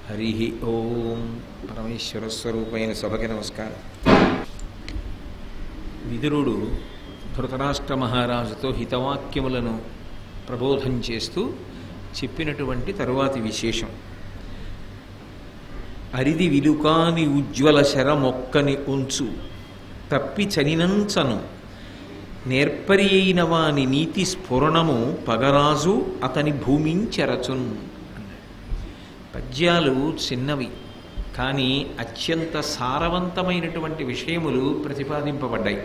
హరి ఓం పరమేశ్వర స్వరూపైన సభకి నమస్కారం విదురుడు ధృతరాష్ట్ర మహారాజుతో హితవాక్యములను ప్రబోధం చేస్తూ చెప్పినటువంటి తరువాతి విశేషం అరిది విలుకాని ఉజ్వల శరమొక్కని ఉంచు తప్పి చనినంచను నేర్పరి అయిన వాని నీతి స్ఫురణము పగరాజు అతని భూమించెరచున్ పద్యాలు చిన్నవి కానీ అత్యంత సారవంతమైనటువంటి విషయములు ప్రతిపాదింపబడ్డాయి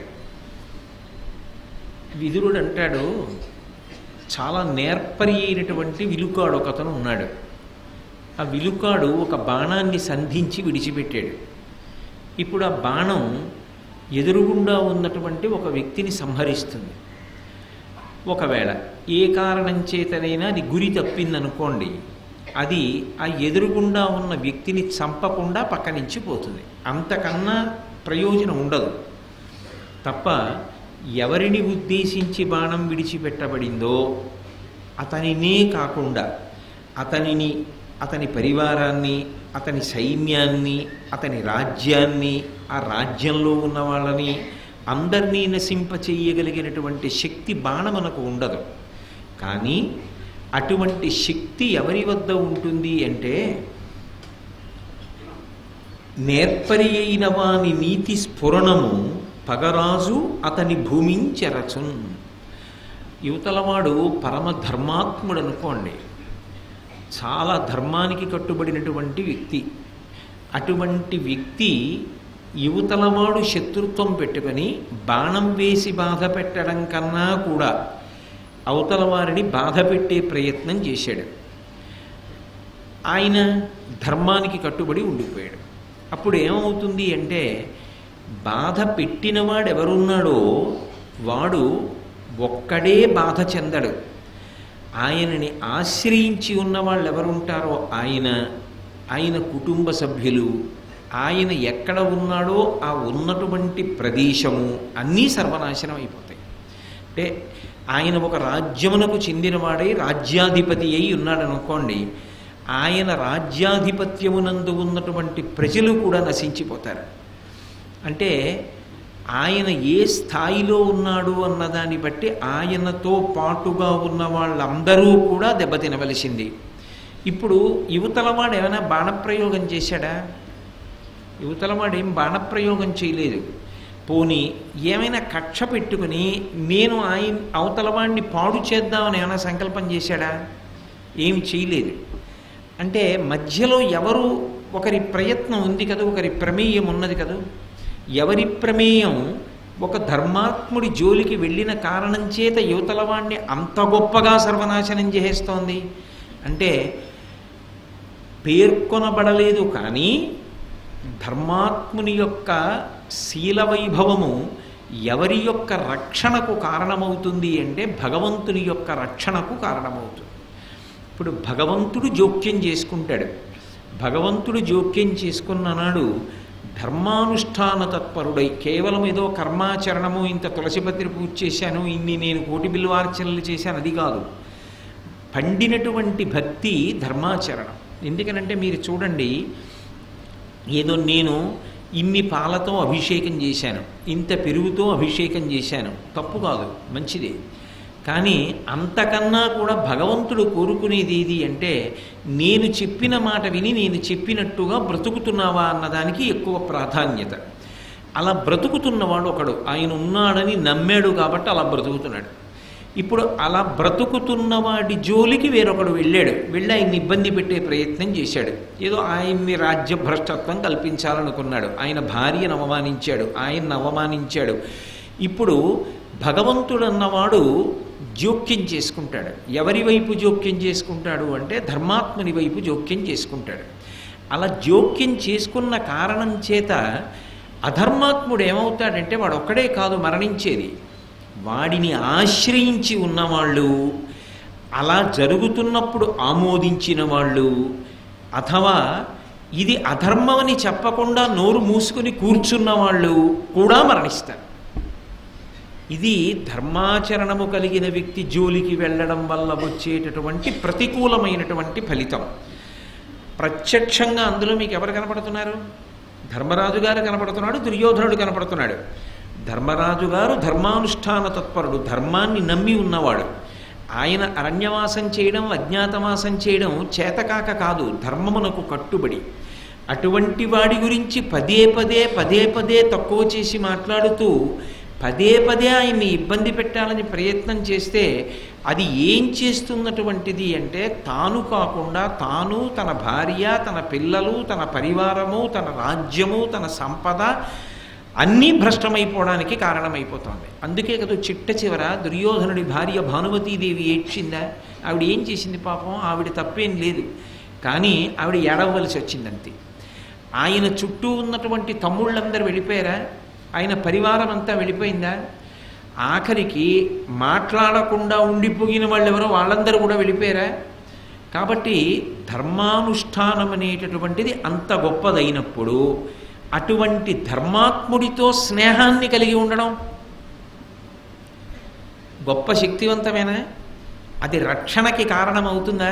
విదురుడు అంటాడు చాలా నేర్పరి అయినటువంటి విలుకాడు ఒకతను ఉన్నాడు ఆ విలుకాడు ఒక బాణాన్ని సంధించి విడిచిపెట్టాడు ఇప్పుడు ఆ బాణం ఎదురుగుండా ఉన్నటువంటి ఒక వ్యక్తిని సంహరిస్తుంది ఒకవేళ ఏ కారణం చేతనైనా అది గురి తప్పిందనుకోండి అది ఆ ఎదురుగుండా ఉన్న వ్యక్తిని చంపకుండా పక్క నుంచి పోతుంది అంతకన్నా ప్రయోజనం ఉండదు తప్ప ఎవరిని ఉద్దేశించి బాణం విడిచిపెట్టబడిందో అతనినే కాకుండా అతనిని అతని పరివారాన్ని అతని సైన్యాన్ని అతని రాజ్యాన్ని ఆ రాజ్యంలో ఉన్న వాళ్ళని అందరినీ నశింప చెయ్యగలిగినటువంటి శక్తి బాణమునకు ఉండదు కానీ అటువంటి శక్తి ఎవరి వద్ద ఉంటుంది అంటే నేర్పరి అయిన వాని నీతి స్ఫురణము పగరాజు అతని భూమించెరచున్ యువతలవాడు పరమ ధర్మాత్ముడు అనుకోండి చాలా ధర్మానికి కట్టుబడినటువంటి వ్యక్తి అటువంటి వ్యక్తి యువతలవాడు శత్రుత్వం పెట్టుకొని బాణం వేసి బాధ పెట్టడం కన్నా కూడా అవతల వారిని బాధ పెట్టే ప్రయత్నం చేశాడు ఆయన ధర్మానికి కట్టుబడి ఉండిపోయాడు అప్పుడు ఏమవుతుంది అంటే బాధ పెట్టినవాడు ఎవరున్నాడో వాడు ఒక్కడే బాధ చెందడు ఆయనని ఆశ్రయించి ఉన్న వాళ్ళు ఎవరుంటారో ఆయన ఆయన కుటుంబ సభ్యులు ఆయన ఎక్కడ ఉన్నాడో ఆ ఉన్నటువంటి ప్రదేశము అన్నీ సర్వనాశనం అయిపోతాయి అంటే ఆయన ఒక రాజ్యమునకు చెందినవాడై రాజ్యాధిపతి అయి ఉన్నాడు అనుకోండి ఆయన రాజ్యాధిపత్యమునందు ఉన్నటువంటి ప్రజలు కూడా నశించిపోతారు అంటే ఆయన ఏ స్థాయిలో ఉన్నాడు అన్నదాన్ని బట్టి ఆయనతో పాటుగా ఉన్న వాళ్ళందరూ కూడా దెబ్బతినవలసింది ఇప్పుడు యువతలవాడు ఏమైనా బాణప్రయోగం చేశాడా యువతలవాడు ఏం బాణప్రయోగం చేయలేదు పోని ఏమైనా కక్ష పెట్టుకుని నేను ఆయన అవతలవాడిని పాడు చేద్దామని ఏమైనా సంకల్పం చేశాడా ఏమి చేయలేదు అంటే మధ్యలో ఎవరు ఒకరి ప్రయత్నం ఉంది కదా ఒకరి ప్రమేయం ఉన్నది కదా ఎవరి ప్రమేయం ఒక ధర్మాత్ముడి జోలికి వెళ్ళిన కారణం చేత యువతలవాణ్ణి అంత గొప్పగా సర్వనాశనం చేసేస్తోంది అంటే పేర్కొనబడలేదు కానీ ధర్మాత్ముని యొక్క శీల వైభవము ఎవరి యొక్క రక్షణకు కారణమవుతుంది అంటే భగవంతుని యొక్క రక్షణకు కారణమవుతుంది ఇప్పుడు భగవంతుడు జోక్యం చేసుకుంటాడు భగవంతుడు జోక్యం చేసుకున్న నాడు ధర్మానుష్ఠాన తత్పరుడై కేవలం ఏదో కర్మాచరణము ఇంత తులసిపత్రి పూజ చేశాను ఇన్ని నేను కోటి బిల్వార్చనలు చేశాను అది కాదు పండినటువంటి భక్తి ధర్మాచరణం ఎందుకనంటే మీరు చూడండి ఏదో నేను ఇన్ని పాలతో అభిషేకం చేశాను ఇంత పెరుగుతో అభిషేకం చేశాను తప్పు కాదు మంచిదే కానీ అంతకన్నా కూడా భగవంతుడు కోరుకునేది ఏది అంటే నేను చెప్పిన మాట విని నేను చెప్పినట్టుగా బ్రతుకుతున్నావా అన్నదానికి ఎక్కువ ప్రాధాన్యత అలా బ్రతుకుతున్నవాడు ఒకడు ఆయన ఉన్నాడని నమ్మాడు కాబట్టి అలా బ్రతుకుతున్నాడు ఇప్పుడు అలా బ్రతుకుతున్నవాడి జోలికి వేరొకడు వెళ్ళాడు వెళ్ళి ఆయన్ని ఇబ్బంది పెట్టే ప్రయత్నం చేశాడు ఏదో ఆయన్ని రాజ్య భ్రష్టత్వం కల్పించాలనుకున్నాడు ఆయన భార్యను అవమానించాడు ఆయన్ని అవమానించాడు ఇప్పుడు భగవంతుడు అన్నవాడు జోక్యం చేసుకుంటాడు ఎవరి వైపు జోక్యం చేసుకుంటాడు అంటే ధర్మాత్ముని వైపు జోక్యం చేసుకుంటాడు అలా జోక్యం చేసుకున్న కారణం చేత అధర్మాత్ముడు ఏమవుతాడంటే వాడు ఒక్కడే కాదు మరణించేది వాడిని ఆశ్రయించి ఉన్నవాళ్ళు అలా జరుగుతున్నప్పుడు ఆమోదించిన వాళ్ళు అథవా ఇది అధర్మమని చెప్పకుండా నోరు మూసుకుని కూర్చున్న వాళ్ళు కూడా మరణిస్తారు ఇది ధర్మాచరణము కలిగిన వ్యక్తి జోలికి వెళ్ళడం వల్ల వచ్చేటటువంటి ప్రతికూలమైనటువంటి ఫలితం ప్రత్యక్షంగా అందులో మీకు ఎవరు కనపడుతున్నారు ధర్మరాజు గారు కనపడుతున్నాడు దుర్యోధనుడు కనపడుతున్నాడు ధర్మరాజు గారు ధర్మానుష్ఠాన తత్పరుడు ధర్మాన్ని నమ్మి ఉన్నవాడు ఆయన అరణ్యవాసం చేయడం అజ్ఞాతవాసం చేయడం చేతకాక కాదు ధర్మమునకు కట్టుబడి అటువంటి వాడి గురించి పదే పదే పదే పదే తక్కువ చేసి మాట్లాడుతూ పదే పదే ఆయన్ని ఇబ్బంది పెట్టాలని ప్రయత్నం చేస్తే అది ఏం చేస్తున్నటువంటిది అంటే తాను కాకుండా తాను తన భార్య తన పిల్లలు తన పరివారము తన రాజ్యము తన సంపద అన్నీ భ్రష్టమైపోవడానికి కారణమైపోతుంది అందుకే కదా చిట్ట చివర దుర్యోధనుడి భార్య భానుమతీదేవి ఏడ్చిందా ఆవిడ ఏం చేసింది పాపం ఆవిడ తప్పేం లేదు కానీ ఆవిడ ఏడవలసి వచ్చిందంతే ఆయన చుట్టూ ఉన్నటువంటి తమ్ముళ్ళందరూ వెళ్ళిపోయారా ఆయన పరివారం అంతా వెళ్ళిపోయిందా ఆఖరికి మాట్లాడకుండా ఉండిపోయిన వాళ్ళు ఎవరో వాళ్ళందరూ కూడా వెళ్ళిపోయారా కాబట్టి ధర్మానుష్ఠానం అనేటటువంటిది అంత గొప్పదైనప్పుడు అటువంటి ధర్మాత్ముడితో స్నేహాన్ని కలిగి ఉండడం గొప్ప శక్తివంతమేనా అది రక్షణకి కారణమవుతుందా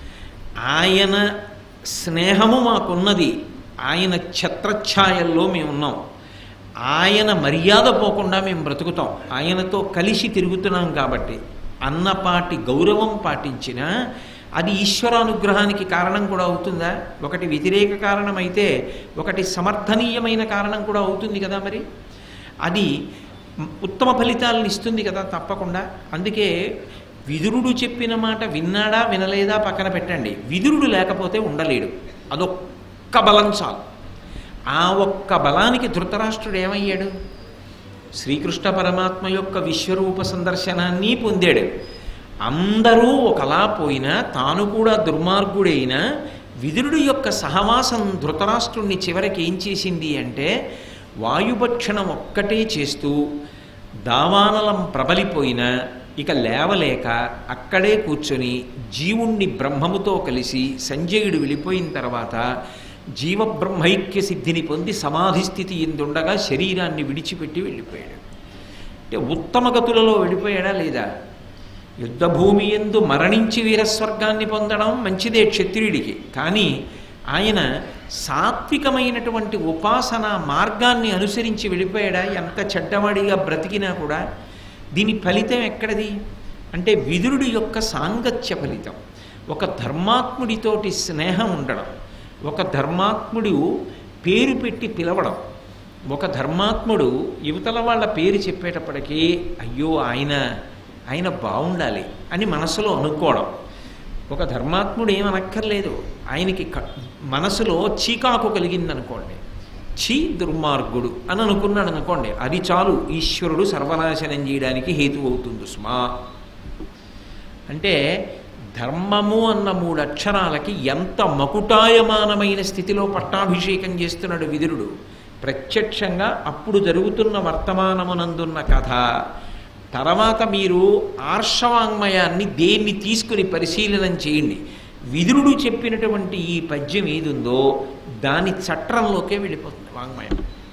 ఆయన స్నేహము మాకున్నది ఆయన ఛత్రఛాయల్లో మేము ఉన్నాం ఆయన మర్యాద పోకుండా మేము బ్రతుకుతాం ఆయనతో కలిసి తిరుగుతున్నాం కాబట్టి అన్నపాటి గౌరవం పాటించిన అది ఈశ్వరానుగ్రహానికి కారణం కూడా అవుతుందా ఒకటి వ్యతిరేక కారణం అయితే ఒకటి సమర్థనీయమైన కారణం కూడా అవుతుంది కదా మరి అది ఉత్తమ ఫలితాలను ఇస్తుంది కదా తప్పకుండా అందుకే విదురుడు చెప్పిన మాట విన్నాడా వినలేదా పక్కన పెట్టండి విదురుడు లేకపోతే ఉండలేడు అదొక్క బలం చాలు ఆ ఒక్క బలానికి ధృతరాష్ట్రుడు ఏమయ్యాడు శ్రీకృష్ణ పరమాత్మ యొక్క విశ్వరూప సందర్శనాన్ని పొందాడు అందరూ ఒకలా పోయినా తాను కూడా దుర్మార్గుడైనా విదురుడు యొక్క సహవాసం ధృతరాష్ట్రుణ్ణి చివరికి ఏం చేసింది అంటే వాయుభక్షణం ఒక్కటే చేస్తూ దావానలం ప్రబలిపోయినా ఇక లేవలేక అక్కడే కూర్చొని జీవుణ్ణి బ్రహ్మముతో కలిసి సంజయుడు వెళ్ళిపోయిన తర్వాత జీవబ్రహ్మైక్య సిద్ధిని పొంది సమాధి స్థితి ఎందుండగా శరీరాన్ని విడిచిపెట్టి వెళ్ళిపోయాడు అంటే ఉత్తమ గతులలో వెళ్ళిపోయాడా లేదా యుద్ధభూమి ఎందు మరణించి వీరస్వర్గాన్ని పొందడం మంచిదే క్షత్రియుడికి కానీ ఆయన సాత్వికమైనటువంటి ఉపాసన మార్గాన్ని అనుసరించి వెళ్ళిపోయాడా ఎంత చెడ్డవాడిగా బ్రతికినా కూడా దీని ఫలితం ఎక్కడది అంటే విదురుడి యొక్క సాంగత్య ఫలితం ఒక ధర్మాత్ముడితోటి స్నేహం ఉండడం ఒక ధర్మాత్ముడు పేరు పెట్టి పిలవడం ఒక ధర్మాత్ముడు యువతల వాళ్ళ పేరు చెప్పేటప్పటికీ అయ్యో ఆయన ఆయన బాగుండాలి అని మనసులో అనుకోవడం ఒక ధర్మాత్ముడు ఏమనక్కర్లేదు ఆయనకి క- మనసులో చీకాకు కలిగిందనుకోండి చీ దుర్మార్గుడు అని అనుకున్నాడు అనుకోండి అది చాలు ఈశ్వరుడు సర్వనాశనం చేయడానికి హేతు అవుతుంది సుమా అంటే ధర్మము అన్న మూడు అక్షరాలకి ఎంత మకుటాయమానమైన స్థితిలో పట్టాభిషేకం చేస్తున్నాడు విదురుడు ప్రత్యక్షంగా అప్పుడు జరుగుతున్న వర్తమానమునందున్న కథ తర్వాత మీరు ఆర్షవాంగ్మయాన్ని దేన్ని తీసుకుని పరిశీలనం చేయండి విదురుడు చెప్పినటువంటి ఈ పద్యం ఏదుందో దాని చట్రంలోకే వెళ్ళిపోతుంది వాంగ్మయం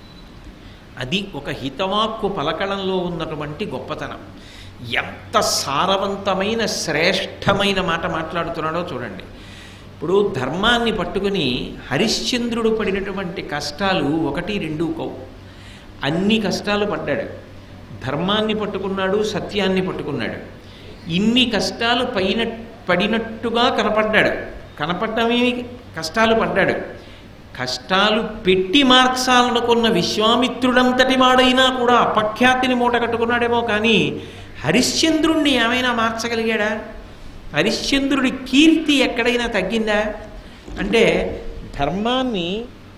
అది ఒక హితవాక్కు పలకడంలో ఉన్నటువంటి గొప్పతనం ఎంత సారవంతమైన శ్రేష్టమైన మాట మాట్లాడుతున్నాడో చూడండి ఇప్పుడు ధర్మాన్ని పట్టుకుని హరిశ్చంద్రుడు పడినటువంటి కష్టాలు ఒకటి రెండు కవు అన్ని కష్టాలు పడ్డాడు ధర్మాన్ని పట్టుకున్నాడు సత్యాన్ని పట్టుకున్నాడు ఇన్ని కష్టాలు పైన పడినట్టుగా కనపడ్డాడు కనపడమే కష్టాలు పడ్డాడు కష్టాలు పెట్టి మార్చాలనుకున్న విశ్వామిత్రుడంతటి వాడైనా కూడా అపఖ్యాతిని మూట కట్టుకున్నాడేమో కానీ హరిశ్చంద్రుణ్ణి ఏమైనా మార్చగలిగాడా హరిశ్చంద్రుడి కీర్తి ఎక్కడైనా తగ్గిందా అంటే ధర్మాన్ని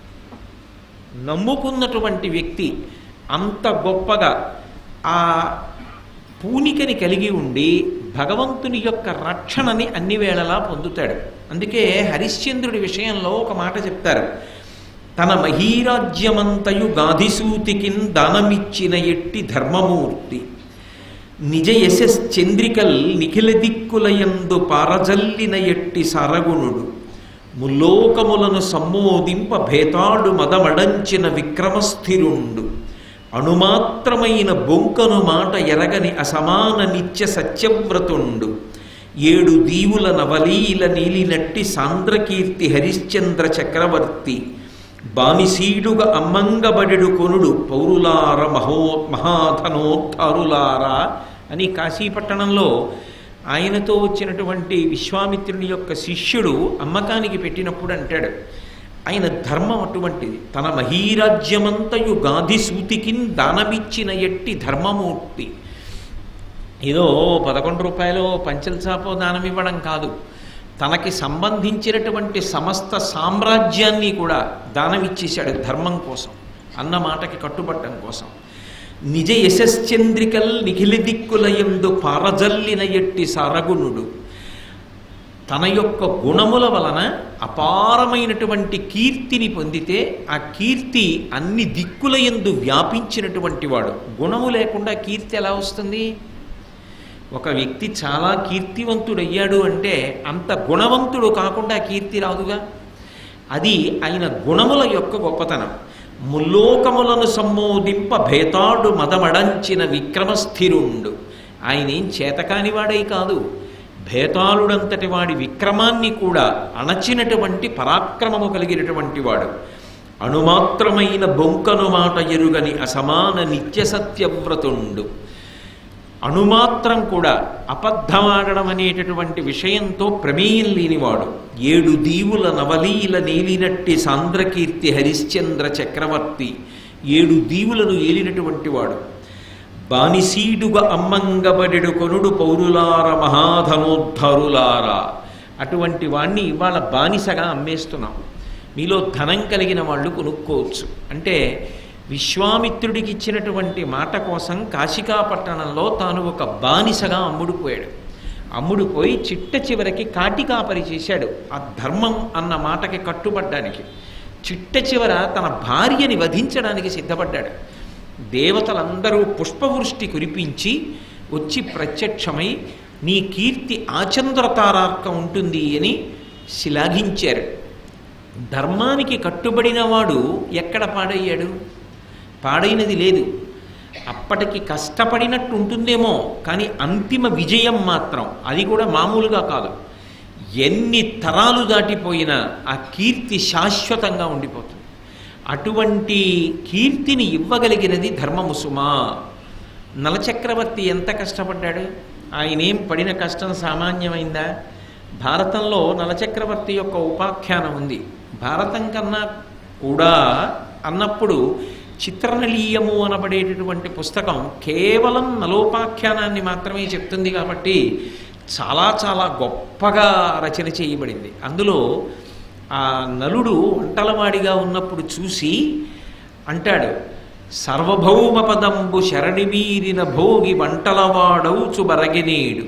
నమ్ముకున్నటువంటి వ్యక్తి అంత గొప్పగా ఆ పూనికని కలిగి ఉండి భగవంతుని యొక్క రక్షణని అన్ని వేళలా పొందుతాడు అందుకే హరిశ్చంద్రుడి విషయంలో ఒక మాట చెప్తారు తన మహీరాజ్యమంతయు గాధిసూతికిన్ దానమిచ్చిన ఎట్టి ధర్మమూర్తి నిజ యశశ్చంద్రికల్ నిఖిల దిక్కులయందు పారజల్లిన ఎట్టి సరగుణుడు ముల్లోకములను సమ్మోదింప భేతాడు మదమడంచిన విక్రమస్థిరుండు అణుమాత్రమైన బొంకను మాట ఎరగని అసమాన నిత్య సత్యవ్రతుండు ఏడు దీవుల నవలీల నీలినట్టి సాంద్రకీర్తి హరిశ్చంద్ర చక్రవర్తి బానిసీడుగా అమ్మంగబడెడు కొనుడు పౌరులార మహో మహాధనోద్ధారులారా అని కాశీపట్టణంలో ఆయనతో వచ్చినటువంటి విశ్వామిత్రుని యొక్క శిష్యుడు అమ్మకానికి పెట్టినప్పుడు అంటాడు ఆయన ధర్మం అటువంటిది తన మహీరాజ్యమంతయు గాధి సూతికిన్ దానమిచ్చిన ఎట్టి ధర్మమూర్తి ఏదో పదకొండు రూపాయలు పంచల చాపో దానం ఇవ్వడం కాదు తనకి సంబంధించినటువంటి సమస్త సామ్రాజ్యాన్ని కూడా దానం ఇచ్చేశాడు ధర్మం కోసం అన్న మాటకి కట్టుబట్టం కోసం నిజ యశశ్చంద్రికల్ నిఖిలి దిక్కులయందు పారజల్లిన ఎట్టి సారగుణుడు తన యొక్క గుణముల వలన అపారమైనటువంటి కీర్తిని పొందితే ఆ కీర్తి అన్ని దిక్కుల యందు వ్యాపించినటువంటి వాడు గుణము లేకుండా కీర్తి ఎలా వస్తుంది ఒక వ్యక్తి చాలా కీర్తివంతుడయ్యాడు అంటే అంత గుణవంతుడు కాకుండా కీర్తి రాదుగా అది ఆయన గుణముల యొక్క గొప్పతనం ముల్లోకములను సమ్మోదింప భేతాడు మదమడంచిన విక్రమస్థిరుండు ఆయన ఏం చేతకాని వాడై కాదు భేతాళుడంతటి వాడి విక్రమాన్ని కూడా అణచినటువంటి పరాక్రమము కలిగినటువంటి వాడు అణుమాత్రమైన బొంకను మాట ఎరుగని అసమాన నిత్య సత్యవ్రతుండు అణుమాత్రం కూడా అబద్ధమాడడం అనేటటువంటి విషయంతో ప్రమేయం లేనివాడు ఏడు దీవుల నవలీల నేలినట్టి సాంద్రకీర్తి హరిశ్చంద్ర చక్రవర్తి ఏడు దీవులను ఏలినటువంటి వాడు బానిసీడుగా అమ్మంగబడెడు కొనుడు పౌరులార మహాధనోద్ధరులారా అటువంటి వాణ్ణి ఇవాళ బానిసగా అమ్మేస్తున్నాం మీలో ధనం కలిగిన వాళ్ళు కొనుక్కోవచ్చు అంటే విశ్వామిత్రుడికి ఇచ్చినటువంటి మాట కోసం కాశికాపట్టణంలో తాను ఒక బానిసగా అమ్ముడుపోయాడు అమ్ముడుపోయి చిట్ట చివరికి కాటికాపరి చేశాడు ఆ ధర్మం అన్న మాటకి కట్టుబడ్డానికి చిట్ట చివర తన భార్యని వధించడానికి సిద్ధపడ్డాడు దేవతలందరూ పుష్పవృష్టి కురిపించి వచ్చి ప్రత్యక్షమై నీ కీర్తి ఆచంద్రతారార్క ఉంటుంది అని శ్లాఘించారు ధర్మానికి కట్టుబడిన వాడు ఎక్కడ పాడయ్యాడు పాడైనది లేదు అప్పటికి కష్టపడినట్టు ఉంటుందేమో కానీ అంతిమ విజయం మాత్రం అది కూడా మామూలుగా కాదు ఎన్ని తరాలు దాటిపోయినా ఆ కీర్తి శాశ్వతంగా ఉండిపోతుంది అటువంటి కీర్తిని ఇవ్వగలిగినది ధర్మము సుమా నలచక్రవర్తి ఎంత కష్టపడ్డాడు ఆయనేం పడిన కష్టం సామాన్యమైందా భారతంలో నలచక్రవర్తి యొక్క ఉపాఖ్యానం ఉంది భారతం కన్నా కూడా అన్నప్పుడు చిత్రనలీయము అనబడేటటువంటి పుస్తకం కేవలం నలోపాఖ్యానాన్ని మాత్రమే చెప్తుంది కాబట్టి చాలా చాలా గొప్పగా రచన చేయబడింది అందులో ఆ నలుడు వంటలవాడిగా ఉన్నప్పుడు చూసి అంటాడు సర్వభౌమ పదంబు శరణిమీరిన భోగి వంటలవాడౌచు బరగినేడు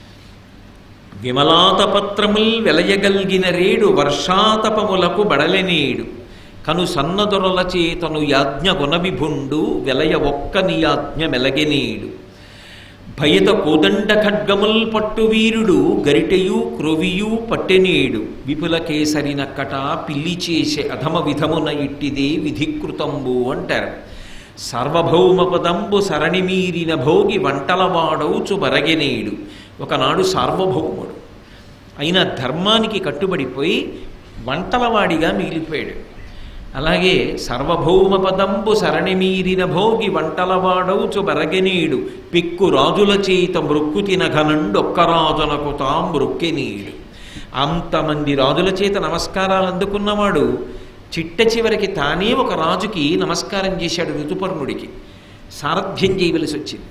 విమలాతపత్రముల్ వెలయగల్గిన రేడు వర్షాతపములకు బడలెనేడు కను సన్నదొరల చేతను యాజ్ఞ గుణవిభుండు వెలయ ఒక్క నియాజ్ఞ మెలగెనేడు భయత కోదండ ఖడ్గముల్ పట్టు వీరుడు గరిటెయు క్రొవియు పట్టెనేడు విపుల కేసరి నక్కట పిల్లి చేసే అధమ విధమున ఇట్టిదే విధికృతంబు అంటారు సార్వభౌమ పదంబు సరణిమీరిన భోగి వంటలవాడౌచు బరగెనేడు ఒకనాడు సార్వభౌముడు అయిన ధర్మానికి కట్టుబడిపోయి వంటలవాడిగా మిగిలిపోయాడు అలాగే సర్వభౌమ పదంబు సరణిమీరిన భోగి వంటలవాడౌచు బరగెనీడు పిక్కు రాజుల చేత మృక్కు తినఘనండొక్క రాజునకు తాం మృక్కెనీడు అంతమంది రాజుల చేత నమస్కారాలు అందుకున్నవాడు చిట్ట చివరికి తానే ఒక రాజుకి నమస్కారం చేశాడు ఋతుపర్ణుడికి సారథ్యం చేయవలసి వచ్చింది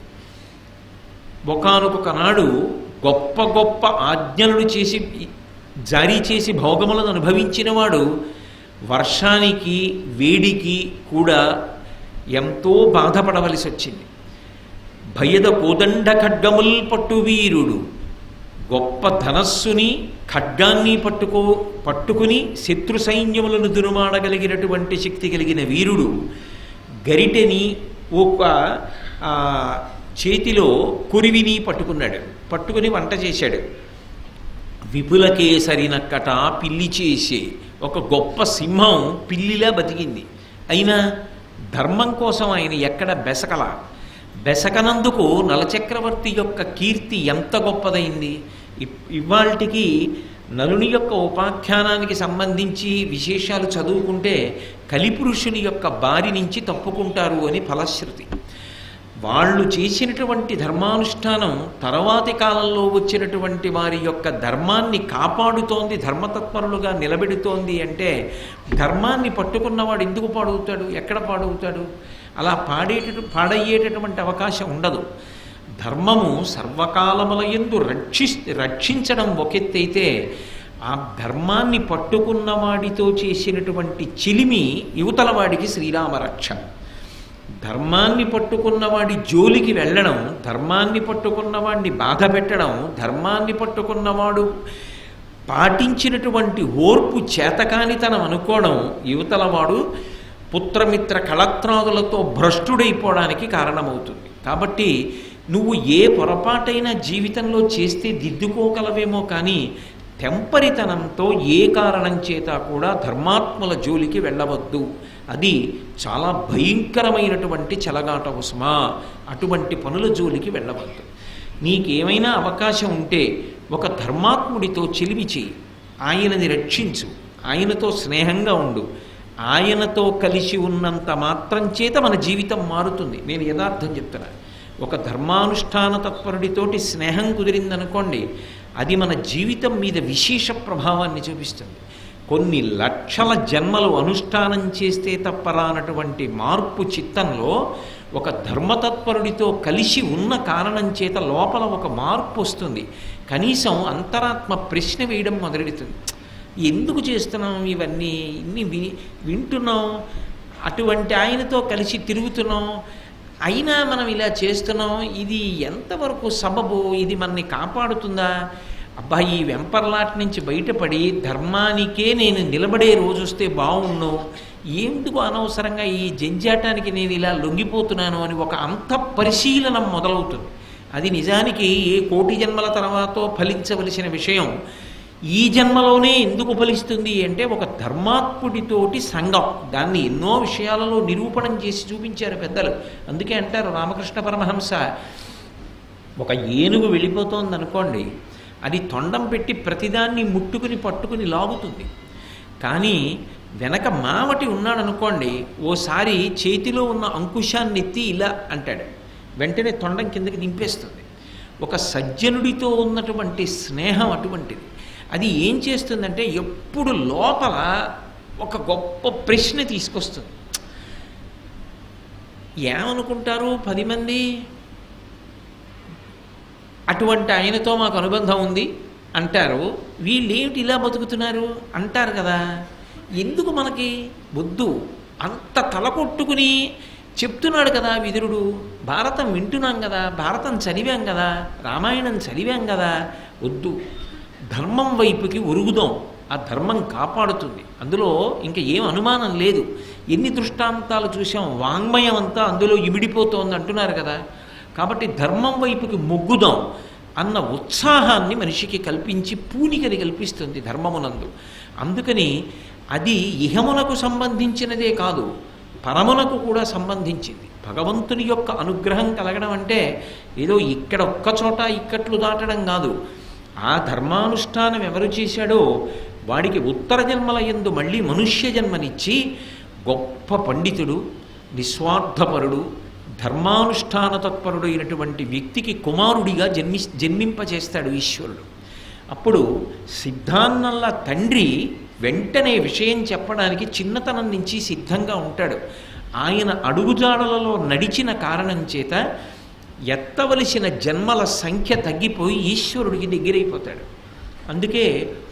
ఒకనొక నాడు గొప్ప గొప్ప ఆజ్ఞలను చేసి జారీ చేసి భోగములను అనుభవించినవాడు వర్షానికి వేడికి కూడా ఎంతో బాధపడవలసి వచ్చింది భయద కోదండ ఖడ్గముల్ పట్టు వీరుడు గొప్ప ధనస్సుని ఖడ్గాన్ని పట్టుకో పట్టుకుని శత్రు సైన్యములను దురుమాడగలిగినటువంటి శక్తి కలిగిన వీరుడు గరిటెని ఒక ఆ, చేతిలో కురివిని పట్టుకున్నాడు పట్టుకుని వంట చేశాడు విపులకేసరి నక్కట పిల్లి చేసే ఒక గొప్ప సింహం పిల్లిలా బతికింది అయినా ధర్మం కోసం ఆయన ఎక్కడ బెసకల బెసకనందుకు నలచక్రవర్తి యొక్క కీర్తి ఎంత గొప్పదైంది ఇవాళకి నలుని యొక్క ఉపాఖ్యానానికి సంబంధించి విశేషాలు చదువుకుంటే కలిపురుషుని యొక్క బారి నుంచి తప్పుకుంటారు అని ఫలశ్రుతి వాళ్ళు చేసినటువంటి ధర్మానుష్ఠానం తర్వాతి కాలంలో వచ్చినటువంటి వారి యొక్క ధర్మాన్ని కాపాడుతోంది ధర్మతత్పరులుగా నిలబెడుతోంది అంటే ధర్మాన్ని పట్టుకున్నవాడు ఎందుకు పాడవుతాడు ఎక్కడ పాడవుతాడు అలా పాడేట పాడయ్యేటటువంటి అవకాశం ఉండదు ధర్మము సర్వకాలముల ఎందు రక్షి రక్షించడం ఒకెత్తైతే ఆ ధర్మాన్ని పట్టుకున్న వాడితో చేసినటువంటి చిలిమి యువతల వాడికి శ్రీరామరక్ష ధర్మాన్ని పట్టుకున్నవాడి జోలికి వెళ్ళడం ధర్మాన్ని పట్టుకున్నవాడిని బాధ పెట్టడం ధర్మాన్ని పట్టుకున్నవాడు పాటించినటువంటి ఓర్పు చేతకానితనం అనుకోవడం యువతలవాడు పుత్రమిత్ర కళత్రాదులతో భ్రష్టుడైపోవడానికి కారణమవుతుంది కాబట్టి నువ్వు ఏ పొరపాటైనా జీవితంలో చేస్తే దిద్దుకోగలవేమో కానీ తెంపరితనంతో ఏ కారణం చేత కూడా ధర్మాత్ముల జోలికి వెళ్ళవద్దు అది చాలా భయంకరమైనటువంటి చెలగాట ఉస్మా అటువంటి పనుల జోలికి వెళ్ళవద్దు నీకేమైనా అవకాశం ఉంటే ఒక ధర్మాత్ముడితో చిలిమి చేయి ఆయనని రక్షించు ఆయనతో స్నేహంగా ఉండు ఆయనతో కలిసి ఉన్నంత మాత్రం చేత మన జీవితం మారుతుంది నేను యథార్థం చెప్తున్నా ఒక ధర్మానుష్ఠాన తత్పరుడితోటి స్నేహం కుదిరిందనుకోండి అది మన జీవితం మీద విశేష ప్రభావాన్ని చూపిస్తుంది కొన్ని లక్షల జన్మలు అనుష్ఠానం చేస్తే తప్పరానటువంటి మార్పు చిత్తంలో ఒక ధర్మతత్పరుడితో కలిసి ఉన్న కారణం చేత లోపల ఒక మార్పు వస్తుంది కనీసం అంతరాత్మ ప్రశ్న వేయడం మొదలెడుతుంది ఎందుకు చేస్తున్నాం ఇవన్నీ ఇన్ని వి వింటున్నాం అటువంటి ఆయనతో కలిసి తిరుగుతున్నాం అయినా మనం ఇలా చేస్తున్నాం ఇది ఎంతవరకు సబబు ఇది మనని కాపాడుతుందా అబ్బా ఈ వెంపర్లాట్ నుంచి బయటపడి ధర్మానికే నేను నిలబడే రోజు వస్తే బాగుండు ఎందుకు అనవసరంగా ఈ జంజాటానికి నేను ఇలా లొంగిపోతున్నాను అని ఒక అంత పరిశీలన మొదలవుతుంది అది నిజానికి ఏ కోటి జన్మల తర్వాతో ఫలించవలసిన విషయం ఈ జన్మలోనే ఎందుకు ఫలిస్తుంది అంటే ఒక ధర్మాత్ముడితోటి సంఘం దాన్ని ఎన్నో విషయాలలో నిరూపణం చేసి చూపించారు పెద్దలు అందుకే అంటారు రామకృష్ణ పరమహంస ఒక ఏనుగు వెళ్ళిపోతోంది అనుకోండి అది తొండం పెట్టి ప్రతిదాన్ని ముట్టుకుని పట్టుకుని లాగుతుంది కానీ వెనక మావటి ఉన్నాడనుకోండి ఓసారి చేతిలో ఉన్న అంకుశాన్ని ఎత్తి ఇలా అంటాడు వెంటనే తొండం కిందకి దింపేస్తుంది ఒక సజ్జనుడితో ఉన్నటువంటి స్నేహం అటువంటిది అది ఏం చేస్తుందంటే ఎప్పుడు లోపల ఒక గొప్ప ప్రశ్న తీసుకొస్తుంది ఏమనుకుంటారు పది మంది అటువంటి ఆయనతో మాకు అనుబంధం ఉంది అంటారు వీళ్ళేమిటి ఇలా బతుకుతున్నారు అంటారు కదా ఎందుకు మనకి వద్దు అంత తల కొట్టుకుని చెప్తున్నాడు కదా విదురుడు భారతం వింటున్నాం కదా భారతం చదివాం కదా రామాయణం చదివాం కదా వద్దు ధర్మం వైపుకి ఉరుగుదాం ఆ ధర్మం కాపాడుతుంది అందులో ఇంకా ఏం అనుమానం లేదు ఎన్ని దృష్టాంతాలు చూసాం వాంగ్మయం అంతా అందులో ఇమిడిపోతోంది అంటున్నారు కదా కాబట్టి ధర్మం వైపుకి మొగ్గుదాం అన్న ఉత్సాహాన్ని మనిషికి కల్పించి పూనికని కల్పిస్తుంది ధర్మమునందు అందుకని అది ఇహమునకు సంబంధించినదే కాదు పరమునకు కూడా సంబంధించింది భగవంతుని యొక్క అనుగ్రహం కలగడం అంటే ఏదో ఇక్కడ ఒక్క చోట ఇక్కట్లు దాటడం కాదు ఆ ధర్మానుష్ఠానం ఎవరు చేశాడో వాడికి ఉత్తర జన్మల ఎందు మళ్ళీ మనుష్య జన్మనిచ్చి గొప్ప పండితుడు నిస్వార్థపరుడు ధర్మానుష్ఠాన తత్పరుడైనటువంటి వ్యక్తికి కుమారుడిగా జన్మి జన్మింపచేస్తాడు ఈశ్వరుడు అప్పుడు సిద్ధాన్నంలా తండ్రి వెంటనే విషయం చెప్పడానికి చిన్నతనం నుంచి సిద్ధంగా ఉంటాడు ఆయన అడుగుజాడలలో నడిచిన కారణం చేత ఎత్తవలసిన జన్మల సంఖ్య తగ్గిపోయి ఈశ్వరుడికి దగ్గరైపోతాడు అందుకే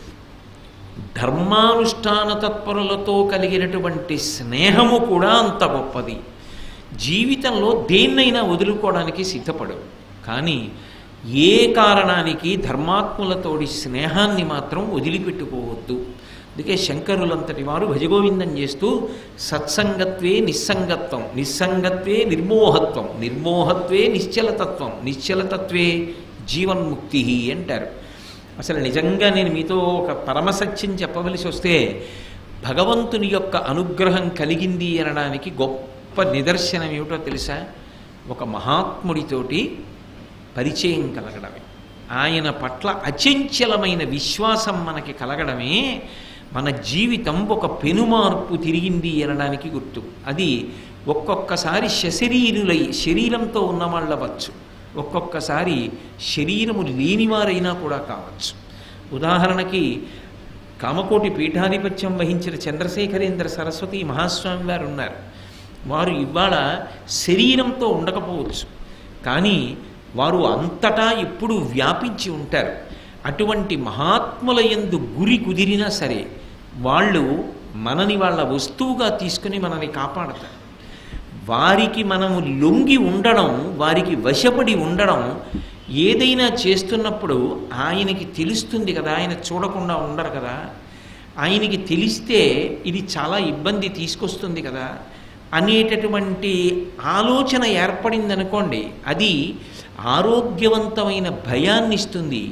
ధర్మానుష్ఠాన తత్పరులతో కలిగినటువంటి స్నేహము కూడా అంత గొప్పది జీవితంలో దేన్నైనా వదులుకోవడానికి సిద్ధపడు కానీ ఏ కారణానికి ధర్మాత్ములతోడి స్నేహాన్ని మాత్రం వదిలిపెట్టుకోవద్దు అందుకే శంకరులంతటి వారు భజగోవిందం చేస్తూ సత్సంగత్వే నిస్సంగత్వం నిస్సంగత్వే నిర్మోహత్వం నిర్మోహత్వే నిశ్చలతత్వం నిశ్చలతత్వే జీవన్ముక్తి అంటారు అసలు నిజంగా నేను మీతో ఒక పరమసత్యం చెప్పవలసి వస్తే భగవంతుని యొక్క అనుగ్రహం కలిగింది అనడానికి గొప్ప నిదర్శనం ఏమిటో తెలుసా ఒక మహాత్ముడితోటి పరిచయం కలగడమే ఆయన పట్ల అచంచలమైన విశ్వాసం మనకి కలగడమే మన జీవితం ఒక పెనుమార్పు తిరిగింది అనడానికి గుర్తు అది ఒక్కొక్కసారి శశరీరులై శరీరంతో ఉన్నవాళ్ళవచ్చు ఒక్కొక్కసారి శరీరము లేనివారైనా కూడా కావచ్చు ఉదాహరణకి కామకోటి పీఠాధిపత్యం వహించిన చంద్రశేఖరేంద్ర సరస్వతి మహాస్వామి వారు ఉన్నారు వారు ఇవాళ శరీరంతో ఉండకపోవచ్చు కానీ వారు అంతటా ఎప్పుడూ వ్యాపించి ఉంటారు అటువంటి మహాత్ముల యందు గురి కుదిరినా సరే వాళ్ళు మనని వాళ్ళ వస్తువుగా తీసుకుని మనల్ని కాపాడతారు వారికి మనము లొంగి ఉండడం వారికి వశపడి ఉండడం ఏదైనా చేస్తున్నప్పుడు ఆయనకి తెలుస్తుంది కదా ఆయన చూడకుండా ఉండరు కదా ఆయనకి తెలిస్తే ఇది చాలా ఇబ్బంది తీసుకొస్తుంది కదా అనేటటువంటి ఆలోచన ఏర్పడిందనుకోండి అది ఆరోగ్యవంతమైన భయాన్ని ఇస్తుంది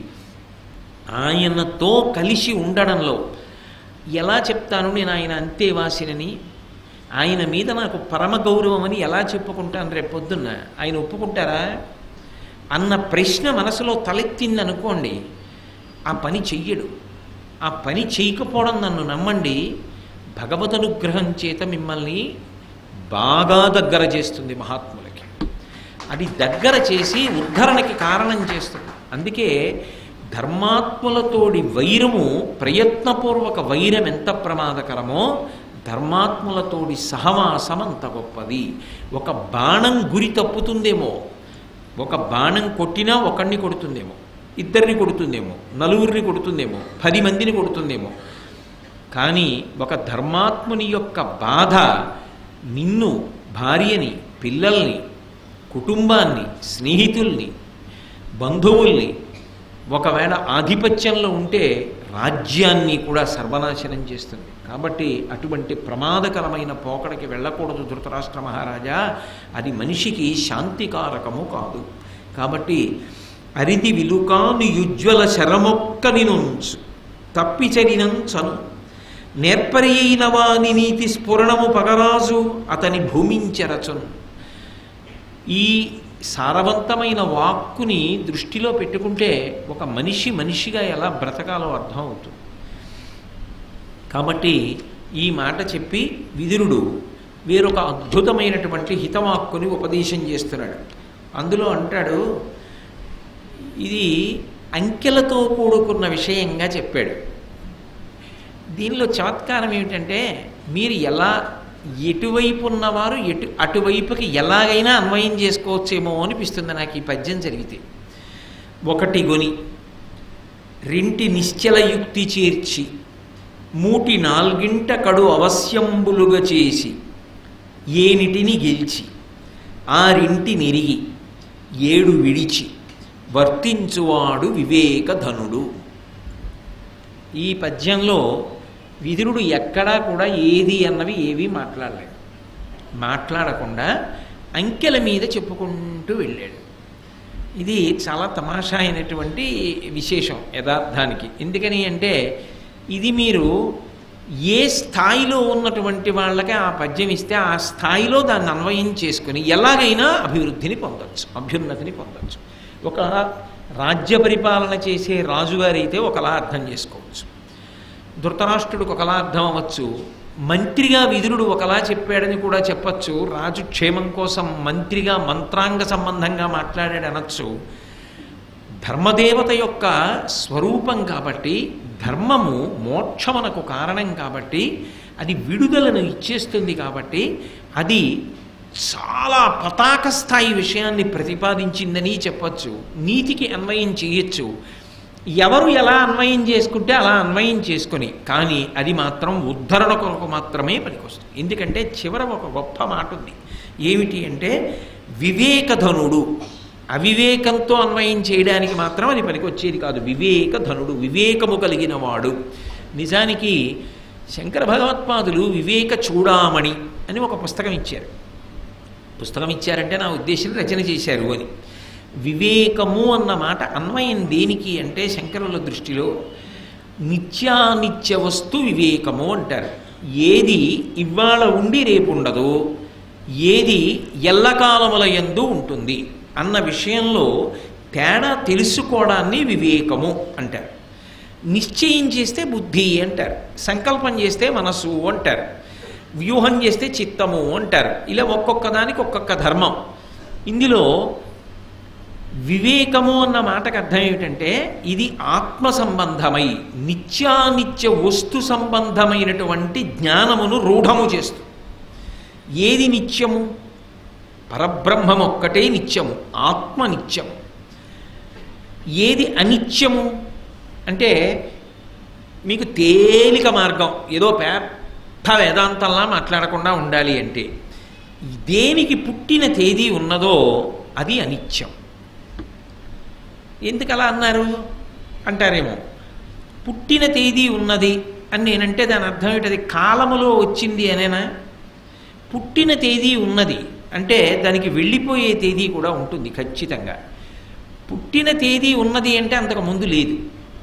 ఆయనతో కలిసి ఉండడంలో ఎలా చెప్తాను నేను ఆయన అంతేవాసినని ఆయన మీద నాకు పరమ గౌరవం అని ఎలా చెప్పుకుంటాను రేపు పొద్దున్న ఆయన ఒప్పుకుంటారా అన్న ప్రశ్న మనసులో తలెత్తింది అనుకోండి ఆ పని చెయ్యడు ఆ పని చేయకపోవడం నన్ను నమ్మండి భగవద్ అనుగ్రహం చేత మిమ్మల్ని బాగా దగ్గర చేస్తుంది మహాత్ములకి అది దగ్గర చేసి ఉద్ధరణకి కారణం చేస్తుంది అందుకే ధర్మాత్ములతోడి వైరము ప్రయత్నపూర్వక వైరం ఎంత ప్రమాదకరమో ధర్మాత్ములతోడి సహవాసం అంత గొప్పది ఒక బాణం గురి తప్పుతుందేమో ఒక బాణం కొట్టినా ఒకడిని కొడుతుందేమో ఇద్దరిని కొడుతుందేమో నలుగురిని కొడుతుందేమో పది మందిని కొడుతుందేమో కానీ ఒక ధర్మాత్ముని యొక్క బాధ నిన్ను భార్యని పిల్లల్ని కుటుంబాన్ని స్నేహితుల్ని బంధువుల్ని ఒకవేళ ఆధిపత్యంలో ఉంటే రాజ్యాన్ని కూడా సర్వనాశనం చేస్తుంది కాబట్టి అటువంటి ప్రమాదకరమైన పోకడకి వెళ్ళకూడదు ధృతరాష్ట్ర మహారాజా అది మనిషికి శాంతికారకము కాదు కాబట్టి అరిది విలుకాను యుజ్వల శరమొక్కని నుంచు తప్పిచరినంచను నేర్పరి అయిన వాని నీతి స్ఫురణము పగరాజు అతని భూమించెరచును ఈ సారవంతమైన వాక్కుని దృష్టిలో పెట్టుకుంటే ఒక మనిషి మనిషిగా ఎలా బ్రతకాలో అర్థం అవుతుంది కాబట్టి ఈ మాట చెప్పి విదురుడు వేరొక అద్భుతమైనటువంటి హితవాక్కుని ఉపదేశం చేస్తున్నాడు అందులో అంటాడు ఇది అంకెలతో కూడుకున్న విషయంగా చెప్పాడు దీనిలో చమత్కారం ఏమిటంటే మీరు ఎలా ఎటువైపు ఉన్నవారు ఎటు అటువైపుకి ఎలాగైనా అన్వయం చేసుకోవచ్చేమో అనిపిస్తుంది నాకు ఈ పద్యం జరిగితే ఒకటి గొని రెంటి నిశ్చల యుక్తి చేర్చి మూటి నాల్గింట కడు అవశ్యంబులుగా చేసి ఏనిటిని గెలిచి ఆరింటి నెరిగి ఏడు విడిచి వర్తించువాడు వివేకధనుడు ఈ పద్యంలో విదురుడు ఎక్కడా కూడా ఏది అన్నవి ఏవీ మాట్లాడలేడు మాట్లాడకుండా అంకెల మీద చెప్పుకుంటూ వెళ్ళాడు ఇది చాలా తమాషా అయినటువంటి విశేషం యథార్థానికి ఎందుకని అంటే ఇది మీరు ఏ స్థాయిలో ఉన్నటువంటి వాళ్ళకి ఆ పద్యం ఇస్తే ఆ స్థాయిలో దాన్ని అన్వయం చేసుకుని ఎలాగైనా అభివృద్ధిని పొందొచ్చు అభ్యున్నతిని పొందొచ్చు ఒక రాజ్య పరిపాలన చేసే రాజుగారైతే ఒకలా అర్థం చేసుకోవచ్చు ధృతరాష్ట్రుడికి ఒకలా అర్థం అవ్వచ్చు మంత్రిగా విదురుడు ఒకలా చెప్పాడని కూడా చెప్పచ్చు రాజు క్షేమం కోసం మంత్రిగా మంత్రాంగ సంబంధంగా మాట్లాడాడు అనొచ్చు ధర్మదేవత యొక్క స్వరూపం కాబట్టి ధర్మము మోక్షమునకు కారణం కాబట్టి అది విడుదలను ఇచ్చేస్తుంది కాబట్టి అది చాలా పతాక స్థాయి విషయాన్ని ప్రతిపాదించిందని చెప్పచ్చు నీతికి అన్వయం చేయొచ్చు ఎవరు ఎలా అన్వయం చేసుకుంటే అలా అన్వయం చేసుకొని కానీ అది మాత్రం ఉద్ధరణ కొరకు మాత్రమే పనికొస్తుంది ఎందుకంటే చివర ఒక గొప్ప మాట ఉంది ఏమిటి అంటే వివేకధనుడు అవివేకంతో అన్వయం చేయడానికి మాత్రం అది పనికొచ్చేది కాదు వివేకధనుడు వివేకము కలిగిన వాడు నిజానికి శంకర భగవత్పాదులు వివేక చూడామణి అని ఒక పుస్తకం ఇచ్చారు పుస్తకం ఇచ్చారంటే నా ఉద్దేశం రచన చేశారు అని వివేకము అన్న మాట అన్వయం దేనికి అంటే శంకరుల దృష్టిలో నిత్యానిత్య వస్తు వివేకము అంటారు ఏది ఇవాళ ఉండి రేపు ఉండదో ఏది ఎల్లకాలముల యందు ఉంటుంది అన్న విషయంలో తేడా తెలుసుకోవడాన్ని వివేకము అంటారు నిశ్చయం చేస్తే బుద్ధి అంటారు సంకల్పం చేస్తే మనసు అంటారు వ్యూహం చేస్తే చిత్తము అంటారు ఇలా ఒక్కొక్క దానికి ఒక్కొక్క ధర్మం ఇందులో వివేకము అన్న మాటకు అర్థం ఏమిటంటే ఇది ఆత్మ సంబంధమై నిత్యానిత్య వస్తు సంబంధమైనటువంటి జ్ఞానమును రూఢము చేస్తుంది ఏది నిత్యము పరబ్రహ్మం ఒక్కటే నిత్యము ఆత్మ నిత్యము ఏది అనిత్యము అంటే మీకు తేలిక మార్గం ఏదో పెద్ద వేదాంతంలా మాట్లాడకుండా ఉండాలి అంటే దేనికి పుట్టిన తేదీ ఉన్నదో అది అనిత్యం ఎందుకు అలా అన్నారు అంటారేమో పుట్టిన తేదీ ఉన్నది అని నేనంటే దాని అర్థం ఏంటది కాలములో వచ్చింది అనేనా పుట్టిన తేదీ ఉన్నది అంటే దానికి వెళ్ళిపోయే తేదీ కూడా ఉంటుంది ఖచ్చితంగా పుట్టిన తేదీ ఉన్నది అంటే అంతకు ముందు లేదు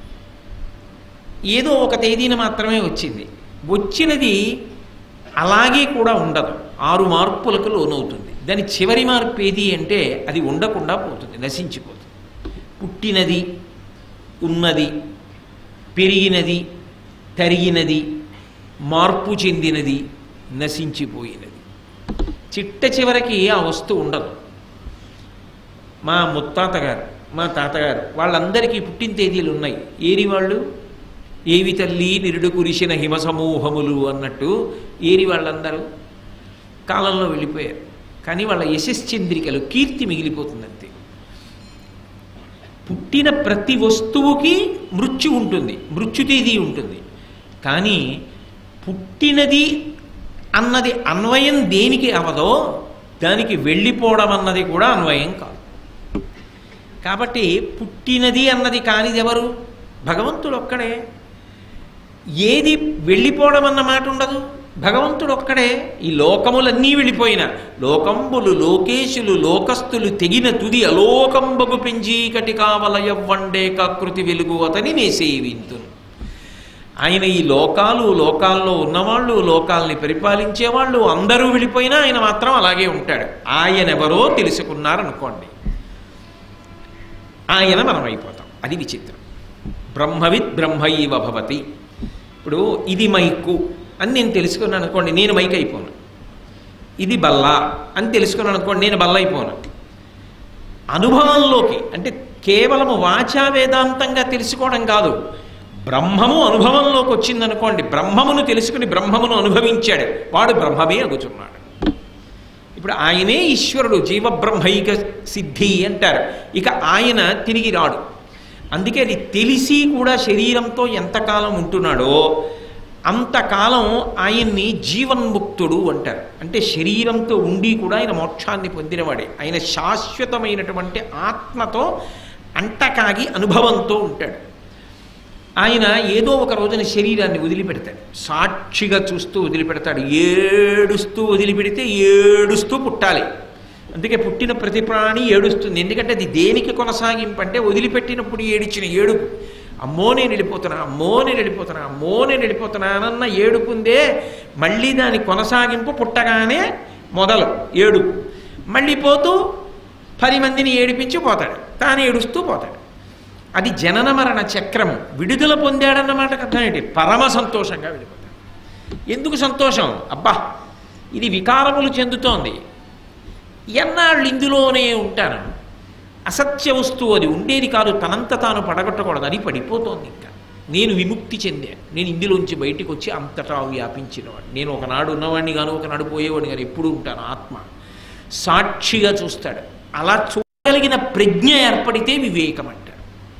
ఏదో ఒక తేదీన మాత్రమే వచ్చింది వచ్చినది అలాగే కూడా ఉండదు ఆరు మార్పులకు లోనవుతుంది దాని చివరి మార్పు ఏది అంటే అది ఉండకుండా పోతుంది నశించిపోతుంది పుట్టినది ఉన్నది పెరిగినది తరిగినది మార్పు చెందినది నశించిపోయినది చిట్ట చివరికి ఆ వస్తువు ఉండదు మా ముత్తాత గారు మా తాతగారు వాళ్ళందరికీ పుట్టిన తేదీలు ఉన్నాయి ఏరి వాళ్ళు ఏవి తల్లి నిరుడు కురిసిన హిమ సమూహములు అన్నట్టు ఏరి వాళ్ళందరూ కాలంలో వెళ్ళిపోయారు కానీ వాళ్ళ యశశ్చంద్రికలు కీర్తి మిగిలిపోతుందంతే పుట్టిన ప్రతి వస్తువుకి మృత్యు ఉంటుంది మృత్యు తేదీ ఉంటుంది కానీ పుట్టినది అన్నది అన్వయం దేనికి అవదో దానికి వెళ్ళిపోవడం అన్నది కూడా అన్వయం కాదు కాబట్టి పుట్టినది అన్నది కానిది ఎవరు భగవంతుడు ఒక్కడే ఏది వెళ్ళిపోవడం అన్న మాట ఉండదు భగవంతుడు ఒక్కడే ఈ లోకములన్నీ వెళ్ళిపోయిన లోకంబులు లోకేశులు లోకస్తులు తెగిన తుది అలోకంబగు పెంజీకటి కావలయవ్వండే కాకృతి వెలుగు అతని నే సేవింతును ఆయన ఈ లోకాలు లోకాల్లో ఉన్నవాళ్ళు లోకాల్ని పరిపాలించేవాళ్ళు అందరూ వెళ్ళిపోయినా ఆయన మాత్రం అలాగే ఉంటాడు ఆయన ఎవరో తెలుసుకున్నారనుకోండి ఆయన మనం అయిపోతాం అది విచిత్రం బ్రహ్మవిత్ బ్రహ్మైవ భవతి ఇప్పుడు ఇది మైకు అని నేను తెలుసుకున్నాను అనుకోండి నేను మైక్ అయిపోను ఇది బల్ల అని తెలుసుకున్నాను అనుకోండి నేను బల్ల అయిపోను అనుభవంలోకి అంటే కేవలము వాచా వేదాంతంగా తెలుసుకోవడం కాదు బ్రహ్మము అనుభవంలోకి వచ్చిందనుకోండి బ్రహ్మమును తెలుసుకుని బ్రహ్మమును అనుభవించాడు వాడు బ్రహ్మమే అగుచున్నాడు ఇప్పుడు ఆయనే ఈశ్వరుడు జీవబ్రహ్మైక సిద్ధి అంటారు ఇక ఆయన తిరిగి రాడు అందుకే అది తెలిసి కూడా శరీరంతో ఎంతకాలం ఉంటున్నాడో అంతకాలం ఆయన్ని జీవన్ముక్తుడు అంటారు అంటే శరీరంతో ఉండి కూడా ఆయన మోక్షాన్ని పొందినవాడే ఆయన శాశ్వతమైనటువంటి ఆత్మతో అంటకాగి అనుభవంతో ఉంటాడు ఆయన ఏదో ఒక రోజున శరీరాన్ని వదిలిపెడతాడు సాక్షిగా చూస్తూ వదిలిపెడతాడు ఏడుస్తూ వదిలిపెడితే ఏడుస్తూ పుట్టాలి అందుకే పుట్టిన ప్రతి ప్రాణి ఏడుస్తుంది ఎందుకంటే అది దేనికి కొనసాగింపు అంటే వదిలిపెట్టినప్పుడు ఏడిచిన ఏడుపు అమ్మో నేను వెళ్ళిపోతున్నా అమ్మో నేను వెళ్ళిపోతున్నా అమ్మో నేను వెళ్ళిపోతున్నానన్న ఏడుపుందే మళ్ళీ దాని కొనసాగింపు పుట్టగానే మొదలు ఏడుపు మళ్ళీ పోతూ పది మందిని ఏడిపించి పోతాడు తాను ఏడుస్తూ పోతాడు అది జనన మరణ చక్రము విడుదల పొందాడన్నమాట అర్థం ఏంటి పరమ సంతోషంగా వెళ్ళిపోతాడు ఎందుకు సంతోషం అబ్బా ఇది వికారములు చెందుతోంది ఎన్నాళ్ళు ఇందులోనే ఉంటాను అసత్య వస్తువు అది ఉండేది కాదు తనంత తాను పడగొట్టకూడదు అది పడిపోతోంది ఇంకా నేను విముక్తి చెందాను నేను ఇందులోంచి బయటికి వచ్చి అంతటా వ్యాపించినవాడు నేను ఒకనాడు ఉన్నవాడిని గాను ఒకనాడు పోయేవాడిని గాను ఎప్పుడు ఉంటాను ఆత్మ సాక్షిగా చూస్తాడు అలా చూడగలిగిన ప్రజ్ఞ ఏర్పడితే వివేకం అంటారు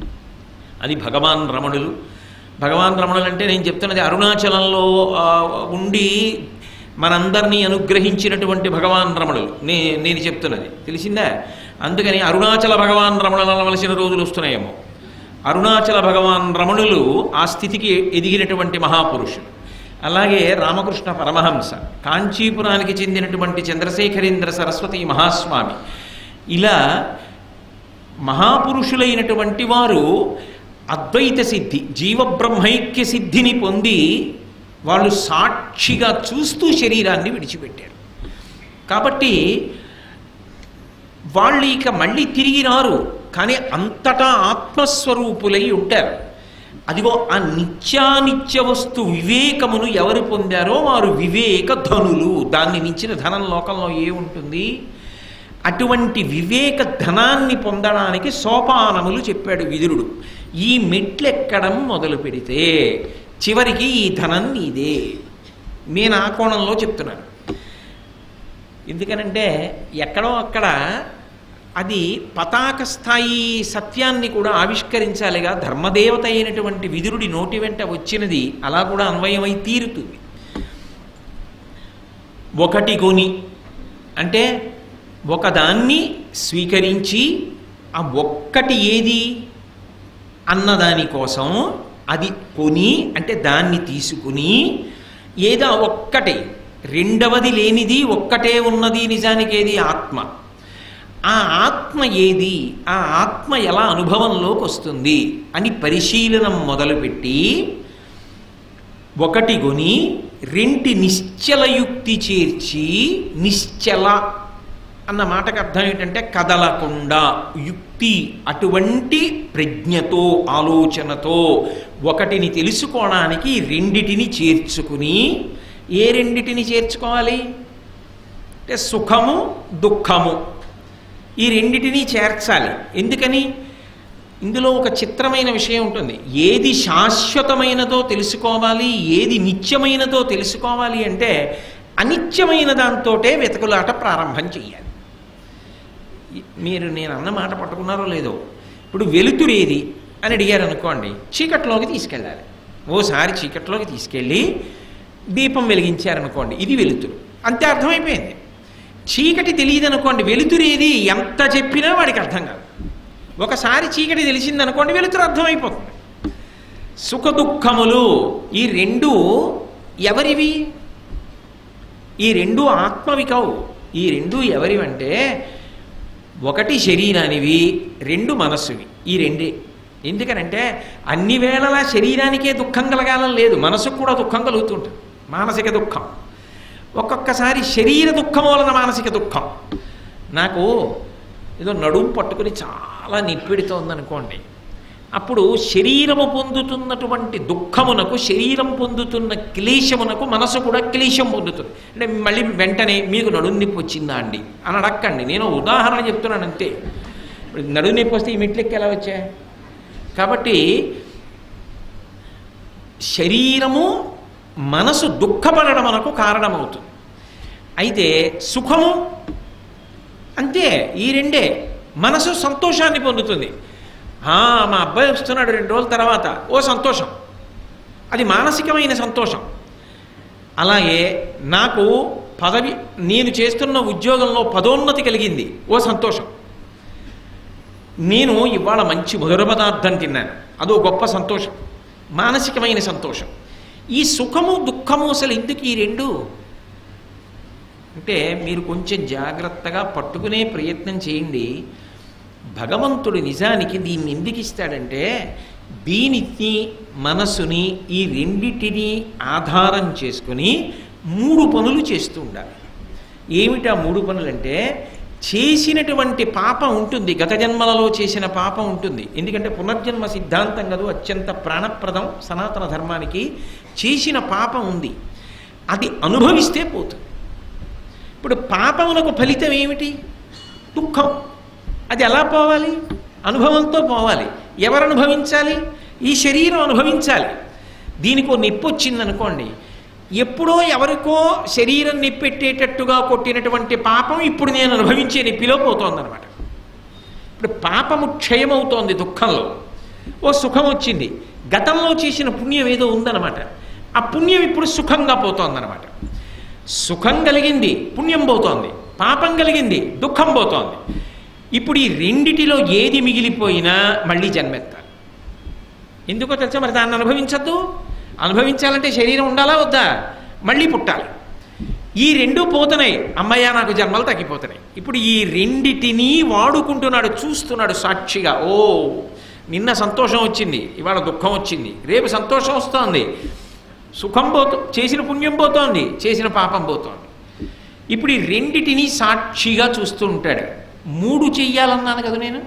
అది భగవాన్ రమణులు భగవాన్ రమణులు అంటే నేను చెప్తున్నది అరుణాచలంలో ఆ, ఉండి మనందరినీ అనుగ్రహించినటువంటి భగవాన్ రమణులు నే నేను చెప్తున్నది తెలిసిందా అందుకని అరుణాచల భగవాన్ రమణులు అనవలసిన రోజులు వస్తున్నాయేమో అరుణాచల భగవాన్ రమణులు ఆ స్థితికి ఎదిగినటువంటి మహాపురుషులు అలాగే రామకృష్ణ పరమహంస కాంచీపురానికి చెందినటువంటి చంద్రశేఖరేంద్ర సరస్వతి మహాస్వామి ఇలా మహాపురుషులైనటువంటి వారు అద్వైత సిద్ధి జీవబ్రహ్మైక్య సిద్ధిని పొంది వాళ్ళు సాక్షిగా చూస్తూ శరీరాన్ని విడిచిపెట్టారు కాబట్టి వాళ్ళు ఇక మళ్ళీ తిరిగి రారు కానీ అంతటా ఆత్మస్వరూపులై ఉంటారు అదిగో ఆ నిత్యానిత్య వస్తు వివేకమును ఎవరు పొందారో వారు వివేక ధనులు దాన్ని మించిన ధనం లోకంలో ఏ ఉంటుంది అటువంటి వివేక ధనాన్ని పొందడానికి సోపానములు చెప్పాడు విదురుడు ఈ మెట్లెక్కడం మొదలు పెడితే చివరికి ఈ ధనం నీదే నేను ఆ కోణంలో చెప్తున్నాను ఎందుకనంటే ఎక్కడో అక్కడ అది పతాక స్థాయి సత్యాన్ని కూడా ఆవిష్కరించాలిగా ధర్మదేవత అయినటువంటి విదురుడి నోటి వెంట వచ్చినది అలా కూడా అన్వయమై తీరుతుంది ఒకటి కొని అంటే ఒకదాన్ని స్వీకరించి ఆ ఒక్కటి ఏది అన్నదాని కోసం అది కొని అంటే దాన్ని తీసుకుని ఏదో ఒక్కటే రెండవది లేనిది ఒక్కటే ఉన్నది నిజానికి ఏది ఆత్మ ఆ ఆత్మ ఏది ఆ ఆత్మ ఎలా అనుభవంలోకి వస్తుంది అని పరిశీలనం మొదలుపెట్టి ఒకటి కొని రెంటి నిశ్చలయుక్తి చేర్చి నిశ్చల అన్న మాటకు అర్థం ఏంటంటే కదలకుండా యుక్తి అటువంటి ప్రజ్ఞతో ఆలోచనతో ఒకటిని తెలుసుకోవడానికి రెండిటిని చేర్చుకుని ఏ రెండిటిని చేర్చుకోవాలి అంటే సుఖము దుఃఖము ఈ రెండిటిని చేర్చాలి ఎందుకని ఇందులో ఒక చిత్రమైన విషయం ఉంటుంది ఏది శాశ్వతమైనదో తెలుసుకోవాలి ఏది నిత్యమైనదో తెలుసుకోవాలి అంటే అనిత్యమైన దాంతోటే వెతకులాట ప్రారంభం చెయ్యాలి మీరు నేను అన్న మాట పట్టుకున్నారో లేదో ఇప్పుడు వెలుతురేది అని అడిగారు అనుకోండి చీకట్లోకి తీసుకెళ్ళాలి ఓసారి చీకట్లోకి తీసుకెళ్ళి దీపం వెలిగించారనుకోండి ఇది వెలుతురు అంతే అర్థమైపోయింది చీకటి తెలియదు అనుకోండి వెలుతురేది ఎంత చెప్పినా వాడికి అర్థం కాదు ఒకసారి చీకటి తెలిసిందనుకోండి వెలుతురు అర్థమైపోతుంది సుఖ దుఃఖములు ఈ రెండు ఎవరివి ఈ రెండు ఆత్మవి కావు ఈ రెండు ఎవరివంటే ఒకటి శరీరానివి రెండు మనస్సువి ఈ రెండే ఎందుకనంటే అన్ని వేళలా శరీరానికే దుఃఖం కలగాలని లేదు మనసుకు కూడా దుఃఖం కలుగుతుంటుంది మానసిక దుఃఖం ఒక్కొక్కసారి శరీర దుఃఖం వలన మానసిక దుఃఖం నాకు ఏదో నడుము పట్టుకుని చాలా నిప్పిడుతోందనుకోండి అప్పుడు శరీరము పొందుతున్నటువంటి దుఃఖమునకు శరీరం పొందుతున్న క్లేశమునకు మనసు కూడా క్లేశం పొందుతుంది అంటే మళ్ళీ వెంటనే మీకు నడుము నొప్పి వచ్చిందా అండి అని అడక్కండి నేను ఉదాహరణ చెప్తున్నాను అంతే ఇప్పుడు నడుము నొప్పి వస్తే ఈ మెట్లెక్కి ఎలా వచ్చా కాబట్టి శరీరము మనసు దుఃఖపడడం మనకు కారణమవుతుంది అయితే సుఖము అంతే ఈ రెండే మనసు సంతోషాన్ని పొందుతుంది "ఆ, మా అబ్బాయి వస్తున్నాడు రెండు రోజుల తర్వాత ఓ సంతోషం అది మానసికమైన సంతోషం అలాగే నాకు పదవి నేను చేస్తున్న ఉద్యోగంలో పదోన్నతి కలిగింది ఓ సంతోషం నేను ఇవాళ మంచి మధుర పదార్థం తిన్నాను అదో గొప్ప సంతోషం మానసికమైన సంతోషం ఈ సుఖము దుఃఖము అసలు ఎందుకు ఈ రెండు అంటే మీరు కొంచెం జాగ్రత్తగా పట్టుకునే ప్రయత్నం చేయండి భగవంతుడు నిజానికి దీన్ని ఎందుకు ఇస్తాడంటే దీనిని మనసుని ఈ రెండిటిని ఆధారం చేసుకుని మూడు పనులు చేస్తూ ఉండాలి ఏమిటా మూడు పనులంటే చేసినటువంటి పాపం ఉంటుంది గత జన్మలలో చేసిన పాపం ఉంటుంది ఎందుకంటే పునర్జన్మ సిద్ధాంతం కదూ అత్యంత ప్రాణప్రదం సనాతన ధర్మానికి చేసిన పాపం ఉంది అది అనుభవిస్తే పోతుంది ఇప్పుడు పాపమునకు ఫలితం ఏమిటి దుఃఖం అది ఎలా పోవాలి అనుభవంతో పోవాలి ఎవరు అనుభవించాలి ఈ శరీరం అనుభవించాలి దీనికి ఓ నొప్పి వచ్చిందనుకోండి ఎప్పుడో ఎవరికో శరీరం నిప్పెట్టేటట్టుగా కొట్టినటువంటి పాపం ఇప్పుడు నేను అనుభవించే నొప్పిలో పోతోందనమాట ఇప్పుడు పాపము క్షయమవుతోంది దుఃఖంలో ఓ సుఖం వచ్చింది గతంలో చేసిన పుణ్యం ఏదో ఉందన్నమాట ఆ పుణ్యం ఇప్పుడు సుఖంగా పోతోందనమాట సుఖం కలిగింది పుణ్యం పోతోంది పాపం కలిగింది దుఃఖం పోతోంది ఇప్పుడు ఈ రెండిటిలో ఏది మిగిలిపోయినా మళ్ళీ జన్మెత్తాలి ఎందుకో తెలుసా మరి దాన్ని అనుభవించద్దు అనుభవించాలంటే శరీరం ఉండాలా వద్దా మళ్ళీ పుట్టాలి ఈ రెండు పోతున్నాయి అమ్మయ్య నాకు జన్మలు తగ్గిపోతున్నాయి ఇప్పుడు ఈ రెండిటిని వాడుకుంటున్నాడు చూస్తున్నాడు సాక్షిగా ఓ నిన్న సంతోషం వచ్చింది ఇవాళ దుఃఖం వచ్చింది రేపు సంతోషం వస్తోంది సుఖం పోతూ చేసిన పుణ్యం పోతోంది చేసిన పాపం పోతోంది ఇప్పుడు ఈ రెండిటిని సాక్షిగా చూస్తూ ఉంటాడు మూడు చెయ్యాలన్నాను కదా నేను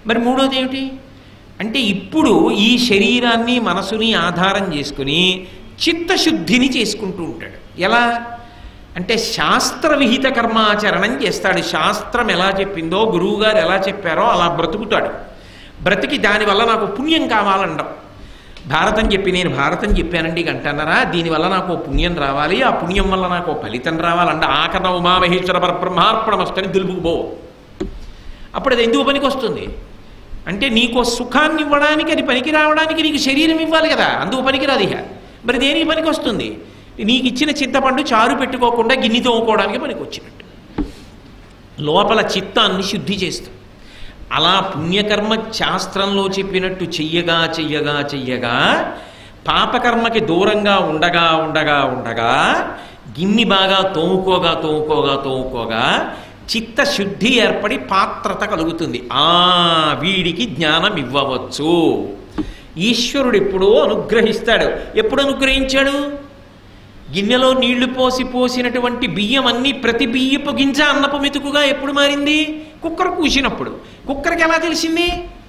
మరి మూడోది ఏమిటి అంటే ఇప్పుడు ఈ శరీరాన్ని మనసుని ఆధారం చేసుకుని చిత్తశుద్ధిని చేసుకుంటూ ఉంటాడు ఎలా అంటే శాస్త్ర విహిత కర్మాచరణం చేస్తాడు శాస్త్రం ఎలా చెప్పిందో గురువుగారు ఎలా చెప్పారో అలా బ్రతుకుతాడు బ్రతికి దానివల్ల నాకు పుణ్యం కావాలండం భారతం చెప్పి నేను భారతం చెప్పానండి అంటున్నారా దీనివల్ల నాకు ఓ పుణ్యం రావాలి ఆ పుణ్యం వల్ల నాకు ఓ ఫలితం రావాలంట ఆకరణ ఉమామహేశ్వర పరబ్రహ్మార్పణమస్తని దులుపుకుపో అప్పుడు అది ఎందుకు పనికి వస్తుంది అంటే నీకు సుఖాన్ని ఇవ్వడానికి అది పనికి రావడానికి నీకు శరీరం ఇవ్వాలి కదా అందుకు పనికిరాదు ఇక మరి దేనికి పనికి వస్తుంది నీకు ఇచ్చిన చింతపండు చారు పెట్టుకోకుండా గిన్నె తోముకోవడానికి పనికి వచ్చినట్టు లోపల చిత్తాన్ని శుద్ధి చేస్తుంది అలా పుణ్యకర్మ శాస్త్రంలో చెప్పినట్టు చెయ్యగా చెయ్యగా చెయ్యగా పాపకర్మకి దూరంగా ఉండగా ఉండగా ఉండగా గిన్ని బాగా తోముకోగా తోముకోగా తోముకోగా చిత్తశుద్ధి ఏర్పడి పాత్రత కలుగుతుంది ఆ వీడికి జ్ఞానం ఇవ్వవచ్చు ఈశ్వరుడు ఎప్పుడో అనుగ్రహిస్తాడు ఎప్పుడు అనుగ్రహించాడు గిన్నెలో నీళ్లు పోసి పోసినటువంటి బియ్యం అన్ని ప్రతి బియ్యపు గింజ అన్నపు మెతుకుగా ఎప్పుడు మారింది కుక్కర్ కూసినప్పుడు కుక్కర్కి ఎలా తెలిసింది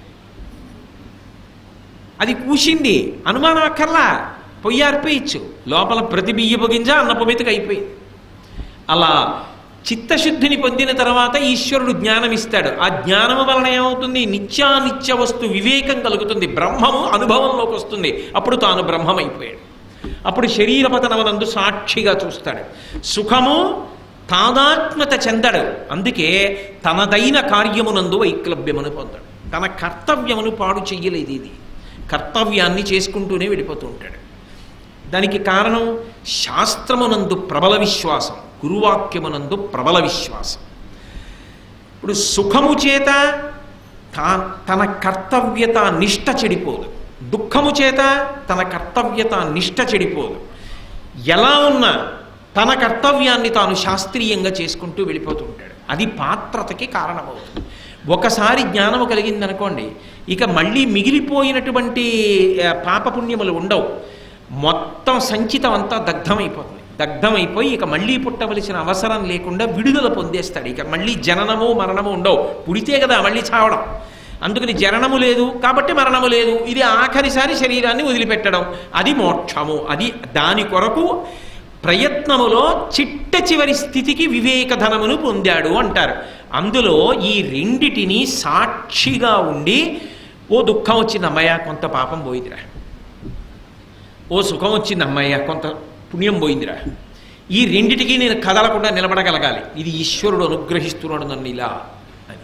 అది కూసింది అనుమానం అక్కర్లా పొయ్యి ఆర్పేయచ్చు లోపల ప్రతి బియ్యపు గింజ అన్నపు మెతుకు అయిపోయింది అలా చిత్తశుద్ధిని పొందిన తర్వాత ఈశ్వరుడు జ్ఞానం ఇస్తాడు ఆ జ్ఞానము వలన ఏమవుతుంది నిత్యానిత్య వస్తు వివేకం కలుగుతుంది బ్రహ్మము అనుభవంలోకి వస్తుంది అప్పుడు తాను బ్రహ్మమైపోయాడు అప్పుడు శరీర పతనమునందు సాక్షిగా చూస్తాడు సుఖము తాదాత్మత చెందడు అందుకే తనదైన కార్యమునందు వైక్లభ్యమును పొందాడు తన కర్తవ్యమును పాడు చెయ్యలేదు ఇది కర్తవ్యాన్ని చేసుకుంటూనే వెళ్ళిపోతూ ఉంటాడు దానికి కారణం శాస్త్రమునందు ప్రబల విశ్వాసం గురువాక్యమునందు ప్రబల విశ్వాసం ఇప్పుడు సుఖము చేత తా తన కర్తవ్యత నిష్ట చెడిపోదు దుఃఖము చేత తన కర్తవ్యత నిష్ట చెడిపోదు ఎలా ఉన్నా తన కర్తవ్యాన్ని తాను శాస్త్రీయంగా చేసుకుంటూ వెళ్ళిపోతూ ఉంటాడు అది పాత్రతకి కారణమవుతుంది ఒకసారి జ్ఞానము కలిగిందనుకోండి ఇక మళ్ళీ మిగిలిపోయినటువంటి ఆ, పాపపుణ్యములు ఉండవు మొత్తం సంచితం అంతా దగ్ధమైపోతుంది దగ్ధమైపోయి ఇక మళ్ళీ పుట్టవలసిన అవసరం లేకుండా విడుదల పొందేస్తాడు ఇక మళ్ళీ జననము మరణము ఉండవు పుడితే కదా మళ్ళీ చావడం అందుకని జననము లేదు కాబట్టి మరణము లేదు ఇది ఆఖరిసారి శరీరాన్ని వదిలిపెట్టడం అది మోక్షము అది దాని కొరకు ప్రయత్నములో చిట్ట చివరి స్థితికి వివేకధనమును పొందాడు అంటారు అందులో ఈ రెండిటిని సాక్షిగా ఉండి ఓ దుఃఖం వచ్చింది అమ్మయ్య కొంత పాపం పోయిందిరా ఓ సుఖం వచ్చింది అమ్మయ్య కొంత పుణ్యం పోయిందిరా ఈ రెండిటికి నేను కదలకుండా నిలబడగలగాలి ఇది ఈశ్వరుడు అనుగ్రహిస్తున్నాడు నన్ను ఇలా అని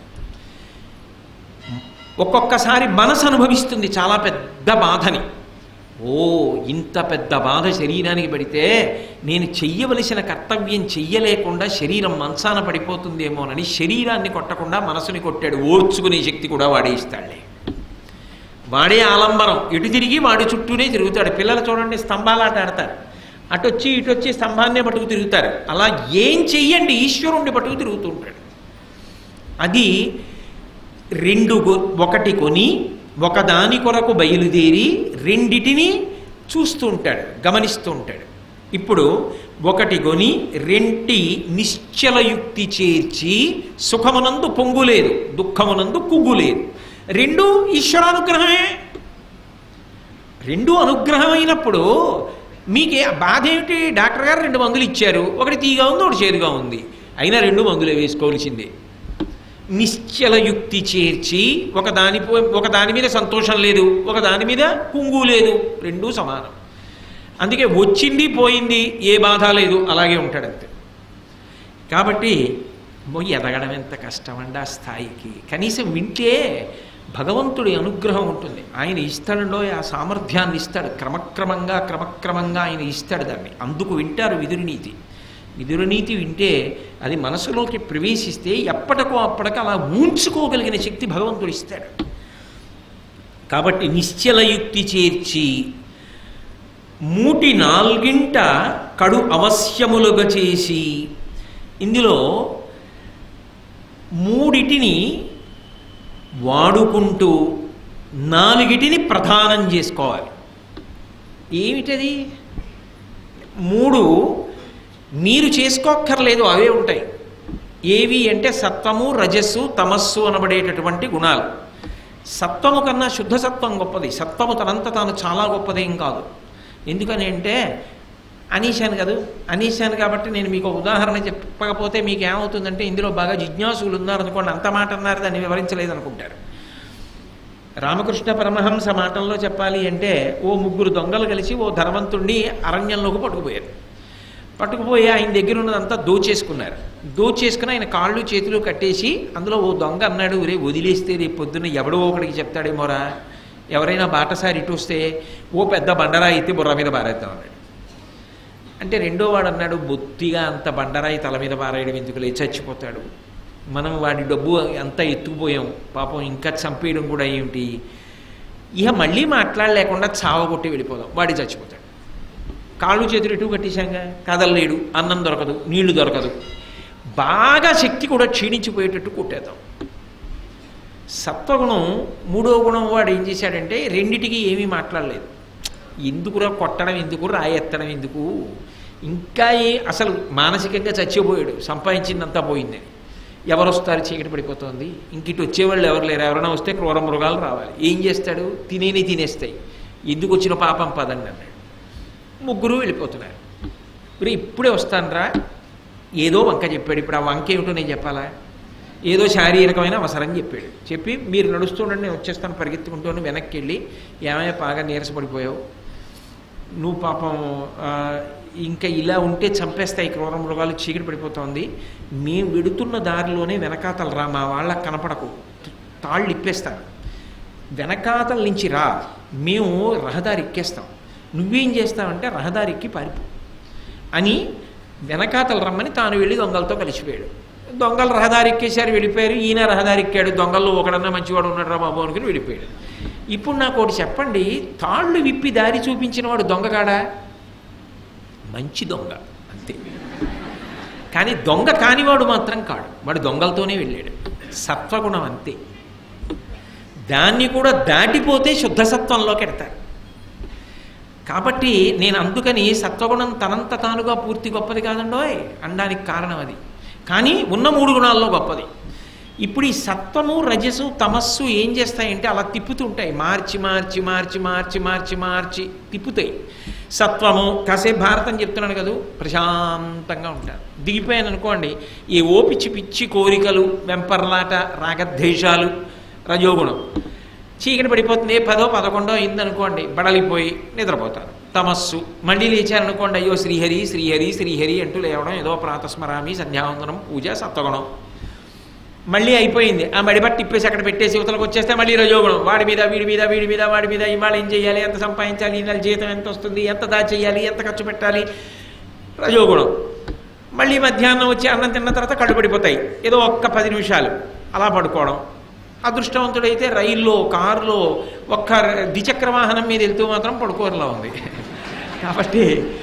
ఒక్కొక్కసారి మనసు అనుభవిస్తుంది చాలా పెద్ద బాధని ఓ ఇంత పెద్ద బాధ శరీరానికి పడితే నేను చెయ్యవలసిన కర్తవ్యం చెయ్యలేకుండా శరీరం మంచాన పడిపోతుందేమోనని శరీరాన్ని కొట్టకుండా మనసుని కొట్టాడు ఓర్చుకునే శక్తి కూడా వాడే ఇస్తాడులే వాడే ఆలంబనం ఇటు తిరిగి వాడి చుట్టూనే తిరుగుతాడు పిల్లలు చూడండి స్తంభాలాట ఆడతారు అటొచ్చి ఇటొచ్చి స్తంభాన్నే పట్టుకు తిరుగుతారు అలా ఏం చెయ్యండి ఈశ్వరుణ్ణి పట్టుకు తిరుగుతూ ఉంటాడు అది రెండు గొ- ఒకటి కొని ఒకదాని కొరకు బయలుదేరి రెండిటిని చూస్తూ ఉంటాడు గమనిస్తూ ఉంటాడు ఇప్పుడు ఒకటి కొని రెంటి నిశ్చలయుక్తి చేర్చి సుఖమునందు పొంగు లేదు దుఃఖమునందు కుగ్గు లేదు రెండు ఈశ్వరానుగ్రహమే రెండు అనుగ్రహమైనప్పుడు మీకే బాధ ఏమిటి డాక్టర్ గారు రెండు మందులు ఇచ్చారు ఒకటి తీగా ఉంది ఒకటి చేదుగా ఉంది అయినా రెండు మందులే వేసుకోవాల్సిందే నిశ్చలయుక్తి చేర్చి ఒక దాని ఒక దాని మీద సంతోషం లేదు ఒక దాని మీద కుంగు లేదు రెండూ సమానం అందుకే వచ్చింది పోయింది ఏ బాధ లేదు అలాగే ఉంటాడు అంతే కాబట్టి మో ఎదగడం ఎంత కష్టమండి ఆ స్థాయికి కనీసం వింటే భగవంతుడి అనుగ్రహం ఉంటుంది ఆయన ఇస్తాడులో ఆ సామర్థ్యాన్ని ఇస్తాడు క్రమక్రమంగా క్రమక్రమంగా ఆయన ఇస్తాడు దాన్ని అందుకు వింటారు విదురునీతి విదురునీతి వింటే అది మనసులోకి ప్రవేశిస్తే ఎప్పటికో అప్పటికి అలా ఊంచుకోగలిగిన శక్తి భగవంతుడు ఇస్తాడు కాబట్టి నిశ్చలయుక్తి చేర్చి మూటి నాల్గింట కడు అవశ్యములుగా చేసి ఇందులో మూడిటిని వాడుకుంటూ నాలుగిటిని ప్రధానం చేసుకోవాలి ఏమిటది మూడు మీరు చేసుకోక్కర్లేదు అవే ఉంటాయి ఏవి అంటే సత్వము రజస్సు తమస్సు అనబడేటటువంటి గుణాలు సత్వము కన్నా శుద్ధ సత్వం గొప్పది సత్వము తనంత తాను చాలా గొప్పదేం కాదు ఎందుకని అంటే అనీశాను కదూ అనీశాను కాబట్టి నేను మీకు ఒక ఉదాహరణ చెప్పకపోతే మీకు ఏమవుతుందంటే ఇందులో బాగా జిజ్ఞాసులు ఉన్నారనుకోండి అంత మాట అన్నారు దాన్ని వివరించలేదు అనుకుంటారు రామకృష్ణ పరమహంస మాటల్లో చెప్పాలి అంటే ఓ ముగ్గురు దొంగలు కలిసి ఓ ధనవంతుణ్ణి అరణ్యంలోకి పట్టుకుపోయారు పట్టుకుపోయి ఆయన దగ్గర ఉన్నదంతా దోచేసుకున్నారు దోచేసుకుని ఆయన కాళ్ళు చేతులు కట్టేసి అందులో ఓ దొంగ అన్నాడు రే వదిలేస్తే రేపు పొద్దున్న ఎవడో ఒకడికి చెప్తాడేమోరా ఎవరైనా బాటసారి ఇటు వస్తే ఓ పెద్ద బండరాయి ఎత్తి బుర్ర మీద బారేద్దాం అన్నాడు అంటే రెండో వాడు అన్నాడు బొత్తిగా అంత బండరాయి తల మీద పారేయడం ఎందుకులే చచ్చిపోతాడు మనం వాడి డబ్బు అంతా ఎత్తుకుపోయాం పాపం ఇంకా చంపేయడం కూడా ఏమిటి ఇక మళ్ళీ మాట్లాడలేకుండా చావగొట్టి వెళ్ళిపోదాం వాడి చచ్చిపోతాడు కాళ్ళు చేతులు ఎటు కట్టేశాంగా కదలలేడు అన్నం దొరకదు నీళ్లు దొరకదు బాగా శక్తి కూడా క్షీణించిపోయేటట్టు కొట్టేద్దాం సత్వగుణం మూడో గుణం వాడు ఏం చేశాడంటే రెండిటికి ఏమీ మాట్లాడలేదు ఎందుకురా కొట్టడం ఎందుకు రాయెత్తడం ఎందుకు ఇంకా ఏ అసలు మానసికంగా చచ్చిపోయాడు సంపాదించిందంతా పోయింది ఎవరు వస్తారు చీకటి పడిపోతుంది ఇంక ఇటు వచ్చేవాళ్ళు ఎవరు లేరు ఎవరైనా వస్తే క్రూర మృగాలు రావాలి ఏం చేస్తాడు తినేని తినేస్తాయి ఎందుకు వచ్చిన పాపం పదండి అన్నాడు ముగ్గురు వెళ్ళిపోతున్నారు ఇప్పుడు ఇప్పుడే వస్తానరా ఏదో వంక చెప్పాడు ఇప్పుడు ఆ వంక ఏమిటో నేను చెప్పాలా ఏదో శారీరకమైన అవసరం చెప్పాడు చెప్పి మీరు నడుస్తుండండి నేను వచ్చేస్తాను పరిగెత్తుకుంటూ వెనక్కి వెళ్ళి ఏమైనా బాగా నీరసపడిపోయావు నువ్వు పాపం ఆ, ఇంకా ఇలా ఉంటే చంపేస్తాయి క్రూర మృగాలు చీకటి పడిపోతోంది మేము వెడుతున్న దారిలోనే వెనకాతలు రా మా వాళ్ళకి కనపడకు తాళ్ళు ఇప్పేస్తాను వెనకాతల నుంచి రా మేము రహదారి ఎక్కేస్తాం నువ్వేం చేస్తావంటే రహదారి ఎక్కి పారిపో అని వెనకాతలు రమ్మని తాను వెళ్ళి దొంగలతో కలిసిపోయాడు దొంగలు రహదారి ఎక్కేశారు వెళ్ళిపోయారు ఈయన రహదారి ఎక్కాడు దొంగల్లో ఒకడన్నా మంచివాడు ఉన్నాడు రా బాబు అనుకుని వెళ్ళిపోయాడు ఇప్పుడు నాకు ఒకటి చెప్పండి తాళ్ళు విప్పి దారి చూపించిన వాడు దొంగగాడా మంచి దొంగ అంతే కానీ దొంగ కానివాడు మాత్రం కాడు వాడు దొంగలతోనే వెళ్ళాడు సత్వగుణం అంతే దాన్ని కూడా దాటిపోతే శుద్ధ సత్వంలోకి ఎడతారు కాబట్టి నేను అందుకని సత్వగుణం తనంత తానుగా పూర్తి గొప్పది కాదండోయ్ అనడానికి కారణం అది కానీ ఉన్న మూడు గుణాల్లో గొప్పది ఇప్పుడు ఈ సత్వము రజసు తమస్సు ఏం చేస్తాయంటే అలా తిప్పుతూ ఉంటాయి మార్చి మార్చి మార్చి మార్చి మార్చి మార్చి తిప్పుతాయి సత్వము కాసేపు భారతం చెప్తున్నాను కదా ప్రశాంతంగా ఉంటారు దిగిపోయాను అనుకోండి ఈ ఓ పిచ్చి పిచ్చి కోరికలు వెంపర్లాట రాగద్వేషాలు రజోగుణం చీకటి పడిపోతుంది ఏ పదో పదకొండో అయిందనుకోండి బడలిపోయి నిద్రపోతారు తమస్సు మళ్ళీ లేచారనుకోండి అయ్యో శ్రీహరి శ్రీహరి శ్రీహరి అంటూ లేవడం ఏదో ప్రాతస్మరామి సంధ్యావందనం పూజ సత్వగుణం మళ్ళీ అయిపోయింది ఆ మడిబట్టి ఇప్పేసి అక్కడ పెట్టేసి యువతలకు వచ్చేస్తే మళ్ళీ రజోగుణం వాడి మీద వీడి మీద వీడి మీద వాడి మీద ఇవాళ ఏం చేయాలి ఎంత సంపాదించాలి ఈ నెల జీతం ఎంత వస్తుంది ఎంత దాచేయాలి ఎంత ఖర్చు పెట్టాలి రజోగుణం మళ్ళీ మధ్యాహ్నం వచ్చి అన్నం తిన్న తర్వాత కళ్ళు పడిపోతాయి ఏదో ఒక్క పది నిమిషాలు అలా పడుకోవడం అదృష్టవంతుడైతే రైల్లో కారులో ఒక్క ద్విచక్ర వాహనం మీద వెళ్తూ మాత్రం పడుకోరులా ఉంది కాబట్టి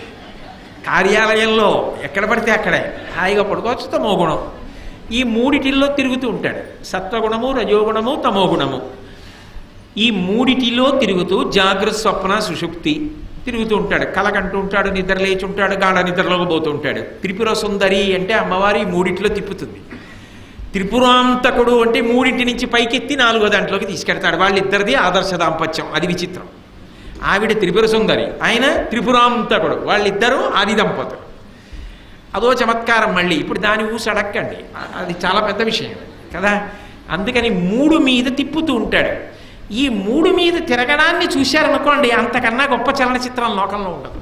కార్యాలయంలో ఎక్కడ పడితే అక్కడే హాయిగా పడుకోవచ్చు తమో గుణం ఈ మూడిటిల్లో తిరుగుతూ ఉంటాడు సత్వగుణము రజోగుణము తమోగుణము ఈ మూడిటిలో తిరుగుతూ జాగ్రత్త స్వప్న సుషుప్తి తిరుగుతూ ఉంటాడు కలకంటూ ఉంటాడు నిద్ర లేచి ఉంటాడు గాఢ నిద్రలోకి పోతూ ఉంటాడు త్రిపుర సుందరి అంటే అమ్మవారి ఈ మూడిటిలో తిప్పుతుంది త్రిపురాంతకుడు అంటే మూడింటి నుంచి పైకెత్తి నాలుగో దాంట్లోకి తీసుకెడతాడు వాళ్ళిద్దరిది ఆదర్శ దాంపత్యం అది విచిత్రం ఆవిడ త్రిపుర సుందరి ఆయన త్రిపురాంతకుడు వాళ్ళిద్దరూ ఆది దంపతులు అదో చమత్కారం మళ్ళీ ఇప్పుడు దాని ఊసి అడక్కండి అ- అది చాలా పెద్ద విషయం కదా అందుకని మూడు మీద తిప్పుతూ ఉంటాడు ఈ మూడు మీద తిరగడాన్ని చూశారనుకోండి అంతకన్నా గొప్ప చలనచిత్రం లోకంలో ఉండదు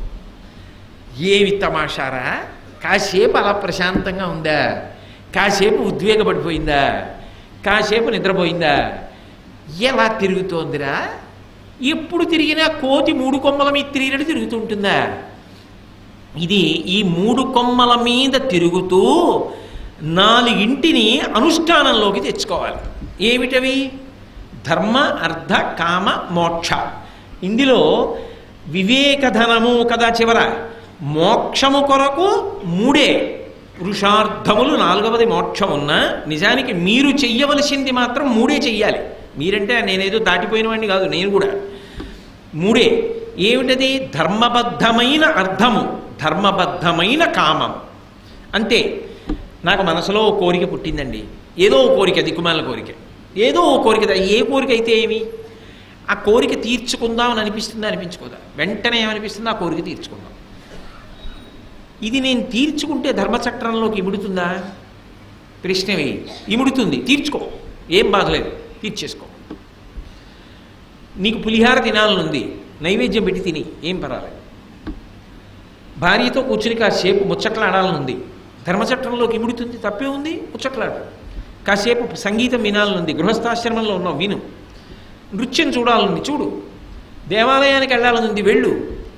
ఏమి తమాషారా కాసేపు అలా ప్రశాంతంగా ఉందా కాసేపు ఉద్వేగపడిపోయిందా కాసేపు నిద్రపోయిందా ఎలా తిరుగుతోందిరా ఎప్పుడు తిరిగినా కోతి మూడు కొమ్మల మీద తిరిగినట్టు తిరుగుతుంటుందా ఇది ఈ మూడు కొమ్మల మీద తిరుగుతూ నాలుగింటిని అనుష్ఠానంలోకి తెచ్చుకోవాలి ఏమిటవి ధర్మ అర్థ కామ మోక్ష ఇందులో వివేకధనము కదా చివర మోక్షము కొరకు మూడే పురుషార్థములు నాలుగవది మోక్షం ఉన్నా నిజానికి మీరు చెయ్యవలసింది మాత్రం మూడే చెయ్యాలి మీరంటే నేనేదో దాటిపోయిన వాడిని కాదు నేను కూడా మూడే ఏమిటది ధర్మబద్ధమైన అర్థము ధర్మబద్ధమైన కామం అంతే నాకు మనసులో ఓ కోరిక పుట్టిందండి ఏదో ఓ కోరిక దిక్కుమాల కోరిక ఏదో ఓ కోరిక దా- ఏ కోరిక అయితే ఏమి ఆ కోరిక తీర్చుకుందామని అనిపిస్తుందా అనిపించుకోదా వెంటనే ఏమనిపిస్తుందో ఆ కోరిక తీర్చుకుందాం ఇది నేను తీర్చుకుంటే ధర్మచక్రంలోకి ఇముడుతుందా ప్రశ్న వేయి ఇముడుతుంది తీర్చుకో ఏం బాధలేదు తీర్చేసుకో నీకు పులిహార తినాలనుంది నైవేద్యం పెట్టి తిని ఏం పర్వాలేదు భార్యతో కూర్చుని కాసేపు ముచ్చట్లాడాలనుంది ధర్మచట్రంలోకి ఇముడుతుంది తప్పే ఉంది ముచ్చట్లాడు కాసేపు సంగీతం వినాలనుంది గృహస్థాశ్రమంలో ఉన్నావు విను నృత్యం చూడాలనుంది చూడు దేవాలయానికి వెళ్ళాలనుంది వెళ్ళు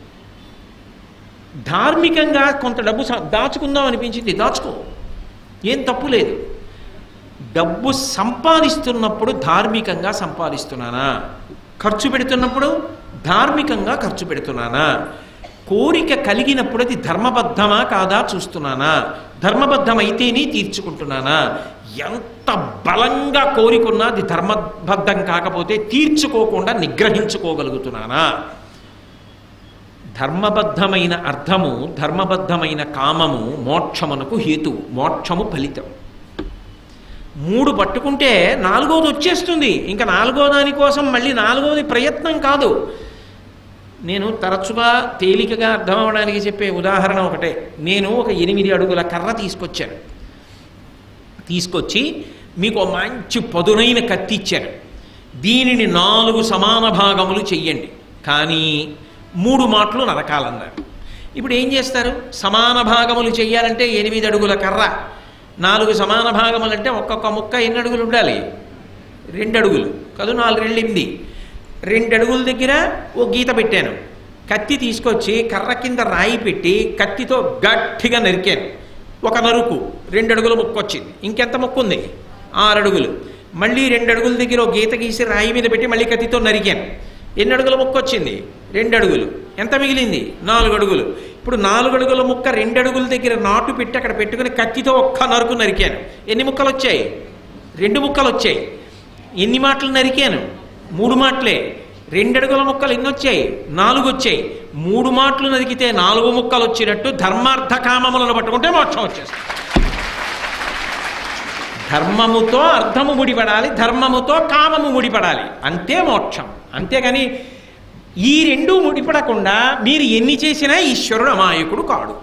ధార్మికంగా కొంత డబ్బు స- దాచుకుందాం అనిపించింది దాచుకో ఏం తప్పు లేదు డబ్బు సంపాదిస్తున్నప్పుడు ధార్మికంగా సంపాదిస్తున్నానా ఖర్చు పెడుతున్నప్పుడు ధార్మికంగా ఖర్చు పెడుతున్నానా కోరిక కలిగినప్పుడు అది ధర్మబద్ధమా కాదా చూస్తున్నానా ధర్మబద్ధమైతేనే తీర్చుకుంటున్నానా ఎంత బలంగా కోరికున్నా అది ధర్మబద్ధం కాకపోతే తీర్చుకోకుండా నిగ్రహించుకోగలుగుతున్నానా ధర్మబద్ధమైన అర్థము ధర్మబద్ధమైన కామము మోక్షమునకు హేతు మోక్షము ఫలితం మూడు పట్టుకుంటే నాలుగోది వచ్చేస్తుంది ఇంకా నాలుగో దానికోసం మళ్ళీ నాలుగోది ప్రయత్నం కాదు నేను తరచుగా తేలికగా అర్థం అవడానికి చెప్పే ఉదాహరణ ఒకటే నేను ఒక ఎనిమిది అడుగుల కర్ర తీసుకొచ్చాను తీసుకొచ్చి మీకు ఒక మంచి పదునైన కత్తి ఇచ్చాను దీనిని నాలుగు సమాన భాగములు చెయ్యండి కానీ మూడు మాటలు నరకాలన్నారు ఇప్పుడు ఏం చేస్తారు సమాన భాగములు చెయ్యాలంటే ఎనిమిది అడుగుల కర్ర నాలుగు సమాన భాగములు అంటే ఒక్కొక్క ముక్క ఎన్ని అడుగులు ఉండాలి రెండు అడుగులు కాదు నాలుగు రెండు ఎనిమిది రెండు అడుగుల దగ్గర ఓ గీత పెట్టాను కత్తి తీసుకొచ్చి కర్ర కింద రాయి పెట్టి కత్తితో గట్టిగా నరికాను ఒక నరుకు రెండు అడుగుల ముక్క వచ్చింది ఇంకెంత ముక్క ఉంది ఆరు అడుగులు మళ్ళీ రెండు అడుగుల దగ్గర ఓ గీత గీసి రాయి మీద పెట్టి మళ్ళీ కత్తితో నరికాను ఎన్ని అడుగుల ముక్క వచ్చింది రెండు అడుగులు ఎంత మిగిలింది నాలుగు అడుగులు ఇప్పుడు నాలుగు అడుగుల ముక్క రెండు అడుగుల దగ్గర నాటు పెట్టి అక్కడ పెట్టుకుని కత్తితో ఒక్క నరుకు నరికాను ఎన్ని ముక్కలు వచ్చాయి రెండు ముక్కలు వచ్చాయి ఎన్ని మాటలు నరికాను మూడు మాటలే రెండు అడుగుల ముక్కలు ఎన్ని వచ్చాయి నాలుగు వచ్చాయి మూడు మాటలు నరికితే నాలుగు ముక్కలు వచ్చినట్టు ధర్మార్థ కామములను పట్టుకుంటే మోక్షం వచ్చేస్తుంది ధర్మముతో అర్థము ముడిపడాలి ధర్మముతో కామము ముడిపడాలి అంతే మోక్షం అంతేగాని ఈ రెండు ముడిపడకుండా మీరు ఎన్ని చేసినా ఈశ్వరుడు అమాయకుడు కాడు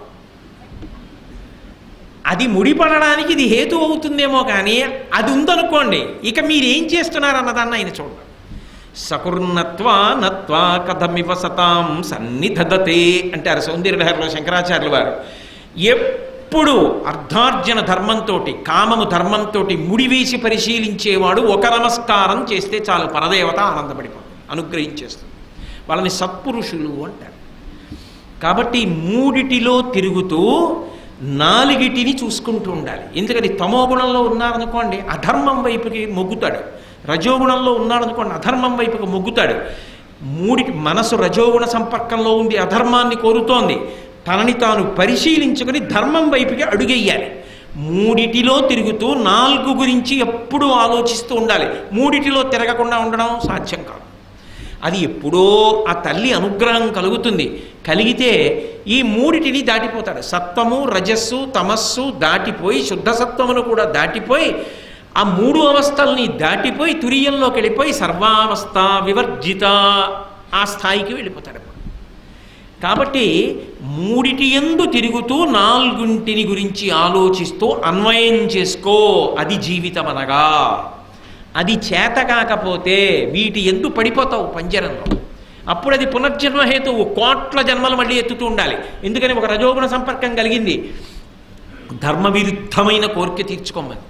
అది ముడిపడడానికి ఇది హేతు అవుతుందేమో కానీ అది ఉందనుకోండి ఇక మీరేం చేస్తున్నారన్నదాన్ని ఆయన చూడండి సకుర్ణత్వా నత్వా కథమివ సతాం సన్నిధదతే అంటారు సౌందర్యలహరిలో శంకరాచార్యులు వారు ఎప్పుడు అర్ధార్జన ధర్మంతో కామము ధర్మంతో ముడివేసి పరిశీలించేవాడు ఒక నమస్కారం చేస్తే చాలు పరదేవత ఆనందపడిపోతుంది అనుగ్రహించేస్తుంది వాళ్ళని సత్పురుషులు అంటారు కాబట్టి మూడిటిలో తిరుగుతూ నాలుగిటిని చూసుకుంటూ ఉండాలి ఎందుకని తమో గుణంలో ఉన్నారనుకోండి అధర్మం వైపుకి మొగ్గుతాడు రజోగుణంలో ఉన్నాడనుకోండి అధర్మం వైపుకి మొగ్గుతాడు మూడిటి మనసు రజోగుణ సంపర్కంలో ఉండి అధర్మాన్ని కోరుతోంది తనని తాను పరిశీలించుకొని ధర్మం వైపుకి అడుగెయ్యాలి మూడిటిలో తిరుగుతూ నాలుగు గురించి ఎప్పుడూ ఆలోచిస్తూ ఉండాలి మూడిటిలో తిరగకుండా ఉండడం సాధ్యం కాదు అది ఎప్పుడో ఆ తల్లి అనుగ్రహం కలుగుతుంది కలిగితే ఈ మూడిటిని దాటిపోతాడు సత్వము రజస్సు తమస్సు దాటిపోయి శుద్ధ సత్వమును కూడా దాటిపోయి ఆ మూడు అవస్థల్ని దాటిపోయి తురియంలోకి వెళ్ళిపోయి సర్వావస్థ వివర్జిత ఆ స్థాయికి వెళ్ళిపోతాడు అప్పుడు. కాబట్టి మూడిటి ఎందు తిరుగుతూ నాలుగుంటిని గురించి ఆలోచిస్తూ అన్వయం చేసుకో అది జీవితం అనగా అది చేత కాకపోతే వీటి ఎందు పడిపోతావు పంజరంలో అప్పుడు అది పునర్జన్మ హేతువు కోట్ల జన్మలు మళ్ళీ ఎత్తుతూ ఉండాలి ఎందుకని ఒక రజోగుణ సంపర్కం కలిగింది ధర్మ విరుద్ధమైన కోరిక తీర్చుకోమని